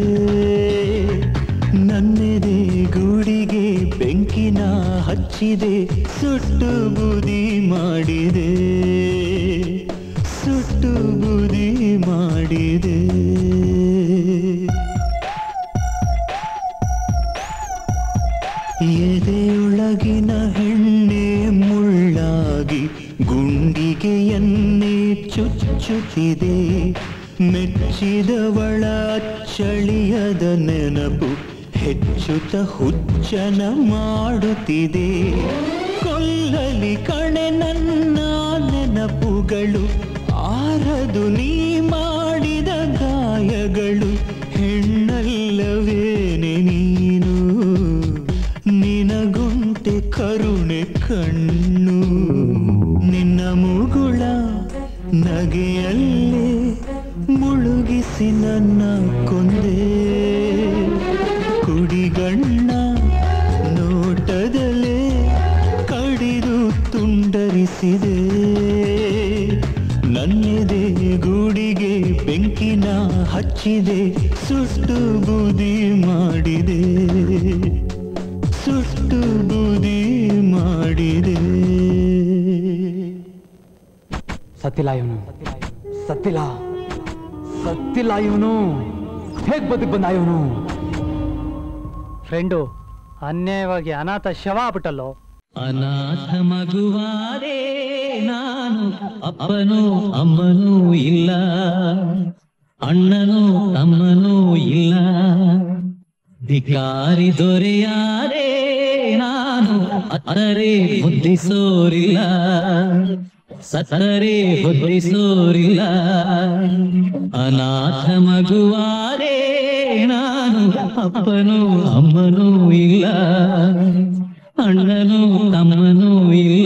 ನನ್ನೆದೆ ಗೂಡಿಗೆ ಬೆಂಕಿನ ಹಚ್ಚಿದೆ ಸುಟ್ಟು ಬೂದಿ ಮಾಡಿದೆ ಸುಟ್ಟು ಬೂದಿ ಮಾಡಿದೆ ಎದೆಯೊಳಗಿನ ಹೆಣ್ಣೆ ಮುಳ್ಳಾಗಿ ಗುಂಡಿಗೆಯನ್ನೇ ಚುಚ್ಚುತ್ತಿದೆ ಮೆಚ್ಚಿದವಳ ಚಳಿಯದ ನೆನಪು ಹೆಚ್ಚುತ್ತ ಹುಚ್ಚನ ಮಾಡುತ್ತಿದೆ ಕೊಲ್ಲಲಿ ಕಣೆ ನನ್ನ ನೆನಪುಗಳು ಆರದು ನೀ ಮಾಡಿದ ಗಾಯಗಳು ಹೆಣ್ಣಲ್ಲವೇನೆ ನೀನು ನಿನಗುಂಟೆ ಕರುಣೆ ಕಣ್ಣು ನಿನ್ನ ಮುಗುಳ ನಗೆಯಲ್ಲೇ ಮುಳುಗಿಸಿ ನನ್ನ ಕೊಂದೆ ಕುಡಿಗಣ್ಣ ನೋಟದಲ್ಲೇ ಕಡಿದು ತುಂಡರಿಸಿದೆ ನನ್ನೆದೆ ಗೂಡಿಗೆ ಬೆಂಕಿನ ಹಚ್ಚಿದೆ ಸುಟ್ಟು ಬೂದಿ ಮಾಡಿದೆ ಸುಟ್ಟು ಬೂದಿ ಮಾಡಿದೆ ಸತ್ತಿಲ್ಲ ಇವನು ಸತ್ತಿಲ್ಲ ಸತ್ತಿಲ್ಲ ಇವನು ಹೇಗ್ ಬದುಕ್ ಬಂದ ಇವನು ಫ್ರೆಂಡು ಅನ್ಯಾಯವಾಗಿ ಅನಾಥ ಶವ ಆಗ್ಬಿಟ್ಟಲ್ಲೋ ಅನಾಥ ಮಗುವಾದೆ ನಾನು ಅಪ್ಪನೂ ಅಮ್ಮನೂ ಇಲ್ಲ ಅಣ್ಣನೂ ತಮ್ಮನೂ ಇಲ್ಲ ಧಿಕಾರಿ ದೊರೆಯಾದೆ ನಾನು ಅತ್ತರೆ ಬುದ್ಧಿಸೋರಿಲ್ಲ ಸತ್ತರೆ ಬುದ್ಧಿಸೋರಿಲ್ಲ ಅನಾಥ ಮಗುವಾದೆ ನಾನು ಅಪ್ಪನೂ ಅಮ್ಮನೂ ಇಲ್ಲ ಅಣ್ಣನೂ ತಮ್ಮನೂ ಇಲ್ಲ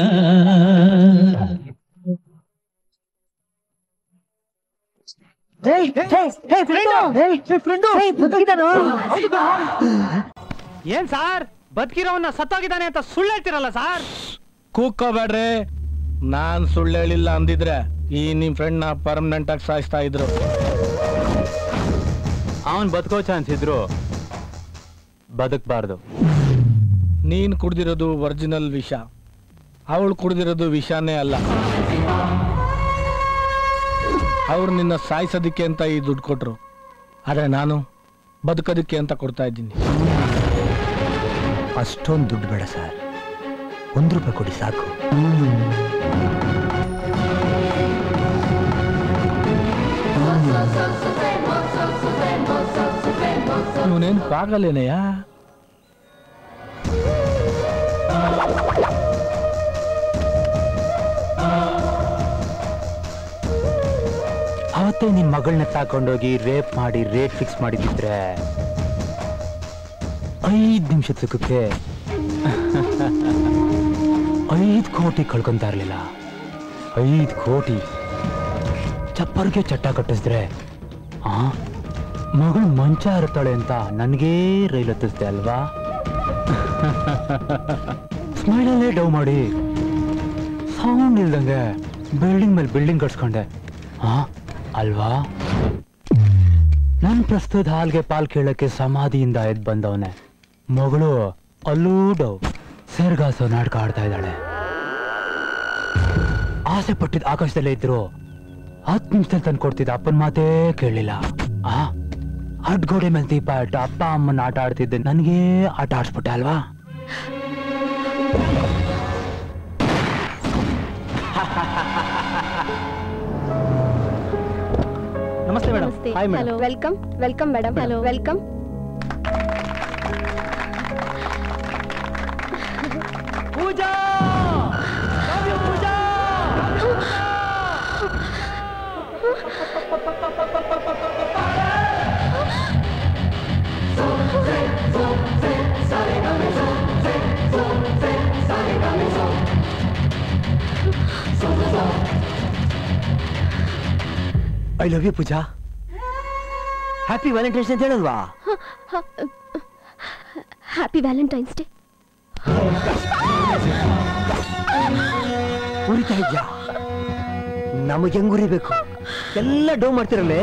ಏನ್ ಸಾರ್ ಬದುಕಿರೋವನ್ನ ಸತ್ತೋಗಿದ್ದಾನೆ ಅಂತ ಸುಳ್ಳು ಹೇಳ್ತಿರಲ್ಲ ಸಾರ್ ಕೂಕ್ಕೋಬೇಡ್ರಿ ನಾನ್ ಸುಳ್ಳು ಹೇಳಿಲ್ಲ ಅಂದಿದ್ರೆ ಈ ನಿಮ್ ಫ್ರೆಂಡ್ ನ ಪರ್ಮನೆಂಟ್ ಆಗಿ ಸಾಯಿಸ್ತಾ ಇದ್ರು ಅವನ್ ಬದುಕೋ ಚಾನ್ಸ್ ಇದ್ರು ಬದುಕ್ಬಾರ್ದು ನೀನ್ ಕುಡ್ದಿರೋದು ಒರಿಜಿನಲ್ ವಿಷ ಅವಳು ಕುಡ್ದಿರೋದು ವಿಷಾನೇ ಅಲ್ಲ ಅವ್ರು ನಿನ್ನ ಸಾಯಿಸೋದಕ್ಕೆ ಅಂತ ಈ ದುಡ್ಡು ಕೊಟ್ರು ಆದ್ರೆ ನಾನು ಬದುಕೋದಕ್ಕೆ ಅಂತ ಕೊಡ್ತಾ ಇದ್ದೀನಿ ಅಷ್ಟೊಂದು ದುಡ್ಡು ಬೇಡ ಸರ್ ಒಂದು ರೂಪಾಯಿ ಕೊಡಿ ಸಾಕು ಇವನೇನು ಪಾಗಲೇನೆಯಾ ಅವತ್ತೇ ನಿನ್ ಮಗಳನ್ನ ತಾಕೊಂಡೋಗಿ ರೇಪ್ ಮಾಡಿ ರೇಟ್ ಫಿಕ್ಸ್ ಮಾಡಿದ್ರೆ ಐದ್ ನಿಮಿಷದ ಸುಖಕ್ಕೆ ಐದ್ ಕೋಟಿ ಕಳ್ಕೊಂತ ಇರ್ಲಿಲ್ಲ ಐದ್ ಕೋಟಿ ಚಪ್ಪರ್ಗೆ ಚಟ್ಟ ಕಟ್ಟಿಸಿದ್ರೆ ಆ ಮಗಳು ಮಂಚ ಇರುತ್ತಾಳೆ ಅಂತ ನನಗೇ ರೈಲ್ ಹತ್ತಿಸ್ದೆ ಅಲ್ವಾ ಸ್ಮೈಲಲ್ಲೇ ಡವ್ ಮಾಡಿ ಸೌಂಡ್ ಇಲ್ದಂಗೆ ಬಿಲ್ಡಿಂಗ್ ಮೇಲೆ ಬಿಲ್ಡಿಂಗ್ ಕಟ್ಸ್ಕೊಂಡೆ ಹಾ ಅಲ್ವಾ ನನ್ ಪ್ರಸ್ತುತ ಹಾಲ್ಗೆ ಪಾಲ್ ಕೇಳಕ್ಕೆ ಸಮಾಧಿಯಿಂದ ಎದ್ ಬಂದವನೆ ಮಗಳು ಅಲ್ಲೂ ಡವ್ ಸೇರ್ಗಾಸೋ ನಾಟಕ ಆಡ್ತಾ ಇದ್ದಾಳೆ ಆಸೆ ಪಟ್ಟಿದ್ ಆಕಾಶದಲ್ಲೇ ಇದ್ರು ಹತ್ತು ನಿಮಿಷದಲ್ಲಿ ತಂದು ಕೊಡ್ತಿದ್ದ ಅಪ್ಪನ ಮಾತೇ ಕೇಳಲಿಲ್ಲ ಆ ಅಡ್ಗೋಡೆ ಮೇಲೆ ದೀಪ ಇಟ್ಟು ಅಪ್ಪ ಅಮ್ಮನ ಆಟ ಆಡ್ತಿದ್ದೆ ನನಗೆ ಆಟ ಆಡ್ಸ್ಬಿಟ್ಟೆ ಅಲ್ವಾ namaste madam hi madam welcome welcome madam hello welcome Pooja Pooja I love you Pooja happy valentine's ಅಂತ ಹೇಳಲ್ವಾ ಹ್ಯಾಪಿ ವ್ಯಾಲೆಂಟೈನ್ಸ್ ಡೇ ಉರಿತಾ ಇದ್ಯಾ ನಮಗೆ ಹೆಂಗ್ ಉರಿಬೇಕು ಎಲ್ಲ ಡೌ ಮಾಡ್ತಿರಲ್ಲೇ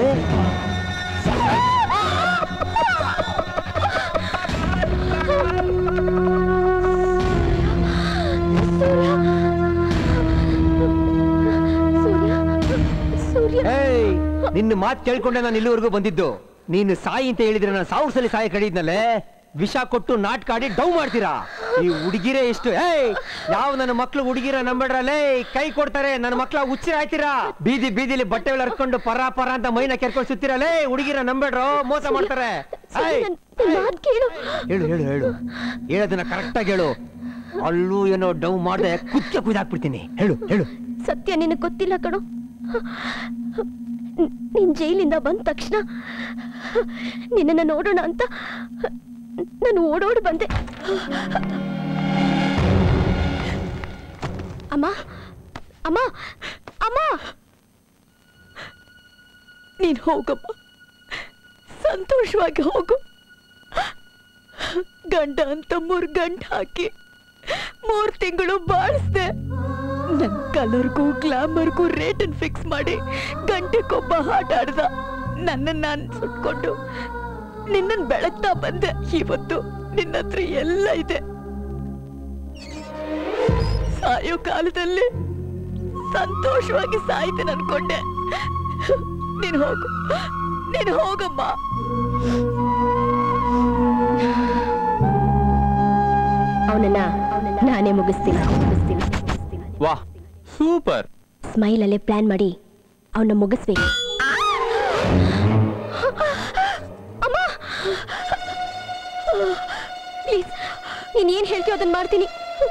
ಏಯ್ ನಿನ್ನ ಮಾತು ಕೇಳ್ಕೊಂಡೆ ನಾನು ಇಲ್ಲಿವರೆಗೂ ಬಂದಿದ್ದು ನೀನು ಸಾಯಿ ಅಂತ ಹೇಳಿದ್ರೆ ನಾನು ಸಾವಿರ ಸಲ ಸಾಯಿ ಕಡಿದ್ನಲ್ಲೇ ವಿಷ ಕೊಟ್ಟು ನಾಟಕ ಆಡಿ ಡೌ ಮಾಡ್ತೀರಾ ಈ ಹುಡುಗಿರೇ ಎಷ್ಟು ಏಯ್ ಯಾವ ನನ್ನ ಮಕ್ಳು ಹುಡುಗಿರ ನಂಬೇಡ್ರಲ್ಲೇ ಕೈ ಕೊಡ್ತಾರೆ ನನ್ನ ಮಕ್ಳ ಹುಚ್ಚಿರ ಆಯ್ತೀರಾ ಬೀದಿ ಬೀದಿಲಿ ಬಟ್ಟೆ ಹರ್ಕೊಂಡು ಪರ ಪರ ಅಂತ ಮೈನ ಕೆರ್ಕೊಂಡು ಸುತ್ತೀರಲ್ಲೇ ಹುಡುಗಿರ ನಂಬೇಡ್ರೋ ಮೋಸ ಮಾಡ್ತಾರೆ ಏಯ್, ಹೇಳು ಹೇಳು ಹೇಳು ಹೇಳೋದನ್ನ ಕರೆಕ್ಟಾಗಿ ಹೇಳು ಅಲ್ಲೂ ಏನೋ ಡೌ ಮಾಡ್ದೆ ಕುಚ್ಚ ಕುಯ್ದಾಕ್ಬಿಡ್ತೀನಿ ಹೇಳು ಹೇಳು ಸತ್ಯ ನಿನಗೆ ಗೊತ್ತಿಲ್ಲ ಕಣೋ ನ್- ನೀನ್ ಜೈಲಿಂದ ಬಂದ ತಕ್ಷಣ ನಿನ್ನನ್ನು ನೋಡೋಣ ಅಂತ ನಾನು ಓಡೋಡಿ ಬಂದೆ ಅಮ್ಮ ಅಮ್ಮ ಅಮ್ಮ ನೀನ್ ಹೋಗಮ್ಮ ಸಂತೋಷವಾಗಿ ಹೋಗು ಗಂಡ ಅಂತ ಮೂರ್ ಗಂಡ ಹಾಕಿ ಮೂರ್ ತಿಂಗಳು ಬಾಳಿಸ್ದೆ ನನ್ ಕಲರ್ಗೂ ಗ್ಲಾಮರ್ಗೂ ರೇಟನ್ ಫಿಕ್ಸ್ ಮಾಡಿ ಗಂಟೆಗೊಬ್ಬ ಹಾಟ್ ಆಡ್ದ ನನ್ನ ನಾನ್ ಸುಟ್ಕೊಂಡು ನಿನ್ನನ್ ಬೆಳಗ್ತಾ ಬಂದೆ ಇವತ್ತು ನಿನ್ನ ಹತ್ರ ಎಲ್ಲ ಇದೆ ಸಾಯೋ ಕಾಲದಲ್ಲಿ ಸಂತೋಷವಾಗಿ ಸಾಯ್ತೇನೆ ಅನ್ಕೊಂಡೆ ನೀನ್ ಹೋಗು ನೀನ್ ಹೋಗಮ್ಮ ಅವನನ್ನ ನಾನೇ ಮುಗಿಸ್ತೀನಿ ಮುಗಿಸ್ತೀನಿ ವಾ ಸೂಪರ್ ಸ್ಮೈಲ್ ಅಲ್ಲೇ ಪ್ಲಾನ್ ಮಾಡಿ ಅವನ್ನ ಮುಗಿಸ್ಬೇಕು ಪ್ಲೀಸ್ ನೀನ್ ಏನ್ ಹೇಳ್ತೀಯೋ ಅದನ್ನ ಮಾಡ್ತೀನಿ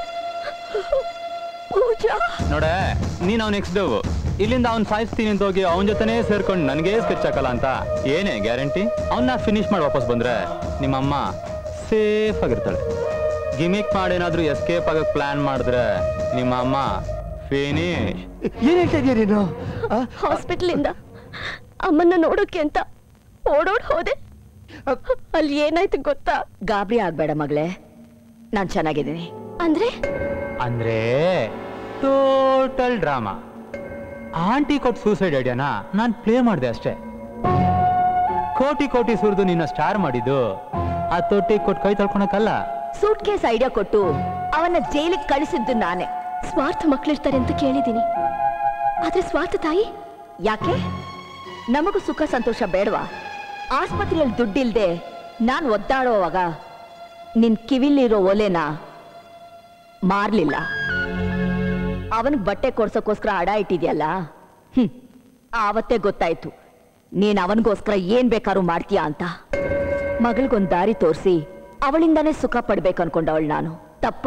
ಪೂಜಾ ನೋಡೆ ನೀನ್ ಅವ್ನ ನೆಕ್ಸ್ಟ್ ಡವ್ ಇಲ್ಲಿಂದ ಅವ್ನ್ ಸಾಯಿಸ್ತೀನಿ ಅಂತ ಹೋಗಿ ಅವನ ಜೊತೆನೇ ಸೇರ್ಕೊಂಡು ನನಗೆ ಸ್ಕೆಚ್ ಹಾಕಲ್ಲ ಅಂತ ಏನೇ ಗ್ಯಾರಂಟಿ ಅವನ್ನ ಫಿನಿಶ್ ಮಾಡಿ ವಾಪಸ್ ಬಂದ್ರೆ ನಿಮ್ಮಮ್ಮ ಸೇಫ್ ಆಗಿರ್ತಾಳೆ ಗಿಮಿಕ್ ಮಾಡಿ ಏನಾದ್ರೂ ಎಸ್ಕೇಪ್ ಆಗಕ್ ಪ್ಲಾನ್ ಮಾಡಿದ್ರೆ ನಿಮ್ಮ ಅಮ್ಮ ಫಿನಿಶ್ ಏನ್ ಹೇಳ್ತಾ ಇದೀಯ ನೀನು ಹಾಸ್ಪಿಟಲ್ ಇಂದ ಅಮ್ಮನ್ನ ನೋಡೋಕೆ ಅಂತ ಓಡೋಡ್ ಹೋದೆ ಅಲ್ಲಿ ಏನಾಯ್ತು ಗೊತ್ತಾ ಗಾಬರಿ ಆಗ್ಬೇಡ ಮಗಳೇ ನಾನ್ ಚೆನ್ನಾಗಿದ್ದೀನಿ ಅಂದ್ರೆ ಅಂದ್ರೆ ಟೋಟಲ್ ಡ್ರಾಮಾ ಆಂಟಿ ಕೊಟ್ಟು ಸೂಸೈಡ್ ಐಡಿಯಾನ ನಾನ್ ಪ್ಲೇ ಮಾಡಿದೆ ಅಷ್ಟೇ ಕೋಟಿ ಕೋಟಿ ಸುರಿದು ನಿನ್ನ ಸ್ಟಾರ್ ಮಾಡಿದ್ದು ಆ ತೊಟ್ಟಿ ಕೊಟ್ಟು ಕೈ ತೊಳ್ಕೊಳಕ್ಕಲ್ಲ ಸೂಟ್ ಕೇಸ್ ಐಡಿಯಾ ಕೊಟ್ಟು ಅವನ ಜೈಲಿಗೆ ಕಳಿಸಿದ್ದು ನಾನೇ ಸ್ವಾರ್ಥ ಮಕ್ಳಿರ್ತಾರೆ ಅಂತ ಕೇಳಿದೀನಿ ಆದ್ರೆ ಸ್ವಾರ್ಥ ತಾಯಿ ಯಾಕೆ ನಮಗೂ ಸುಖ ಸಂತೋಷ ಬೇಡವಾ ಆಸ್ಪತ್ರೆಯಲ್ಲಿ ದುಡ್ಡಿಲ್ದೆ ನಾನ್ ಒದ್ದಾಡೋವಾಗ ನಿನ್ ಕಿವಿಲಿರೋ ಒಲೆನ ಮಾರ್ಲಿಲ್ಲ ಅವನಿಗೆ ಬಟ್ಟೆ ಕೊಡ್ಸೋಕ್ಕೋಸ್ಕರ ಅಡ ಇಟ್ಟಿದ್ಯಲ್ಲ ಹ್ಮ್ ಆವತ್ತೇ ಗೊತ್ತಾಯ್ತು ನೀನ್ ಅವನಿಗೋಸ್ಕರ ಏನ್ ಬೇಕಾದ್ರೂ ಮಾಡ್ತೀಯಾ ಅಂತ ಮಗಳಿಗೊಂದ್ ದಾರಿ ತೋರಿಸಿ ಅವಳಿಂದಾನೇ ಸುಖ ಪಡ್ಬೇಕು ಅನ್ಕೊಂಡವಳು ನಾನು ತಪ್ಪ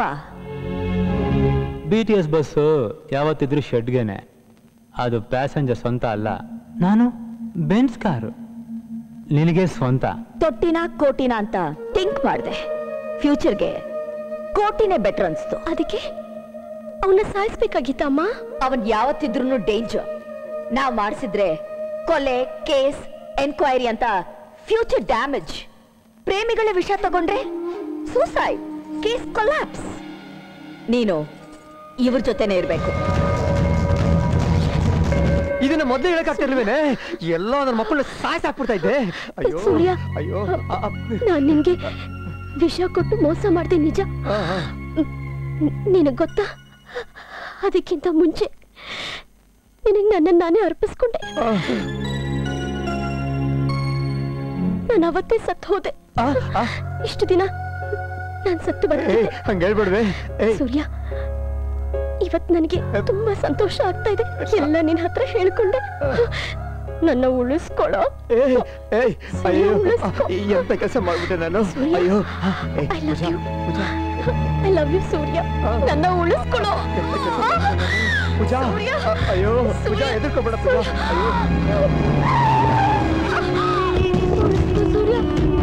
ಬಿ ಟಿ ಎಸ್ ಬಸ್ಸು ಯಾವತ್ತಿದ್ರು ಶೆಡ್ಗೆನೆ ಅದು ಪ್ಯಾಸೆಂಜರ್ ಸ್ವಂತ ಅಲ್ಲ ನಾನು ಬೆನ್ಸ್ ಕಾರು ನಿನಗೆ ಸ್ವಂತ ತೊಟ್ಟಿನ ಕೋಟಿನ ಅಂತ ಥಿಂಕ್ ಮಾಡಿದೆ ಫ್ಯೂಚರ್ಗೆ ಕೋಟಿನೇ ಬೆಟರ್ ಅನ್ಸ್ತು ಅದಕ್ಕೆ ಅವನ್ನ ಸಾಯಿಸ್ಬೇಕಾಗಿತ್ತಮ್ಮ ಅವನ್ ಯಾವತ್ತಿದ್ರು ಡೇಂಜರ್ ನಾವ್ ಮಾಡಿಸಿದ್ರೆ ಕೊಲೆ ಕೇಸ್ ಎನ್ಕ್ವೈರಿ ಅಂತ ಫ್ಯೂಚರ್ ಡ್ಯಾಮೇಜ್ ಪ್ರೇಮಿಗಳ ವಿಷ ತಗೊಂಡ್ರೆ ಸೂಸೈಡ್ ಕೇಸ್ ಕೊಲ್ಯಾಪ್ಸ್ ನೀನು ಇವ್ರ ಜೊತೆನೆ ಇರ್ಬೇಕು ಇದನ್ನ ಮೊದಲು ಹೇಳಕ್ಕಾಗ್ತಿರ್ಲಿವೇನೆ ಎಲ್ಲ ನನ್ನ ಮಕ್ಕಳು ಸಾಯ್ಸಾಕ್ಬಿಡ್ತಾ ಇದ್ದೆ ಅಯ್ಯೋ ಸೂರ್ಯ ಅಯ್ಯೋ ಅ- ಅ- ನಾನ್ ನಿನ್ಗೆ ವಿಷ ಕೊಟ್ಟು ಮೋಸ ಮಾಡ್ದೆ ನಿಜ ನಿನಗ್ ಗೊತ್ತಾ ಅದಕ್ಕಿಂತ ಮುಂಚೆ ನಿನಗ್ ನನ್ನ ನಾನೇ ಅರ್ಪಿಸ್ಕೊಂಡೆ ನಾನು ಅವತ್ತೇ ಸತ್ತು ಹೋದೆ ಇಷ್ಟು ದಿನ ನಾನ್ ಸತ್ತು ಬಂದೆ ಹಂಗೆ ಹೇಳ್ಬೇಡ್ವೆ ಏಯ್ ಸೂರ್ಯ ಇವತ್ ನನಗೆ ತುಂಬಾ ಸಂತೋಷ ಆಗ್ತಾ ಇದೆ ಎಲ್ಲ ನಿನ್ ಹತ್ರ ಹೇಳ್ಕೊಂಡೆ ನನ್ನ ಉಳಿಸ್ಕೊಳ್ಳೋ ಏಯ್ ಏಯ್ ಅಯ್ಯೋ ಉಳಿಸ್ಕೊ. ಎಂತ ಕೆಲಸ ಮಾಡ್ಬಿಟ್ಟೆ ನಾನು ಅಯ್ಯೋ ಏಯ್, I love Pooja, you. Pooja, I love you Surya ನನ್ನ ಉಳಿಸ್ಕೊಳ್ಳೋ ಪೂಜಾ ಅಯ್ಯೋ ಪೂಜಾ ಎದುರ್ಕೋಬೇಡ ಪೂಜಾ ಅಯ್ಯೋ ಸೂರ್ಯ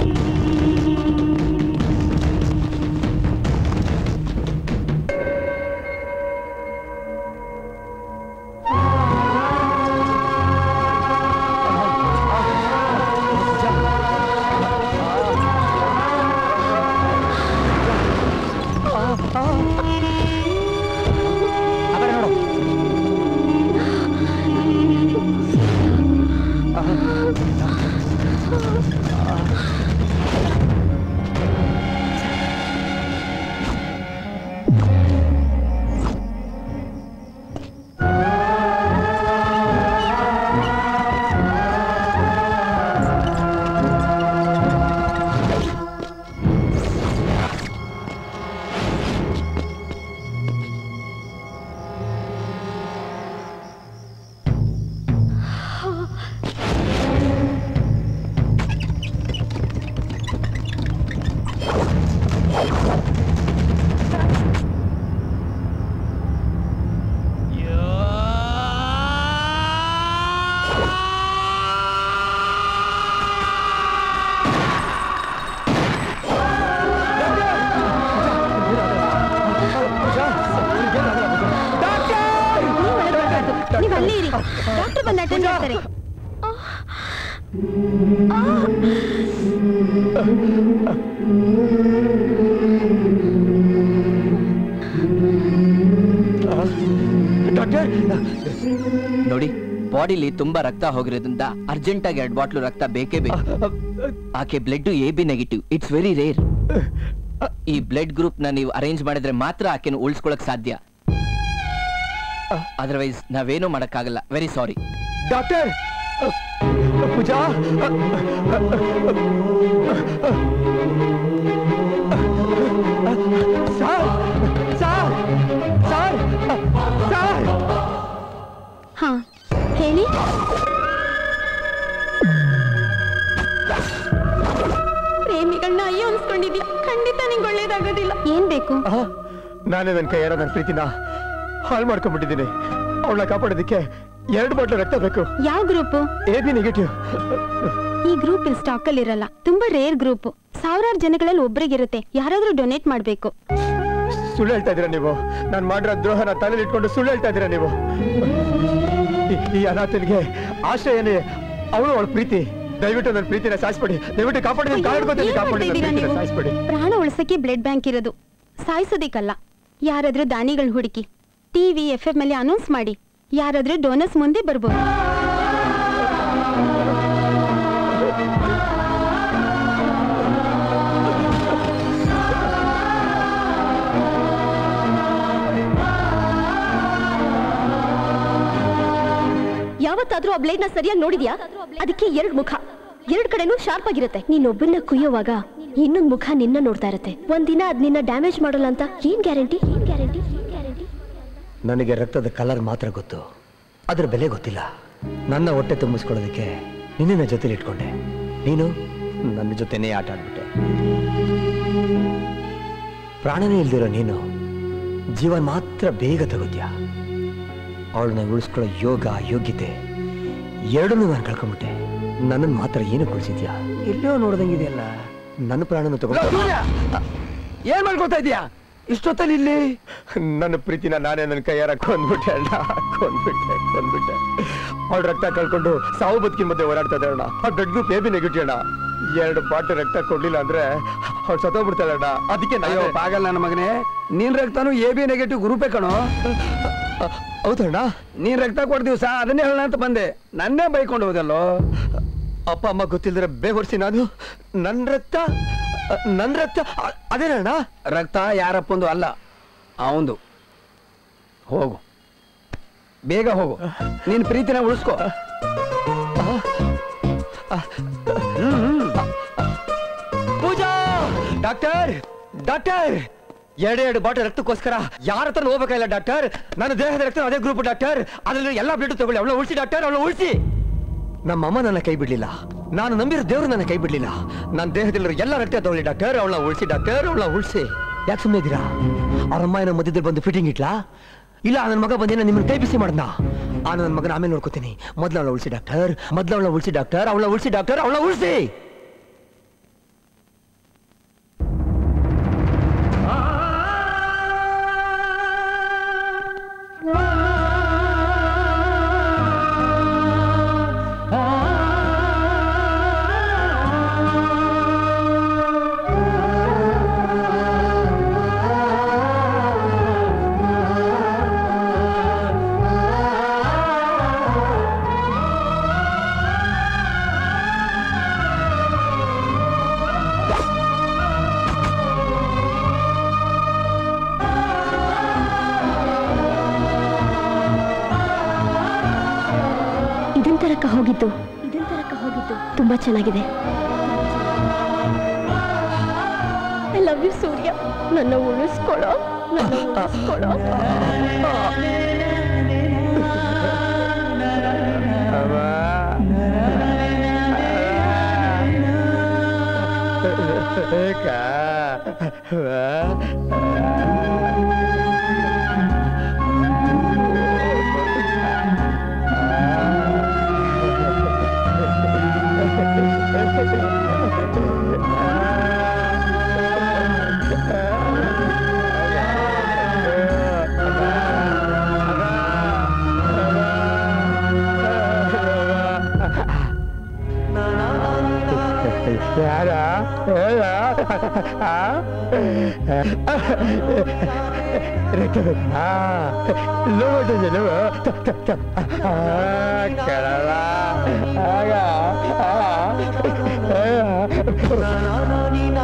ನೀವ್ ಅಲ್ಲೇ ಇರಿ ಡಾಕ್ಟರ್ ಬಂದು ಅಟೆಂಡ್ ಮಾಡ್ತಾರೆ ನೋಡಿ ಬಾಡಿಲಿ ತುಂಬಾ ರಕ್ತ ಹೋಗಿರೋದ್ರಿಂದ ಅರ್ಜೆಂಟ್ ಆಗಿ ಎರಡು ಬಾಟ್ಲು ರಕ್ತ ಬೇಕೇ ಬೇಕು ಆಕೆ blood A B negative it's very rare ಈ ಬ್ಲಡ್ ಗ್ರೂಪ್ ನ ನೀವು ಅರೇಂಜ್ ಮಾಡಿದ್ರೆ ಮಾತ್ರ ಆಕೆನ ಉಳಿಸ್ಕೊಳಕ್ ಸಾಧ್ಯ ಅದರ್ವೈಸ್ ನಾವೇನು ಮಾಡಕ್ಕಾಗಲ್ಲ very sorry doctor Pooja sir sir sir sir ಹಾ ಹೇಳಿ ಪ್ರೇಮಿಗಳನ್ನ ಅಯ್ಯೋ ಅನ್ಸ್ಕೊಂಡಿದ್ಯಾ ಖಂಡಿತ ನಿಂಗೆ ಒಳ್ಳೇದಾಗೋದಿಲ್ಲ ಏನ್ ಬೇಕು ನಾನೇ ನನ್ನ ಕೈಯಾರ ನನ್ನ ಪ್ರೀತಿನ ಹಾಳು ಮಾಡ್ಕೊಂಡ್ಬಿಟ್ಟಿದ್ದೀನಿ ಅವಳನ್ನ ಕಾಪಾಡೋದಕ್ಕೆ ಎರಡು ಬಾಟ್ಲು ರಕ್ತ ಬೇಕು ಯಾವ ಗ್ರೂಪ್ ಎ ಬಿ ನೆಗೆಟಿವ್ ಈ ಗ್ರೂಪ್ ಇಲ್ಲಿ ಸ್ಟಾಕ್ ಅಲ್ಲಿ ಇರಲ್ಲ ತುಂಬಾ ರೇರ್ ಗ್ರೂಪ್ ಸಾವಿರಾರು ಜನಗಳಲ್ಲಿ ಒಬ್ರಿಗಿರುತ್ತೆ ಯಾರಾದ್ರೂ ಡೊನೇಟ್ ಮಾಡ್ಬೇಕು ಸುಳ್ಳು ಹೇಳ್ತಾ ಇದ್ದೀರಾ ನೀವು ನಾನು ಮಾಡಿರೋ ದ್ರೋಹನ ತಲೆಯಲ್ಲಿ ಇಟ್ಕೊಂಡು ಸುಳ್ಳು ಹೇಳ್ತಾ ಇದ್ದೀರಾ ನೀವು ಈ- ಈ ಅನಾಥನಿಗೆ ಆಶ್ರಯನೇ ಅವಳು ಅವಳ ಪ್ರೀತಿ ದಯವಿಟ್ಟು ನನ್ನ ಪ್ರೀತಿನ ಸಾಯಿಸ್ಬೇಡಿ ದಯವಿಟ್ಟು ಕಾಪಾಡಿ ಅಯ್ಯೋ, ಕಾಪಾಡ್ಕೊತೀನಿ ಏನ್ ಕಾಪಾಡಿ ನನ್ನ ಮಾಡ್ತಾ ಇದ್ದೀರಾ ಪ್ರೀತಿನ ನೀವು? ಸಾಯಿಸ್ಬೇಡಿ ಪ್ರಾಣ ಉಳಿಸಕ್ಕೆ ಬ್ಲಡ್ ಬ್ಯಾಂಕ್ ಇರೋದು ಸಾಯಿಸೋದಿಕ್ಕಲ್ಲ ಯಾರಾದ್ರೂ ದಾನಿಗಳು ಹುಡುಕಿ ಟಿವಿ ಎಫ್ ಎಂ ಅಲ್ಲಿ ಅನೌನ್ಸ್ ಮಾಡಿ ಯಾರಾದ್ರೂ ಡೋನರ್ಸ್ ಮುಂದೆ ಬರ್ಬೋದು ಯಾವತ್ತಾದ್ರೂ ಆ ಬ್ಲೇಡ್ ನ ಸರಿಯಾಗಿ ನೋಡಿದ್ಯಾ ಅದಕ್ಕೆ ಎರಡ್ ಮುಖ ಎರಡ್ ಕಡೆನೂ ಶಾರ್ಪ್ ಆಗಿರುತ್ತೆ ನೀನೊಬ್ಬನ್ನ ಕುಯ್ಯೋವಾಗ ಇನ್ನೊಂದ್ ಮುಖ ನಿನ್ನ ನೋಡ್ತಾ ಇರುತ್ತೆ ಒಂದಿನ ಅದ್ ನಿನ್ನ ಡ್ಯಾಮೇಜ್ ಮಾಡಲ್ಲ ಅಂತ ಏನ್ ಗ್ಯಾರಂಟಿ ಏನ್ ಗ್ಯಾರಂಟಿ ನನಗೆ ರಕ್ತದ ಕಲರ್ ಮಾತ್ರ ಗೊತ್ತು ಅದ್ರ ಬೆಲೆ ಗೊತ್ತಿಲ್ಲ ನನ್ನ ಹೊಟ್ಟೆ ತುಂಬಿಸ್ಕೊಳ್ಳೋದಕ್ಕೆ ನಿನ್ನ ಜೊತೆಲಿ ಇಟ್ಕೊಂಡೆ ನೀನು ನನ್ನ ಜೊತೆನೇ ಆಟ ಆಡ್ಬಿಟ್ಟೆ ಪ್ರಾಣನೇ ಇಲ್ದಿರೋ ನೀನು ಜೀವನ ಮಾತ್ರ ಬೇಗ ತಗೋತ್ಯಾ ಅವಳನ್ನ ಉಳಿಸ್ಕೊಳ್ಳೋ ಯೋಗ ಯೋಗ್ಯತೆ ಎರಡನ್ನೂ ನಾನು ಕಳ್ಕೊಂಬಿಟ್ಟೆ ನನ್ನನ್ನು ಮಾತ್ರ ಏನು ಉಳಿಸಿದ್ಯಾ ಎಲ್ಲೋ ನೋಡ್ದಂಗಿದೆಯಲ್ಲ ನನ್ನ ಪ್ರಾಣನ ತಗೊಂಡು ಏನ್ ಮಾಡ್ಕೊತಾ ಇದೀಯಾ ಇಷ್ಟೊತ್ತಲ್ಲಿ ಇಲ್ಲಿ ನನ್ನ ಪ್ರೀತಿನ ನಾನೇ ನನ್ನ ಕೈಯಾರ ಕೊಂದ್ಬಿಟ್ಟೆ ಅಣ್ಣ ಕೊಂದ್ಬಿಟ್ಟೆ ಕೊಂದ್ಬಿಟ್ಟೆ ಅವಳ ರಕ್ತ ಕಳ್ಕೊಂಡು ಸಾವು ಬದುಕಿನ ಮಧ್ಯೆ ಓಡಾಡ್ತಾ ಇದ್ದಾಳೆ ಅಣ್ಣ ಆ blood group A B negative ಅಣ್ಣ ಎರಡು ಬಾಟಲ್ ರಕ್ತ ಕೊಡ್ಲಿಲ್ಲ ಅಂದ್ರೆ ಅವ್ಳು ಸತ್ತೋಗ್ಬಿಡ್ತಾಳೆ ಅಣ್ಣ ಅದಕ್ಕೆ ಅಯ್ಯೋ ನಾನು ಪಾಗಲ್ ನನ್ನ ಮಗನೇ ನೀನ್ ರಕ್ತನು ಎ ಬಿ ನೆಗೆಟಿವ್ ಗ್ರೂಪೇ ಕಣೋ ಹೌದಣ್ಣ ನೀನ್ ರಕ್ತ ಕೊಡ್ ದಿವಸ ಅದನ್ನೇ ಹೇಳೋಣ ಅಂತ ಬಂದೆ ನನ್ನೇ ಬೈಕೊಂಡು ಹೋದಲ್ಲೋ ಅಪ್ಪ ಅಮ್ಮ ಗೊತ್ತಿಲ್ದಿರ ಬೇವರ್ಸಿ ನಾನು ನನ್ನ ರಕ್ತ ನನ್ ರಕ್ತ ಅ- ಅದೇನಣ್ಣ ರಕ್ತ ಯಾರಪ್ಪಂದು ಅಲ್ಲ ಅವಂದು ಹೋಗು ಬೇಗ ಹೋಗು ನಿನ್ ಪ್ರೀತಿನ ಉಳಿಸ್ಕೋ ಪೂಜಾ ಡಾಕ್ಟರ್ ಡಾಕ್ಟರ್ ಎರಡು ಎರಡು ಬಾಟಲ್ ರಕ್ತಕ್ಕೋಸ್ಕರ ಯಾರ ಹತ್ರ ಹೋಗ್ಬೇಕಾಗಿಲ್ಲ ಡಾಕ್ಟರ್ ನನ್ನ ದೇಹದ ರಕ್ತ ಅದೇ ಗ್ರೂಪ್ ಡಾಕ್ಟರ್ ಅದ್ರಲ್ಲಿ ಎಲ್ಲ ಬ್ಲಡ್ ತಗೊಳ್ಳಿ ಅವಳ ಉಳಿಸಿ ಡಾಕ್ಟರ್ ಅವಳ ಉಳಿಸಿ ನಮ್ಮಮ್ಮ ನನ್ನ ಕೈ ಬಿಡ್ಲಿಲ್ಲ ನಾನು ನಂಬಿರೋ ದೇವರು ನನ್ನ ಕೈ ಬಿಡ್ಲಿಲ್ಲ ನನ್ನ ದೇಹದಲ್ಲಿರೋ ಎಲ್ಲ ರಕ್ತ ತಗೊಳ್ಳಿ ಡಾಕ್ಟರ್ ಅವಳನ್ನ ಉಳಿಸಿ ಡಾಕ್ಟರ್ ಅವಳನ್ನ ಉಳಿಸಿ ಯಾಕೆ ಸುಮ್ಮನೆ ಇದ್ದೀರಾ ಅವ್ರ ಅಮ್ಮ ಏನೋ ಮಧ್ಯದಲ್ಲಿ ಬಂದು ಫಿಟ್ಟಿಂಗ್ ಇಟ್ಲಾ ಇಲ್ಲ ನನ್ನ ಮಗ ಬಂದೇನ ನಿಮ್ಮನ್ನ ಕೈ ಬಿಸಿ ಮಾಡ್ದ ಆ ನನ್ನ ಮಗನ ಆಮೇಲೆ ನೋಡ್ಕೋತೀನಿ ಮೊದ್ಲು ಅವಳ ಉಳಿಸಿ ಡಾಕ್ಟರ್ ಮೊದ್ಲು ಅವಳ ಉಳಿಸಿ ಡಾಕ್ಟರ್ ಅವಳ ಉಳಿಸಿ ಡಾಕ್ಟರ್ ಅವಳ ಉಳಿಸಿ ಇದನ್ ತರಕ ಹೋಗಿದ್ದು ಇದನ್ ತರಕ ಹೋಗಿದ್ದು ತುಂಬಾ ಚೆನ್ನಾಗಿದೆ ಐ ಲವ್ ಯು ಸೂರ್ಯ ನನ್ನ ಉಳಿಸ್ಕೊಳ್ಳೋ ನನ್ನ ಉಳಿಸ್ಕೊಳ್ಳೋ ಯಾರ ಹೇಳ ರಕ್ತಬೇಕಾ ಲೋಟ ಕೇಳಲ್ಲ ಆಗ